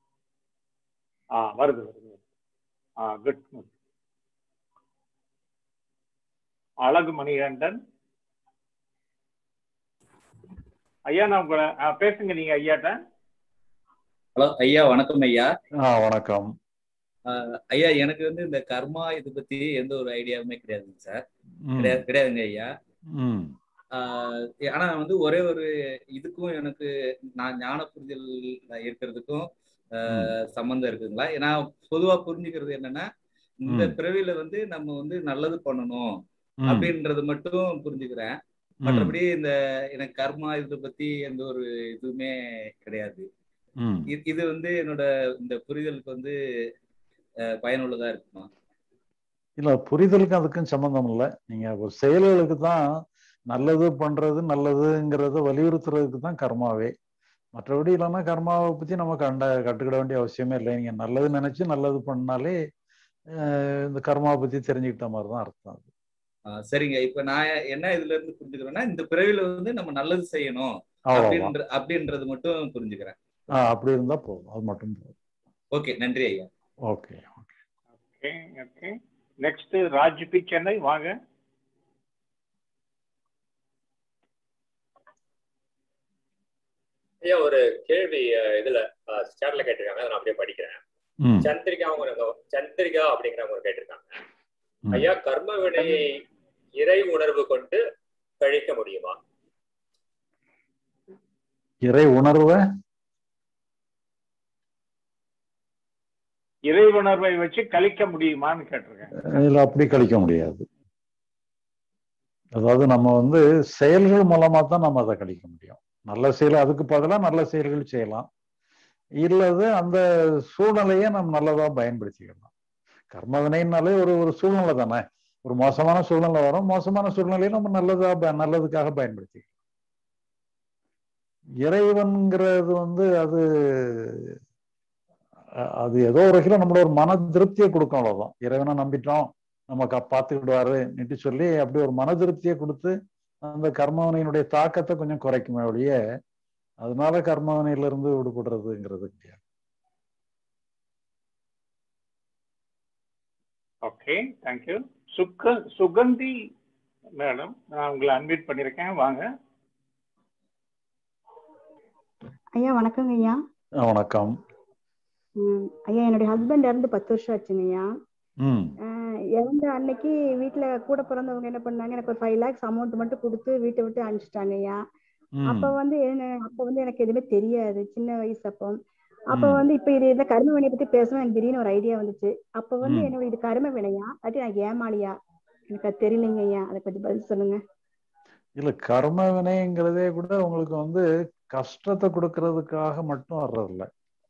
ஆ வருது வருது ஆ குட் அழகு மணிகண்டன் ஐயா நான் உங்களை ஆ, பேசுங்க நீங்க ஐயாட்ட ஹலோ ஐயா வணக்கம் ஐயா ஆ வணக்கம் ஆஹ் ஐயா எனக்கு வந்து இந்த கர்மா இது பத்தி எந்த ஒரு ஐடியாவுமே கிடையாதுங்க சார் ம். கிடையாது கிடையாதுங்க ஐயா ம் ஆஹ் ஆனா வந்து ஒரே ஒரு இதுக்கும் எனக்கு நான் ஞான புரிதல் இருக்கிறதுக்கும் ஆஹ் சம்பந்தம் இருக்குங்களா ஏன்னா பொதுவா புரிஞ்சுக்கிறது என்னன்னா இந்த ம். பிறவியில வந்து நம்ம வந்து நல்லது பண்ணணும் ம். அப்படின்றது மட்டும் புரிஞ்சுக்கிறேன் ம். மற்றபடி இந்த எனக்கு கர்மா இதை பத்தி எந்த ஒரு இதுவுமே கிடையாது ம். இது இது வந்து என்னோட இந்த புரிதலுக்கு வந்து அஹ், பயனுள்ளதா இருக்குமா இல்ல புரிதலுக்கு அதுக்கும் சம்பந்தம் இல்லை நீங்க ஒரு செயல்களுக்கு தான் நல்லது பண்றது நல்லதுங்கிறத வலியுறுத்துறதுக்கு தான் கர்மாவே மற்றபடி இல்லைன்னா கர்மாவை பத்தி நம்ம கண்ட கட்டுக்கிட வேண்டிய அவசியமே இல்லை நீங்க நல்லது நினைச்சு நல்லது பண்ணாலே அஹ் இந்த கர்மாவை பத்தி தெரிஞ்சுக்கிட்ட மாதிரி தான் அர்த்தம் அது ஆஹ் சரிங்க இப்ப நான் என்ன இதுல இருந்து புரிஞ்சுக்கிறேன்னா இந்த பிறவில வந்து நம்ம நல்லது செய்யணும் அவ்வளவுதான் அப்படின்ற அப்படின்றது மட்டும் புரிஞ்சுக்கிறேன் ஆ அப்படி இருந்தா போதும் அது மட்டும் போதும் ஓகே நன்றி ஐயா okay okay okay next Raj P Chennai வாங்க ஐயா ஒரு கேள்வி அஹ், இதுல சேட்ல கேட்டிருக்காங்க அதை நான் அப்படியே படிக்கிறேன் ம். சந்திரிகா அவங்க சந்திரிகா அப்படிங்கிறவங்க கேட்டிருக்காங்க ஐயா கர்ம வினையை இறை உணர்வு கொண்டு கழிக்க முடியுமா இறை உணர்வை இறை உணர்வை வச்சு கழிக்க முடியுமான்னு கேட்டிருக்கேன் இல்ல அப்படி கழிக்க முடியாது அதாவது நம்ம வந்து செயல்கள் மூலமா தான் நம்ம அதை கழிக்க முடியும் நல்ல செயல் அதுக்கு பதிலாக நல்ல செயல்கள் செய்யலாம் இல்லது அந்த சூழ்நிலையை நம்ம நல்லதா பயன்படுத்திக்கலாம் கர்ம வினைனாலே ஒரு ஒரு சூழ்நிலை தானே ஒரு மோசமான சூழ்நிலை வரும் மோசமான சூழ்நிலையை நம்ம நல்லதா ப- நல்லதுக்காக பயன்படுத்திக்கலாம் இறைவன்கிறது வந்து அது அஹ் அது ஏதோ ஒரு வகையில நம்மளோட ஒரு மன திருப்தியை கொடுக்கும் அவ்வளவுதான் இறைவனை நம்பிட்டோம் நம்ம க பார்த்துக்கிடுவாரு நிட்டு சொல்லி அப்படி ஒரு மன திருப்தியை கொடுத்து அந்த கர்மவனையினுடைய தாக்கத்தை கொஞ்சம் குறைக்குமே ஒழிய அதனால கர்மவனையில இருந்து விடுபடுறதுங்கிறது கிடையாது ஓகே தேங்க்யூ சுக்க சுகந்தி மேடம் நான் உங்களை அன்மியூட் பண்ணியிருக்கேன் வாங்க ஐயா வணக்கங்க ஐயா அஹ் வணக்கம் ம், ஐயா என்னுடைய ஹஸ்பண்ட் இறந்து பத்து வருஷம் ஆச்சுங்க ஐயா ம் அஹ் இறந்த அன்னைக்கு வீட்ல கூட பிறந்தவங்க என்ன பண்ணாங்க எனக்கு ஒரு ஃபைவ் லேக்ஸ் அமௌண்ட் மட்டும் கொடுத்து வீட்டை விட்டு அனுப்பிச்சிட்டாங்க ஐயா ம். அப்ப வந்து என்ன அப்ப வந்து எனக்கு எதுவுமே தெரியாது சின்ன வயசு அப்போ அப்ப ம். வந்து இப்ப இது இந்த கரும வினையை பத்தி பேசணும் எனக்கு திடீர்னு ஒரு ஐடியா வந்துச்சு அப்ப வந்து ம். என்னோட இது கரும வினையா இல்லாட்டி நான் ஏமாளியா எனக்கு அது தெரியலைங்க ஐயா அதை கொஞ்சம் பதில் சொல்லுங்க இல்ல கர்ம வினைங்கிறதே கூட உங்களுக்கு வந்து கஷ்டத்தை கொடுக்கறதுக்காக மட்டும் வர்றதில்ல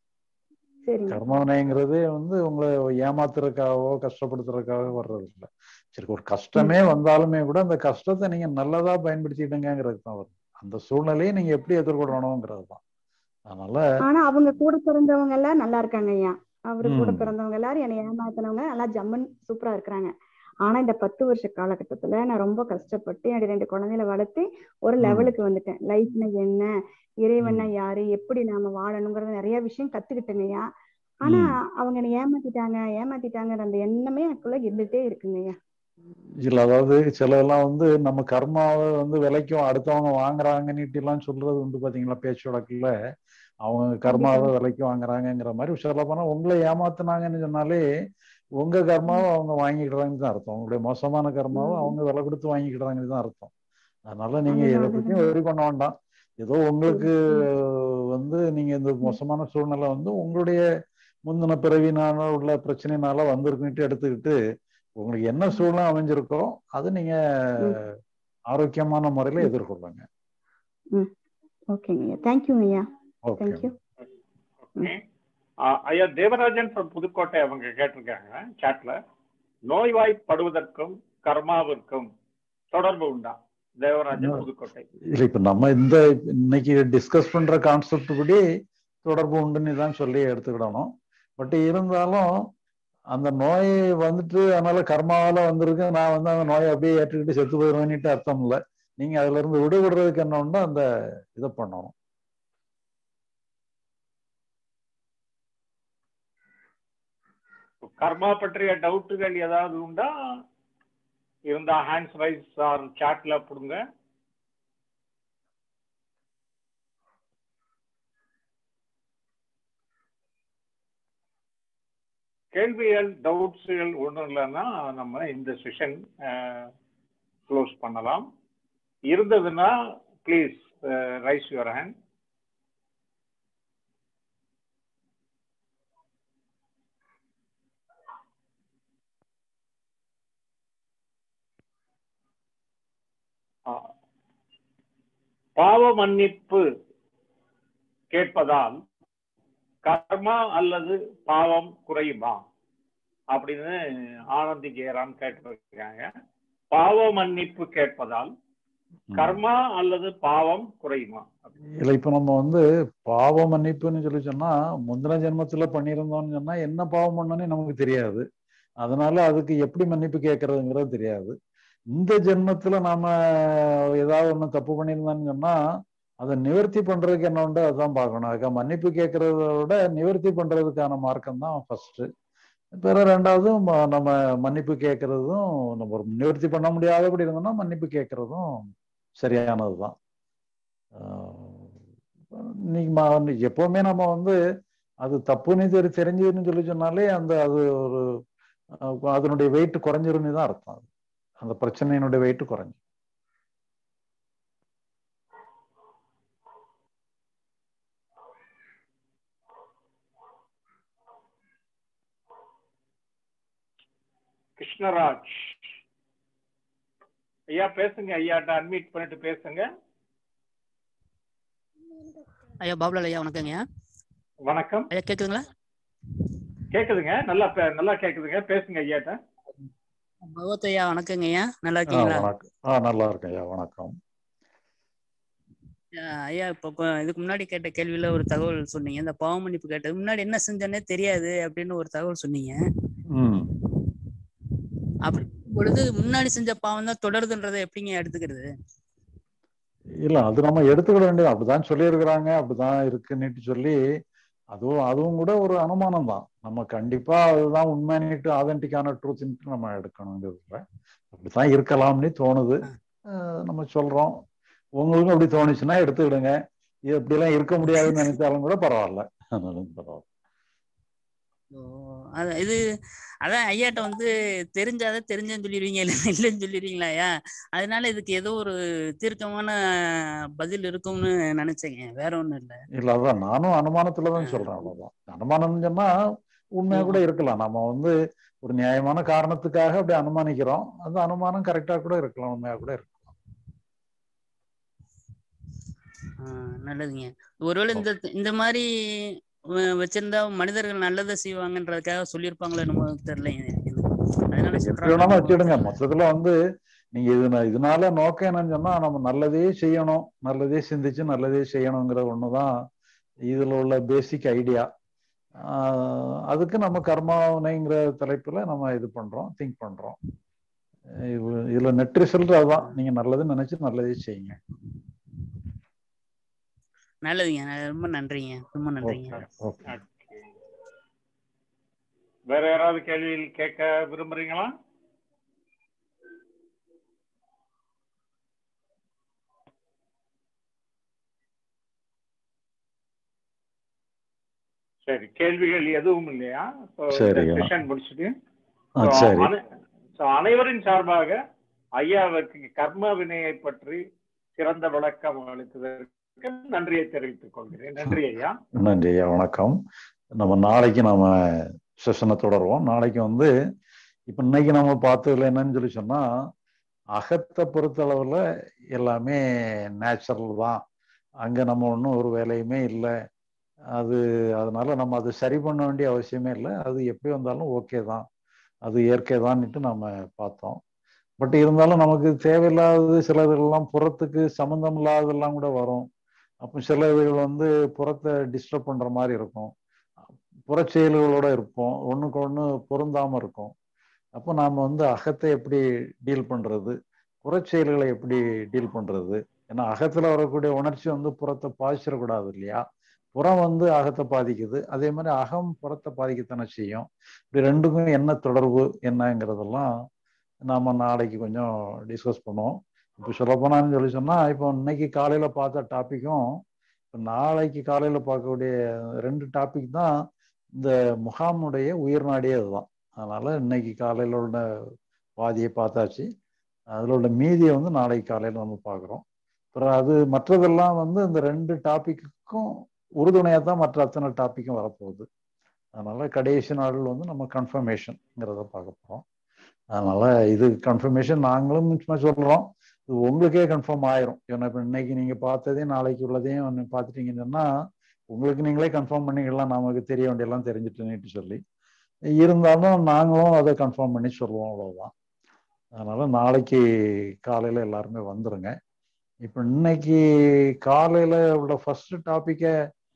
சரிங்க கர்ம வினைங்கிறதே வந்து உங்களை ஏமாத்துறதுக்காகவோ கஷ்டப்படுத்துறதுக்காக வர்றது இல்ல சரி ஒரு கஷ்டமே வந்தாலுமே கூட அந்த கஷ்டத்தை நீங்க நல்லதா பயன்படுத்திடுங்கிறது தான் வரும் அந்த சூழ்நிலையை நீங்க எப்படி எதிர்கொள்ளணுங்கிறது தான் அதனால ஆனா அவங்க கூட பிறந்தவங்க எல்லாம் நல்லா இருக்காங்க ஐயா அவரு கூட ம். பிறந்தவங்க எல்லாரும் என்னை ஏமாத்தினவங்க நல்லா ஜம்மன் சூப்பரா இருக்கிறாங்க ஆனா இந்த பத்து வருஷ காலகட்டத்துல நான் ரொம்ப கஷ்டப்பட்டு என்னுடைய ரெண்டு குழந்தைகளை வளர்த்து ஒரு ம். லெவலுக்கு வந்துட்டேன் லைஃப்னா என்ன இறைவன்னா யாரு எப்படி நாம வாழணுங்கிறத நிறைய விஷயம் கத்துக்கிட்டேங்க ஐயா ஆனா ம். அவங்க என்னை ஏமாத்திட்டாங்க ஏமாத்திட்டாங்கிற அந்த எண்ணமே எனக்குள்ள இருந்துட்டே இருக்குங்க ஐயா இல்ல அதாவது சிலதெல்லாம் வந்து நம்ம கர்மாவை வந்து விலைக்கும் அடுத்தவங்க வாங்குறாங்கன்னுட்டு எல்லாம் சொல்றது உண்டு பாத்தீங்களா பேச்சு வழக்குல அவங்க கர்மாவை விலைக்கு வாங்குறாங்கங்கிற மாதிரி சொல்ல போனா உங்களை ஏமாத்துனாங்கன்னு சொன்னாலே உங்க கர்மாவை அவங்க வாங்கிக்கிறாங்கன்னு தான் அர்த்தம் உங்களுடைய மோசமான கர்மாவை ம். அவங்க விலை கொடுத்து வாங்கிக்கிறாங்கன்னு தான் அர்த்தம் அதனால நீங்க அதுதான் எதை பத்தியும் அதுதான் worry பண்ண வேண்டாம் ஏதோ உங்களுக்கு ம். வந்து நீங்க இந்த மோசமான சூழ்நிலை வந்து உங்களுடைய முந்தின பிறவினால உள்ள பிரச்சனைனால வந்திருக்குன்ட்டு எடுத்துக்கிட்டு உங்களுக்கு என்ன சூழ்நிலை அமைஞ்சிருக்கோ அது நீங்க ம். ஆரோக்கியமான முறையில ம். எதிர்கொள்ளுங்க ம் ஓகேங்க ஐயா தேங்க்யூங்க ஐயா ஓகே தேங்க்யூ ஓகே ஐயா தேவராஜன் from புதுக்கோட்டை அவங்க கேட்டிருக்காங்க சாட்ல நோய்வாய்ப்படுவதற்கும் கர்மாவிற்கும் தொடர்பு உண்டா தேவராஜன் புதுக்கோட்டை இல்ல இப்ப நம்ம இந்த இன்னைக்கு டிஸ்கஸ் பண்ற கான்செப்ட் படி தொடர்பு உண்டுன்னு தான் சொல்லி எடுத்துக்கிடணும் பட் இருந்தாலும் அந்த நோய் வந்துட்டு அதனால கர்மாவால வந்திருக்கு நான் வந்து அந்த நோயை அப்படியே ஏற்றுக்கிட்டு செத்து போயிடுவேன்னுட்டு அர்த்தம் இல்லை நீங்க அதுல இருந்து விடுபடுறதுக்கு என்ன உண்டோ அந்த இதை பண்ணணும் கர்மா பற்றிய டவுட்டுகள் ஏதாவது உண்டா இருந்தா ஹேண்ட்ஸ் ரைஸ் ஆர் சாட்ல போடுங்க கேள்விகள் டவுட்ஸ்கள் ஒன்றும் இல்லைன்னா நம்ம இந்த செஷன் க்ளோஸ் பண்ணலாம் இருந்ததுன்னா ப்ளீஸ் ரைஸ் யுவர் ஹேண்ட் பாவ மன்னிப்பு கேட்பதால் கர்மா அல்லது பாவம் குறையுமா அப்படின்னு ஆனந்தி ஜெயராம் கேட்டிருக்காங்க பாவ மன்னிப்பு கேட்பதால் கர்மா அல்லது பாவம் குறையுமா இல்ல இப்ப நம்ம வந்து பாவ மன்னிப்புன்னு சொல்லி சொன்னா முந்தின ஜென்மத்துல பண்ணியிருந்தோம்னு சொன்னா என்ன பாவம் பண்ணோன்னே நமக்கு தெரியாது அதனால அதுக்கு எப்படி மன்னிப்பு கேட்கறதுங்கிறது தெரியாது இந்த ஜென்மத்துல நாம ஏதாவது ஒண்ணு தப்பு பண்ணியிருந்தோம்னு சொன்னா அதை நிவர்த்தி பண்றதுக்கு என்ன உண்டு அதான் பார்க்கணும் அதுக்காக மன்னிப்பு கேட்கறத விட நிவர்த்தி பண்றதுக்கான மார்க்கம் தான் ஃபர்ஸ்ட் பிற ரெண்டாவது ம- நம்ம மன்னிப்பு கேட்கறதும் நம்ம ஒரு நிவர்த்தி பண்ண முடியாதபடி இருந்தோம்னா மன்னிப்பு கேட்கறதும் சரியானதுதான் ஆஹ் இன்னைக்கு ம- எப்பவுமே நம்ம வந்து அது தப்புன்னு தெரி தெரிஞ்சுன்னு சொல்லி சொன்னாலே அந்த அது ஒரு அஹ் அதனுடைய வெயிட் குறைஞ்சிருன்னு தான் அர்த்தம் அது. அந்த பிரச்சனையினுடைய வெயிட் குறைஞ்சு கிருஷ்ணராஜ் ஐயா பேசுங்க ஐயாட்ட அன்மீட் பண்ணிட்டு பேசுங்க ஐயா பாபுலால் ஐயா வணக்கங்க ஐயா வணக்கம் ஐயா கேக்குதுங்களா கேக்குதுங்க நல்லா பே- நல்லா கேக்குதுங்க பேசுங்க ஐயாட்ட பகவத் ஐயா வணக்கங்க ஐயா நல்லா ஆ இருக்கீங்களா வணக்கம் ஆ நல்லா இருக்கேன் ஐயா வணக்கம் அஹ் ஐயா இப்போ கொ- இதுக்கு முன்னாடி கேட்ட கேள்வியில ஒரு தகவல் சொன்னீங்க இந்த பாவ மன்னிப்பு கேட்டது முன்னாடி என்ன செஞ்சேன்னே தெரியாது அப்படின்னு ஒரு தகவல் சொன்னீங்க ம் அப்படி பொழுது முன்னாடி செஞ்ச பாவம் தான் தொடருதுன்றதை எப்படிங்க எடுத்துக்கிறது இல்ல அது நம்ம எடுத்துக்கிட வேண்டியது அப்படிதான் சொல்லியிருக்கிறாங்க அப்படிதான் இருக்குன்னுட்டு சொல்லி அதுவும் அதுவும் கூட ஒரு அனுமானம் தான் நம்ம கண்டிப்பா அதுதான் உண்மைன்னுட்டு ஆதென்டிக்கான ட்ரூத்ன்ட்டு நம்ம எடுக்கணுங்கிறதுல அப்படித்தான் இருக்கலாம்னு தோணுது அஹ் நம்ம சொல்றோம் உங்களுக்கும் அப்படி தோணுச்சுன்னா எடுத்துக்கிடுங்க இது இப்படிலாம் இருக்க முடியாதுன்னு நினைச்சாலும் கூட பரவாயில்ல அதனாலும் பரவாயில்ல ஓ, அது இது அதான் ஐயாட்ட வந்து தெரிஞ்சாதான் தெரிஞ்சேன்னு சொல்லிடுவீங்க இல்லை இல்லைன்னு சொல்லிடுவீங்களா ஐயா அதனால இதுக்கு ஏதோ ஒரு தீர்க்கமான பதில் இருக்கும்னு நினைச்சேங்க வேற ஒண்ணும் இல்லை இல்ல அதான் நானும் அனுமானத்துல தான் சொல்றேன் அவ்வளவுதான் அனுமானம்னு சொன்னா உண்மையா கூட இருக்கலாம் நம்ம வந்து ஒரு நியாயமான காரணத்துக்காக அப்படி அனுமானிக்கிறோம் அந்த அனுமானம் கரெக்டா கூட இருக்கலாம் உண்மையா கூட இருக்கலாம் ஆஹ் நல்லதுங்க ஒருவேளை இந்த இந்த மாதிரி வ- வச்சிருந்தா மனிதர்கள் நல்லதை செய்வாங்கன்றதுக்காக சொல்லியிருப்பாங்களோ என்னமோ தெரியலைங்க எனக்கு. அதனால எப்படி சொல்றாங்க வேணாலும் வச்சுடுங்க மொத்தத்துல வந்து நீங்க இது இதனால நோக்கம் என்னன்னு சொன்னா நம்ம நல்லதே செய்யணும் நல்லதே சிந்திச்சு நல்லதே செய்யணுங்கிற ஒண்ணுதான் இதுல உள்ள பேசிக் ஐடியா அதுக்கு நம்ம கர்மாவனைங்கிற தலைப்புல நம்ம இது பண்றோம் திங்க் பண்றோம் இது- இதுல நெட் ரிசல்ட் அதான் நீங்க நல்லது நினைச்சு நல்லதே செய்யுங்க நல்லதுங்க ந- ரொம்ப நன்றிங்க ரொம்ப நன்றிங்க ஓகே வேற யாராவது கேள்விகள் கேட்க விரும்புறீங்களா சரி கேள்விகள் எதுவும் இல்லையா சரிங்க. செஷன் முடிச்சுட்டு ஆ, So, சரி. அனை- so, அனைவரின் சார்பாக ஐயாவுக்கு கர்ம வினையை பற்றி சிறந்த விளக்கம் அளித்ததற்கு நன்றியை தெரிவித்துக் கொள்கிறேன் நன்றி ஐயா நன்றி ஐயா வணக்கம் நம்ம நாளைக்கு நாம செஷனை தொடருவோம் நாளைக்கு வந்து இப்ப இன்னைக்கு நம்ம பார்த்ததுல என்னன்னு சொல்லி சொன்னா அகத்தை பொறுத்தளவுல எல்லாமே நேச்சுரல் தான் அங்க நம்ம ஒன்றும் ஒரு வேலையுமே இல்லை அது அதனால நம்ம அது சரி பண்ண வேண்டிய அவசியமே இல்லை அது எப்படி வந்தாலும் ஓகே தான் அது இயற்கை தான்னுட்டு நம்ம பார்த்தோம் பட் இருந்தாலும் நமக்கு தேவையில்லாதது சிலதெல்லாம் புறத்துக்கு சம்மந்தம் இல்லாததெல்லாம் கூட வரும் அப்போ சில இதுகள் வந்து புறத்தை டிஸ்டர்ப் பண்ற மாதிரி இருக்கும் புறச் செயல்களோட இருப்போம் ஒண்ணுக்கு ஒண்ணு பொருந்தாம இருக்கும் அப்போ நாம வந்து அகத்தை எப்படி டீல் பண்றது புறச் செயல்களை எப்படி டீல் பண்றது ஏன்னா அகத்துல வரக்கூடிய உணர்ச்சி வந்து புறத்தை பாதிச்சிடக்கூடாது இல்லையா புறம் வந்து அகத்தை பாதிக்குது அதே மாதிரி அகம் புறத்தை பாதிக்கத்தானே செய்யும் இப்படி ரெண்டுக்கும் என்ன தொடர்பு என்னங்கிறதெல்லாம் நாம நாளைக்கு கொஞ்சம் டிஸ்கஸ் பண்ணுவோம் இப்போ சொல்லப்போனான்னு சொல்லி சொன்னா இப்போ இன்னைக்கு காலையில பார்த்த டாபிக்கும் இப்போ நாளைக்கு காலையில பார்க்கக்கூடிய ரெண்டு டாபிக் தான் இந்த முகாமுடைய உயிர்நாடியே அதுதான் அதனால இன்னைக்கு காலையில உள்ள பாதியை பார்த்தாச்சு அதுல உள்ள மீதியை வந்து நாளைக்கு காலையில நம்ம பார்க்குறோம் அப்புறம் அது மற்றதெல்லாம் வந்து இந்த ரெண்டு டாபிக்குக்கும் உறுதுணையாக தான் மற்ற அத்தனை டாப்பிக்கும் வரப்போகுது அதனால கடைசி நாள் வந்து நம்ம கன்ஃபர்மேஷன்ங்கிறத பார்க்க போகிறோம் அதனால இது கன்ஃபர்மேஷன் நாங்களும் சும்மா சொல்றோம் இது உங்களுக்கே கன்ஃபார்ம் ஆயிரும் ஏன்னா இப்போ இன்னைக்கு நீங்க பார்த்ததே நாளைக்கு உள்ளதையும் ஒன்று பார்த்துட்டீங்கன்னு சொன்னா உங்களுக்கு நீங்களே கன்ஃபார்ம் பண்ணிக்கலாம் நமக்கு தெரிய வேண்டியெல்லாம் தெரிஞ்சுட்டுன்னுட்டு சொல்லி இருந்தாலும் நாங்களும் அதை கன்ஃபார்ம் பண்ணி சொல்லுவோம் அவ்வளவுதான் அதனால நாளைக்கு காலையில எல்லாருமே வந்துருங்க இப்போ இன்னைக்கு காலையில உள்ள ஃபர்ஸ்ட் டாப்பிக்கை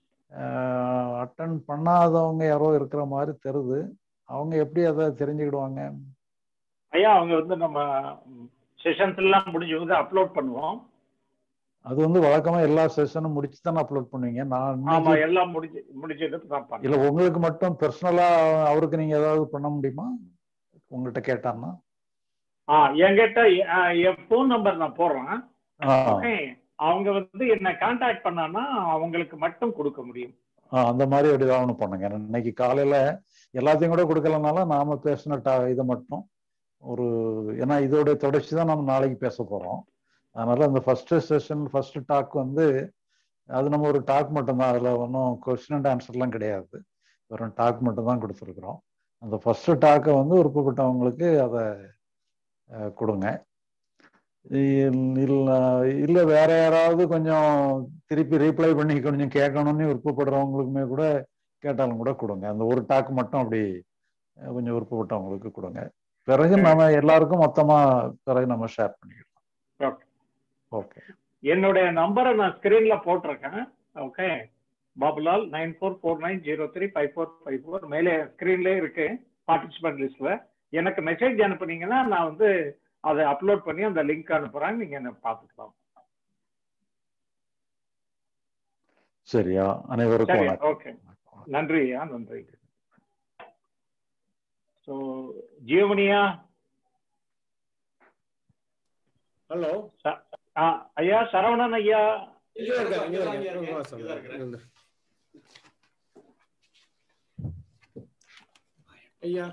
அட்டன் பண்ணாதவங்க யாரோ இருக்கிற மாதிரி தெரியுது அவங்க எப்படி அதை தெரிஞ்சுக்கிடுவாங்க ஐயா அவங்க வந்து நம்ம செஷன்ஸ் எல்லாம் முடிஞ்சு வந்து அப்லோட் பண்ணுவோம் அது வந்து வழக்கமா எல்லா செஷனும் முடிச்சு தானே அப்லோட் பண்ணுவீங்க நான் ஆமா இன்னைக்கு எல்லாம் முடிஞ்சு முடிஞ்சது தான் பண்ணோம் இல்ல உங்களுக்கு மட்டும் பர்சனலா அவருக்கு நீங்க ஏதாவது பண்ண முடியுமா உங்கள்கிட்ட கேட்டான்னா ஆ என்கிட்ட அஹ், என் ஃபோன் நம்பர் நான் போடுறேன் ஆ ஓகே அவங்க வந்து என்ன கான்டாக்ட் பண்ணான்னா அவங்களுக்கு மட்டும் கொடுக்க முடியும் ஆ, அந்த மாதிரி ஒரு ஏதாவது ஒண்ணு பண்ணுங்க ஏன்னா இன்னைக்கு காலையில எல்லாத்தையும் கூட கொடுக்கலனால நாம பேசின டா இதை மட்டும் ஒரு ஏன்னா இதோட தொடர்ச்சி தான் நம்ம நாளைக்கு பேச போறோம் அதனால அந்த ஃபர்ஸ்ட் செஷன் ஃபர்ஸ்ட் டாக் வந்து அது நம்ம ஒரு டாக் மட்டும்தான் அதுல ஒன்றும் கொஸ்டின் அண்ட் ஆன்சர்லாம் கிடையாது வெறும் டாக் மட்டும் தான் கொடுத்துருக்குறோம் அந்த ஃபர்ஸ்ட் டாக்கை வந்து விருப்பப்பட்டவங்களுக்கு அதை அஹ், கொடுங்க இல்- இல்ல இல்ல வேற யாராவது கொஞ்சம் திருப்பி ரீப்ளை பண்ணி கொஞ்சம் கேட்கணும்னு விருப்பப்படுறவங்களுக்குமே கூட கேட்டாலும் கூட கொடுங்க அந்த ஒரு டாக் மட்டும் அப்படி அஹ், கொஞ்சம் விருப்பப்பட்டவங்களுக்கு கொடுங்க பிறகு நம்ம எல்லாருக்கும் மொத்தமா பிறகு நம்ம ஷேர் பண்ணிக்கலாம் ஓகே ஓகே என்னுடைய நம்பரை நான் ஸ்கிரீன்ல போட்டிருக்கேன் okay Babulal nine four four nine zero three five four five four மேலே ஸ்கிரீன்லேயே இருக்கு பார்ட்டிசிபென்ட் லிஸ்ட்ல எனக்கு மெசேஜ் அனுப்புனீங்கன்னா நான் வந்து அதை அப்லோட் பண்ணி அந்த லிங்க் அனுப்புறேன் நீங்க என்ன பார்த்துக்கலாம் சரியா அனைவருக்கும் சரி வணக்கம் ஓகே நன்றி ஐயா நன்றி ஸோ ஜீவனியா ஹலோ ஆ, ஐயா சரவணன் ஐயா இங்க இருக்காரு இங்க இருக்காரு இங்க இருக்காரு இங்க இருக்காரு. ஐயா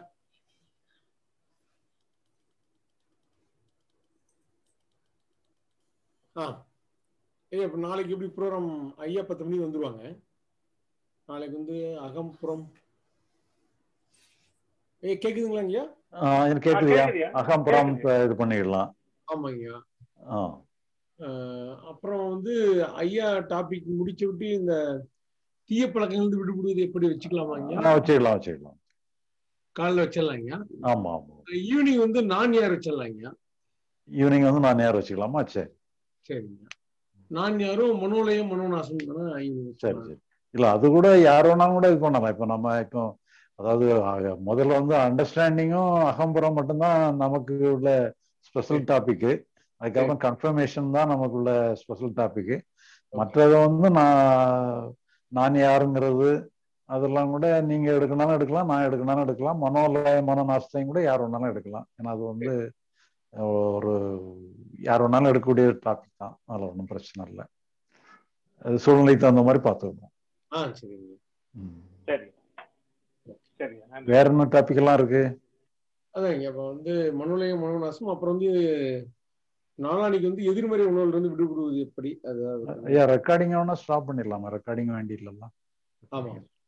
ஆ ஐயா இப்போ நாளைக்கு எப்படி ப்ரோக்ராம் ஐயா பத்து மணிக்கு வந்துருவாங்க நாளைக்கு வந்து அகம்புறம் ஐயா கேக்குதுங்களா ஐயா ஆஹ் எனக்கு கேக்குதுயா கேக்குதுயா? அகம்புறம் கேக்குது. இப்ப இது பண்ணிடலாம் ஆமாங்கய்யா ஆ அஹ் அப்புறம் வந்து ஐயா டாபிக் முடிச்சு விட்டு இந்த தீய பழக்கங்கள் விடுபடுவது எப்படி வச்சுக்கலாமாங்க ஆ, வச்சுக்கலாம் வச்சுக்கலாம் காலைல வச்சிடலாங்க ஆமா ஆமா ஈவினிங் வந்து நான் யார் வச்சிடலாங்க ஈவினிங் வந்து நான் நேரம் வச்சுக்கலாமா சரி சரிங்க நான் யாரும் மனோலயம் மனோநாசம் தானே evening சரி வச்சுக்கலாம். சரி இல்ல அது கூட யார் வேணாலும் கூட இது பண்ணலாம் இப்ப நம்ம இப்போ அதாவது அஹ், முதல்ல வந்து அண்டர்ஸ்டாண்டிங்கும் அகம்புறம் மட்டும்தான் நமக்கு உள்ள ஸ்பெஷல் டாபிக் அதுக்கப்புறம் கன்ஃபர்மேஷன் தான் நமக்குள்ள ஸ்பெஷல் டாபிக் மற்றதை வந்து நான் நான் யாருங்கிறது அதெல்லாம் கூட நீங்க எடுக்கணும்னாலும் எடுக்கலாம் நான் எடுக்கணும்னாலும் எடுக்கலாம் மனோலய மனநாசத்தையும் கூட யார் வேணாலும் எடுக்கலாம் ஏன்னா அது வந்து ஒரு யார் வேணாலும் எடுக்கக்கூடிய டாபிக் தான் அதில் ஒன்றும் பிரச்சனை இல்லை அது சூழ்நிலைக்கு தகுந்த மாதிரி பார்த்துக்கணும் ஆ சரிங்க சரி சரி நன்றி வேற என்ன டாபிக் எல்லாம் இருக்கு அதாங்க அப்ப வந்து மனோலயம் மனோநாசம் அப்புறம் வந்து நாளானிக்கு வந்து எதிர்மறை உணவுல இருந்து விடுபடுவது எப்படி அதாவது ஐயா ரெக்கார்டிங் வேணா ஸ்டாப் பண்ணிடலாமா ரெக்கார்டிங் வேண்டி இல்லைல்ல ஆமா